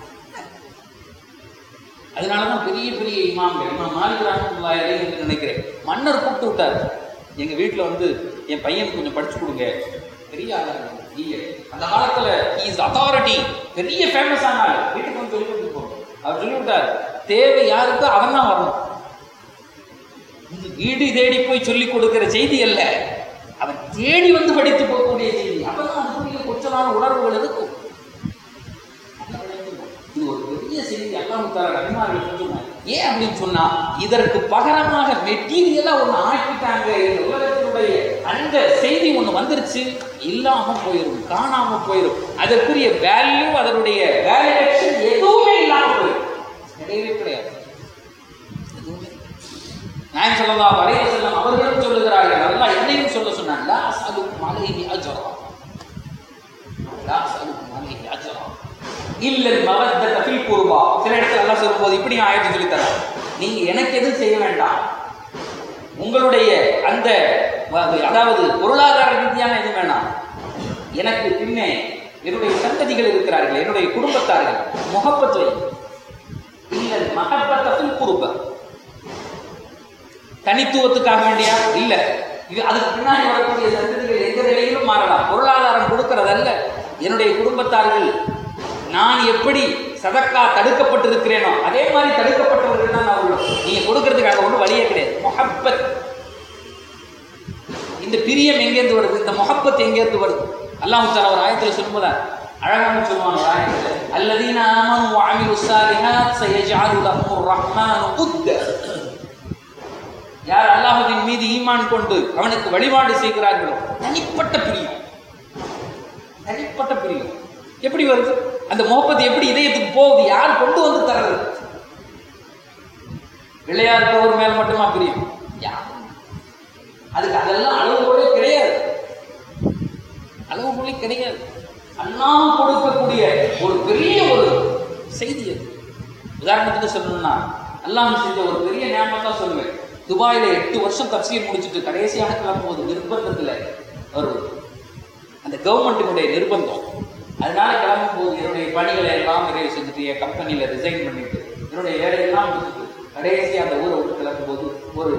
அதனால தான் பெரிய பெரிய இமாம்கள் இமாம் மாலிக் ரஹமத்துல்லாஹி அலைஹி என்று நினைக்கிறேன் மன்னர் கூப்பிட்டு விட்டார் எங்க வீட்டில் வந்து என் பையனுக்கு கொஞ்சம் படிச்சு கொடுங்க பெரிய ஆளா இருந்தாரு. ஈய. அந்த காலத்துல இஸ் அத்தாரிட்டி பெரிய ஃபேமஸ் ஆனாள் வீட்டுக்கு வந்து சொல்லி கொடுத்து போகணும் அவர் சொல்லி விட்டார் தேவை யாருக்கோ அவன் தான் வரணும் இது வீடு தேடி போய் சொல்லி கொடுக்கிற செய்தி அல்ல அவன் தேடி வந்து படித்து போகக்கூடிய செய்தி அப்பதான் அதுக்குரிய கொச்சலான உணர்வுகள் இருக்கும் இது ஒரு பெரிய செய்தி அல்லாஹ் தாரா அபிமானிகள் சொல்லுவாங்க ஏன் அப்படின்னு சொன்னா இதற்கு பகரமாக மெட்டீரியலா ஒண்ணு ஆக்கிட்டாங்க இந்த உலகத்தினுடைய அந்த செய்தி ஒண்ணு வந்துருச்சு இல்லாம போயிடும் காணாம போயிடும் அதற்குரிய வேல்யூ அதனுடைய வேலிடேஷன் எதுவுமே இல்லாம போயிடும் கிடையவே கிடையாது எதுவுமே நான் சொல்லலாம் வரைய செல்லம் அவர்களும் சொல்லுகிறார்கள் நல்லா என்னையும் சொல்ல சொன்னாங்க லா அஸ்அலுக்கும் அலைஹி அஜ்ரா லா அஸ்அலுக்கும் அலைஹி அஜ்ரா இல்ல மவத்தத ஃபில் குர்பா சில இடத்துல எல்லாம் சொல்லும்போது இப்படி ஆயத்து சொல்லி தரேன் நீங்க எனக்கு எதுவும் செய்ய வேண்டாம் உங்களுடைய அந்த வ- அதாவது பொருளாதார ரீதியான எதுவும் வேணாம் எனக்கு பின்னே என்னுடைய சந்ததிகள் இருக்கிறார்கள் என்னுடைய குடும்பத்தார்கள் முகப்பத் வை இல்ல மகப்பத்தத்தில் குருப தனித்துவத்துக்காக வேண்டியா இல்ல இது அதுக்கு பின்னாடி வரக்கூடிய சந்ததிகள் எந்த நிலையிலும் மாறலாம் பொருளாதாரம் கொடுக்கறதல்ல என்னுடைய குடும்பத்தார்கள் நான் எப்படி சதக்கா தடுக்கப்பட்டிருக்கிறேனோ அதே மாதிரி தடுக்கப்பட்டவர்கள் தான் அவர்களும் நீங்க கொடுக்கறதுக்காக ஒன்றும் வழியே கிடையாது மொஹப்பத் இந்த பிரியம் எங்கேருந்து வருது இந்த முகப்பத் எங்கேருந்து வருது அல்லாஹ் தாலா ஒரு ஆயத்தில் சொல்லும்போது அழகான சொல்லுவாங்க ஒரு ஆயத்தில் அல்லதீன ஆமனு வஅமிலு ஸாலிஹாத் சயஜஅலு லஹுர் ரஹ்மானு உத்த யார் அல்லாஹ்வின் மீது ஈமான் கொண்டு அவனுக்கு வழிபாடு செய்கிறார்களோ தனிப்பட்ட பிரியம் தனிப்பட்ட பிரியம் எப்படி வருது அந்த முகப்பத் எப்படி இதயத்துக்கு போகுது யார் கொண்டு வந்து தர்றது பிள்ளையா இருக்கிறவர் மேல் மட்டுமா பிரியம் யார் அதுக்கு அதெல்லாம் அளவுகோலே கிடையாது அளவுகோலே கிடையாது அல்லாஹ் கொடுக்கக்கூடிய ஒரு பெரிய ஒரு செய்தி அது உதாரணத்துக்கு சொல்லணும்னா அல்லாஹ் செஞ்ச ஒரு பெரிய ஞாபகம் தான் சொல்லுவேன் துபாயில எட்டு வருஷம் தப்சீர் முடிச்சுட்டு கடைசியாக கிளம்பும்போது நிர்பந்தத்துல ஒரு அந்த கவர்மெண்ட்டினுடைய நிர்பந்தம் அதனால கிளம்பும் போது என்னுடைய பணிகளை எல்லாம் நிறைவு செஞ்சுட்டு என் கம்பெனியில் ரிசைன் பண்ணிட்டு என்னுடைய வேலையெல்லாம் முடிச்சுட்டு கடைசி அந்த ஊரை விட்டு கிளம்பும் போது ஒரு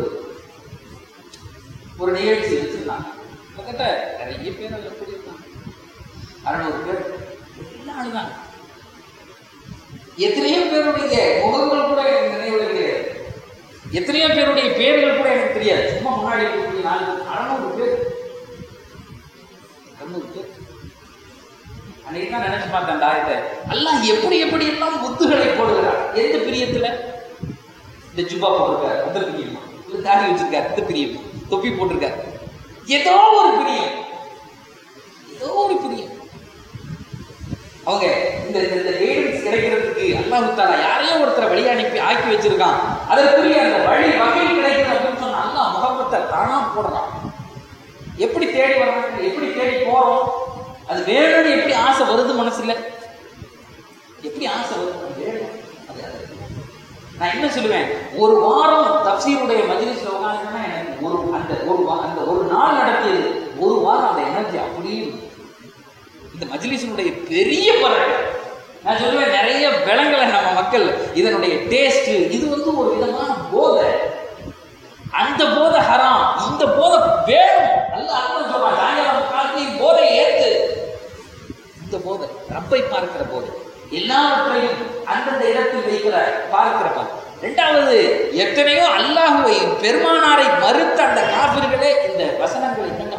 ஒரு நிகழ்ச்சி வச்சிருந்தாங்க கிட்டத்தட்ட நிறைய பேர் அதில் கூடியிருந்தாங்க அறுநூறு பேர் எல்லாம் அழுதாங்க எத்தனையோ பேருடைய முகங்கள் கூட எனக்கு நினைவுல கிடையாது எத்தனையோ பேருடைய பேர்கள் கூட எனக்கு தெரியாது சும்மா முன்னாடி இருக்கக்கூடிய நாலு அறுநூறு பேர் அறுநூறு பேர் அன்னைக்கு தான் நினைச்சு பார்த்தேன் அந்த ஆயத்தை அல்லாஹ் எப்படி எப்படி எல்லாம் முத்துகளை போடுகிறார் எந்த பிரியத்துல இந்த ஜுப்பா போட்டிருக்காரு அந்த பிரியமா இல்ல தாடி வச்சிருக்காரு அந்த பிரியம் தொப்பி போட்டிருக்காரு ஏதோ ஒரு பிரியம் ஏதோ ஒரு பிரியம் அவங்க இந்த இந்த- இந்த கைடன்ஸ் கிடைக்கிறதுக்கு அல்லாஹ் தாலா யாரையோ ஒருத்தரை வழி அனுப்பி ஆக்கி வச்சிருக்கான் அதற்குரிய அந்த வழி வகை கிடைக்குது அப்படின்னு சொன்னா அல்லாஹ் முகப்பத்தை தானா போடுறான் எப்படி தேடி வர்றாங்க எப்படி தேடி போறோம் அது வேணும்னு எப்படி ஆசை வருது மனசுல எப்படி ஆசை வருது அது வேணும் அது அது. நான் என்ன சொல்லுவேன் ஒரு வாரம் தப்சீருடைய மஜ்லிஸ்ல உட்காந்துன்னா எனக்கு ஒரு அந்த ஒரு வா- அந்த ஒரு நாள் நடத்தியது ஒரு வாரம் அந்த எனர்ஜி அப்படியே இருக்கும். இந்த மஜ்லிஸினுடைய பெரிய பறவை நான் சொல்லுவேன் நிறைய விலங்குல நம்ம மக்கள் இதனுடைய டேஸ்ட் இது வந்து ஒரு விதமான போதை அந்த போதை ஹராம் இந்த போதை வேணும் நல்ல அர்த்தம் சொல்றான் சாயங்காலம் காலத்தில் போதை ஏத்து இந்த போதை ரப்பை பார்க்கிற போதை எல்லாவற்றையும் அந்தந்த இடத்தில் வைக்கிற பார்க்கிற போதை இரண்டாவது எத்தனையோ அல்லாஹுவை பெருமானாரை மறுத்த அந்த காபிர்களே இந்த வசனங்களை என்னங்க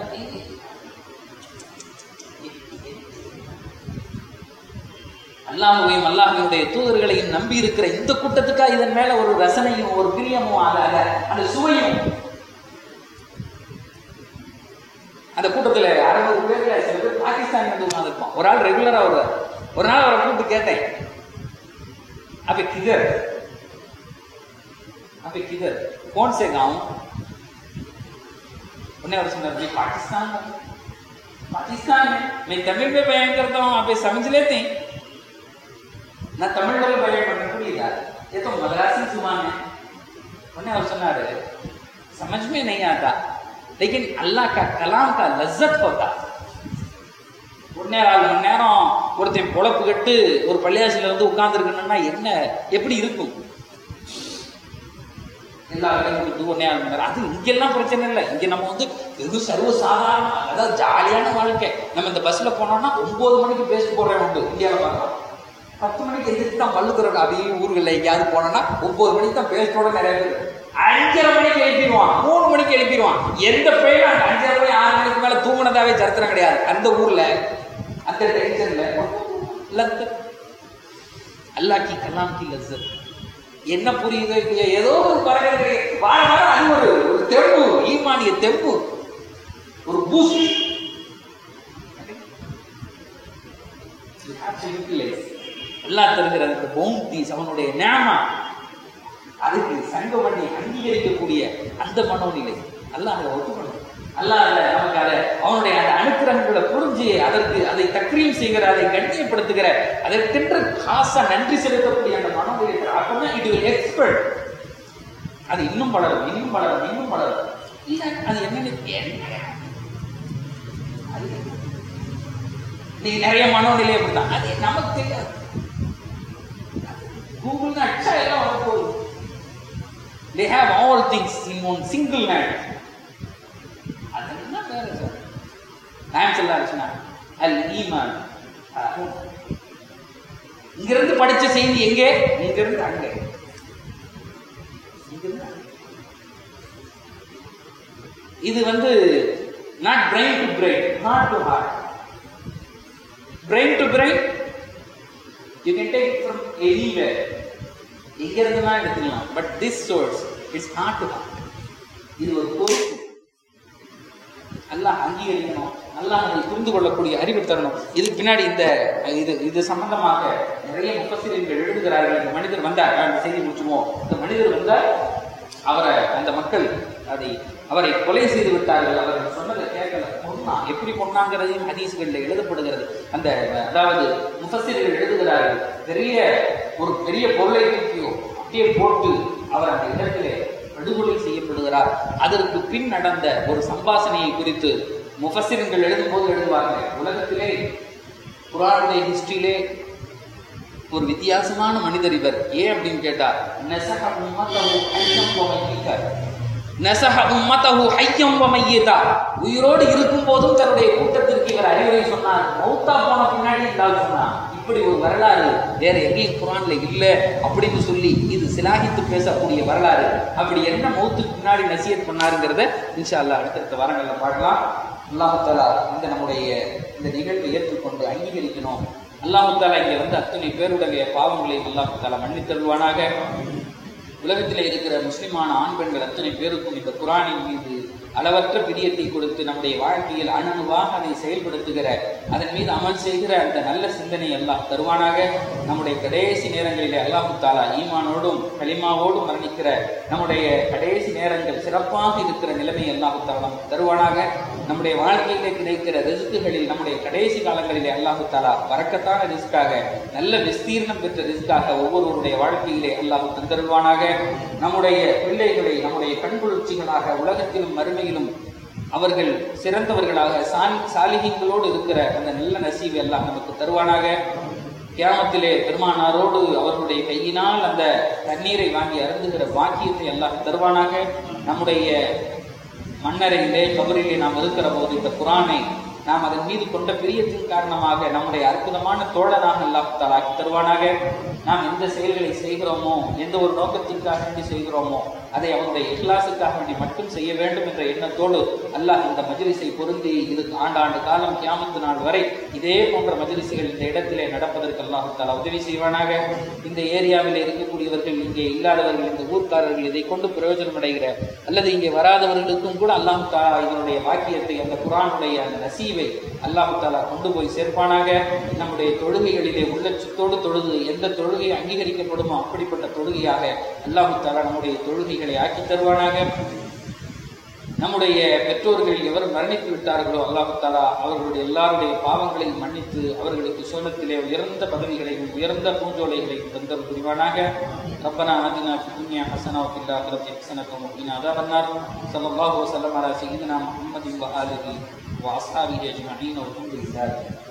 அல்லாஹுவையும் அல்லாஹுடைய தூதர்களையும் நம்பி இருக்கிற இந்த கூட்டத்துக்கா இதன் மேல ஒரு ரசனையும் ஒரு பிரியமும் அந்த அந்த- அந்த சுவையும் அந்த கூட்டத்துல அறுபது பேர்ல சில பேர் பாகிஸ்தான் வந்து உட்காந்துருப்பான் ஒரு ஆள் ரெகுலரா வருவார் ஒரு நாள் அவரை கூப்பிட்டு கேட்டேன் அப்ப கிதர் அப்ப கிதர் कौन से गांव उन्हें और सुना जी पाकिस्तान में पाकिस्तान में मैं तमिल में बयान करता हूँ आप ये समझ लेते हैं நான் தமிழ்ல பயம் பண்ண புரியுதா ये तो मद्रासी जुबान है उन्हें और सुना रहे समझ में नहीं आता लेकिन अल्लाह का कलाम का लज्जत होता ஒரு நேரம் ஆறு மணி நேரம் ஒருத்தன் பொழப்பு கட்டு ஒரு பள்ளியாசில வந்து உட்கார்ந்துருக்கணும்னா என்ன எப்படி இருக்கும் எல்லாருக்கும் கொடுத்து ஒன்னே ஆறு மணி நேரம் அது இங்கெல்லாம் பிரச்சனை இல்லை இங்க நம்ம வந்து வெகு சர்வ சாதாரண அதாவது ஜாலியான வாழ்க்கை நம்ம இந்த பஸ்ல போனோம்னா ஒன்பது மணிக்கு பேச போடுறேன் உண்டு இந்தியாவில் பார்க்கலாம் பத்து மணிக்கு எந்திரிச்சு தான் பல்லுக்கிறோம் அப்படியே ஊர்களில் எங்கேயாவது போனோம்னா ஒன்பது மணிக்கு தான் பேசத்தோட நிறைய பேர் அஞ்சரை மணிக்கு எழுப்பிடுவான் மூணு மணிக்கு எழுப்பிடுவான் எந்த பையனும் அந்த அஞ்சரை மணி ஆறு மணிக்கு மேல தூங்கினதாவே சரித்திரம் கிடையாது அந்த ஊர்ல அந்த டென்ஷன்ல லத்து அல்லாஹ் கி கலாம் கி லஸ்ஸத் என்ன புரியுதோ இல்லையோ ஏதோ ஒரு பறக்கிறது வார வாரம் அது ஒரு ஒரு தெம்பு ஈமானிய தெம்பு ஒரு பூஸ்ட் எல்லாம் தருகிற அந்த பவுண்டீஸ் அவனுடைய நேமா அதுக்கு சங்கமணி அங்கீகரிக்கக்கூடிய அந்த மனோநிலை அல்லாஹ் அதை ஒத்துக்கணும் அல்லாஹ் அதை நமக்கு அதை அவனுடைய அந்த அனுக்கிரகங்களை புரிஞ்சு அதற்கு அதை தக்ரீம் செய்கிற அதை கண்ணியப்படுத்துகிற அதற்கென்று காசா நன்றி செலுத்தக்கூடிய அந்த மனோநிலை அப்பதான் இது எக்ஸ்பர்ட் அது இன்னும் வளரும் இன்னும் வளரும் இன்னும் வளரும் இல்ல அது என்னன்னு என்ன அது நீங்க நிறைய மனோநிலை அப்படிதான் அது நமக்கு தெரியாது கூகுள் அடிச்சா எல்லாம் வரப்போகுது they have all things in one single hand அதெல்லாம் வேற சார் நான் சொல்ல ஆரம்பிச்சுனா அல் ஈமான் இங்கிருந்து படிச்ச செய்தி எங்கே இங்கிருந்து அங்கே இங்கிருந்து அங்கே. இது வந்து not brain to brain heart to heart brain to brain you can take from anywhere எங்க இருந்து தான் எடுத்துக்கலாம் but this source it's heart to heart இது ஒரு பொறுப்பு அல்லாஹ் அங்கீகரிக்கணும் அல்லாஹ் அதை புரிந்து கொள்ளக்கூடிய அறிவு தரணும் இதுக்கு பின்னாடி இந்த இது இது சம்பந்தமாக நிறைய முப்பசிரியர்கள் எழுதுகிறார்கள் இந்த மனிதர் வந்தார் அந்த செய்தி முடிச்சுவோம் இந்த மனிதர் வந்தார் அவரை அந்த மக்கள் அதை அவரை கொலை செய்து விட்டார்கள் அவர் சொன்னதை கேட்கல கொன்னா எப்படி கொன்னாங்கிறதையும் ஹதீஸ்களில் எழுதப்படுகிறது அந்த அதாவது முஃபஸிர்கள் எழுதுகிறார்கள் பெரிய ஒரு பெரிய பொருளை தூக்கியோ அப்படியே போட்டு அவர் அந்த இடத்திலே படுகொலை செய்யப்படுகிறார் அதற்கு பின் நடந்த ஒரு சம்பாசனையை குறித்து முஃபஸிர்கள் எழுதும்போது எழுதுவார்கள் உலகத்திலே குரானுடைய ஹிஸ்டரியிலே ஒரு வித்தியாசமான மனிதர் இவர் ஏன் அப்படின்னு கேட்டா நெசக உம்மத்தஹு ஹய்யம் வ மையிதா. நெசக உம்மத்தஹு ஹய்யம் வ மையிதா. உயிரோடு இருக்கும் போதும் தன்னுடைய கூட்டத்திற்கு இவர் அறிவுரை சொன்னார் மௌத்தா போன பின்னாடி இல்லாத சொன்னார் இப்படி ஒரு வரலாறு வேற எங்கேயும் குரான்ல இல்ல அப்படின்னு சொல்லி இது சிலாகித்து பேசக்கூடிய வரலாறு அப்படி என்ன மௌத்துக்கு பின்னாடி நசியத் பண்ணாருங்கிறத இன்ஷா அல்லாஹ் அடுத்தடுத்த வாரங்கள்ல பார்க்கலாம் அல்லாஹு தாலா இந்த நம்முடைய இந்த நிகழ்வை ஏற்றுக்கொண்டு அங்கீகரிக்கணும் அல்லாஹு தாலா இங்க வந்து அத்தனை பேருடைய பாவங்களை அல்லாஹு தாலா மன்னித்தருவானாக உலகத்தில் இருக்கிற முஸ்லிமான ஆண் பெண்கள் அத்தனை பேருக்கும் இந்த குரானின் மீது அளவற்ற பிரியத்தை கொடுத்து நம்முடைய வாழ்க்கையில் அணுவாக அதை செயல்படுத்துகிற அதன் மீது அமல் செய்கிற அந்த நல்ல சிந்தனை எல்லாம் தருவானாக நம்முடைய கடைசி நேரங்களிலே அல்லாஹு தாலா ஈமானோடும் களிமாவோடும் மரணிக்கிற நம்முடைய கடைசி நேரங்கள் சிறப்பாக இருக்கிற நிலைமை அல்லாஹு தாலா நமக்கு தருவானாக நம்முடைய வாழ்க்கையிலே கிடைக்கிற ரிஸ்குகளில் நம்முடைய கடைசி காலங்களிலே அல்லாஹு தாலா வரக்கத்தான ரிஸ்காக நல்ல விஸ்தீர்ணம் பெற்ற ரிஸ்காக ஒவ்வொருவருடைய வாழ்க்கையிலே அல்லாஹு தந்தருவானாக நம்முடைய பிள்ளைகளை நம்முடைய கண்குளிர்ச்சிகளாக உலகத்திலும் மறுமையிலும் அவர்கள் சிறந்தவர்களாக சான் சாலிகிங்களோடு இருக்கிற அந்த நல்ல நசீவை எல்லாம் நமக்கு தருவானாக கியாமத்திலே பெருமானாரோடு அவர்களுடைய கையினால் அந்த தண்ணீரை வாங்கி அருந்துகிற பாக்கியத்தை எல்லாம் தருவானாக நம்முடைய மன்னரையிலே கபரிலே நாம் இருக்கிற போது இந்த குரானை நாம் அதன் மீது கொண்ட பிரியத்தின் காரணமாக நம்முடைய அற்புதமான தோழனாக அல்லாஹ் தஆலா ஆக்கி தருவானாக நாம் எந்த செயல்களை செய்கிறோமோ எந்த ஒரு நோக்கத்திற்காக வேண்டி செய்கிறோமோ அதை அவனுடைய இஹ்லாசுக்காக வேண்டி மட்டும் செய்ய வேண்டும் என்ற எண்ணத்தோடு அல்லாஹ் இந்த மஜ்லிஸை பொருந்தி இது ஆண்டாண்டு காலம் கியாமத்து நாள் வரை இதே போன்ற மஜ்லிஸுகள் இந்த இடத்திலே நடப்பதற்கு அல்லாஹ் தஆலா உதவி செய்வானாக இந்த ஏரியாவில் இருக்கக்கூடியவர்கள் இங்கே இல்லாதவர்கள் இந்த ஊர்க்காரர்கள் இதை கொண்டு பிரயோஜனம் அடைகிற அல்லது இங்கே வராதவர்களுக்கும் கூட அல்லாஹ் தாலா இதனுடைய வாக்கியத்தை அந்த குரானுடைய அந்த நசீவை அல்லாஹ் தாலா கொண்டு போய் சேர்ப்பானாக நம்முடைய தொழுகைகளிலே உள்ளச்சத்தோடு தொழுது எந்த தொழுகை அங்கீகரிக்கப்படுமோ அப்படிப்பட்ட தொழுகையாக அல்லாஹ் தாலா நம்முடைய தொழுகைகளை ஆக்கி தருவானாக நம்முடைய பெற்றோர்கள் எவர் மரணித்து விட்டார்களோ அல்லாஹ் தாலா அவர்களுடைய எல்லாருடைய பாவங்களையும் மன்னித்து அவர்களுக்கு சோனத்திலே உயர்ந்த பதவிகளையும் உயர்ந்த பூஞ்சோலைகளையும் தந்தல் புரிவானாக ربنا آتنا في الدنيا حسنة وفي الآخرة حسنة وقنا عذاب النار صلى الله وسلم على سيدنا محمد وآله وأصحابه أجمعين والحمد لله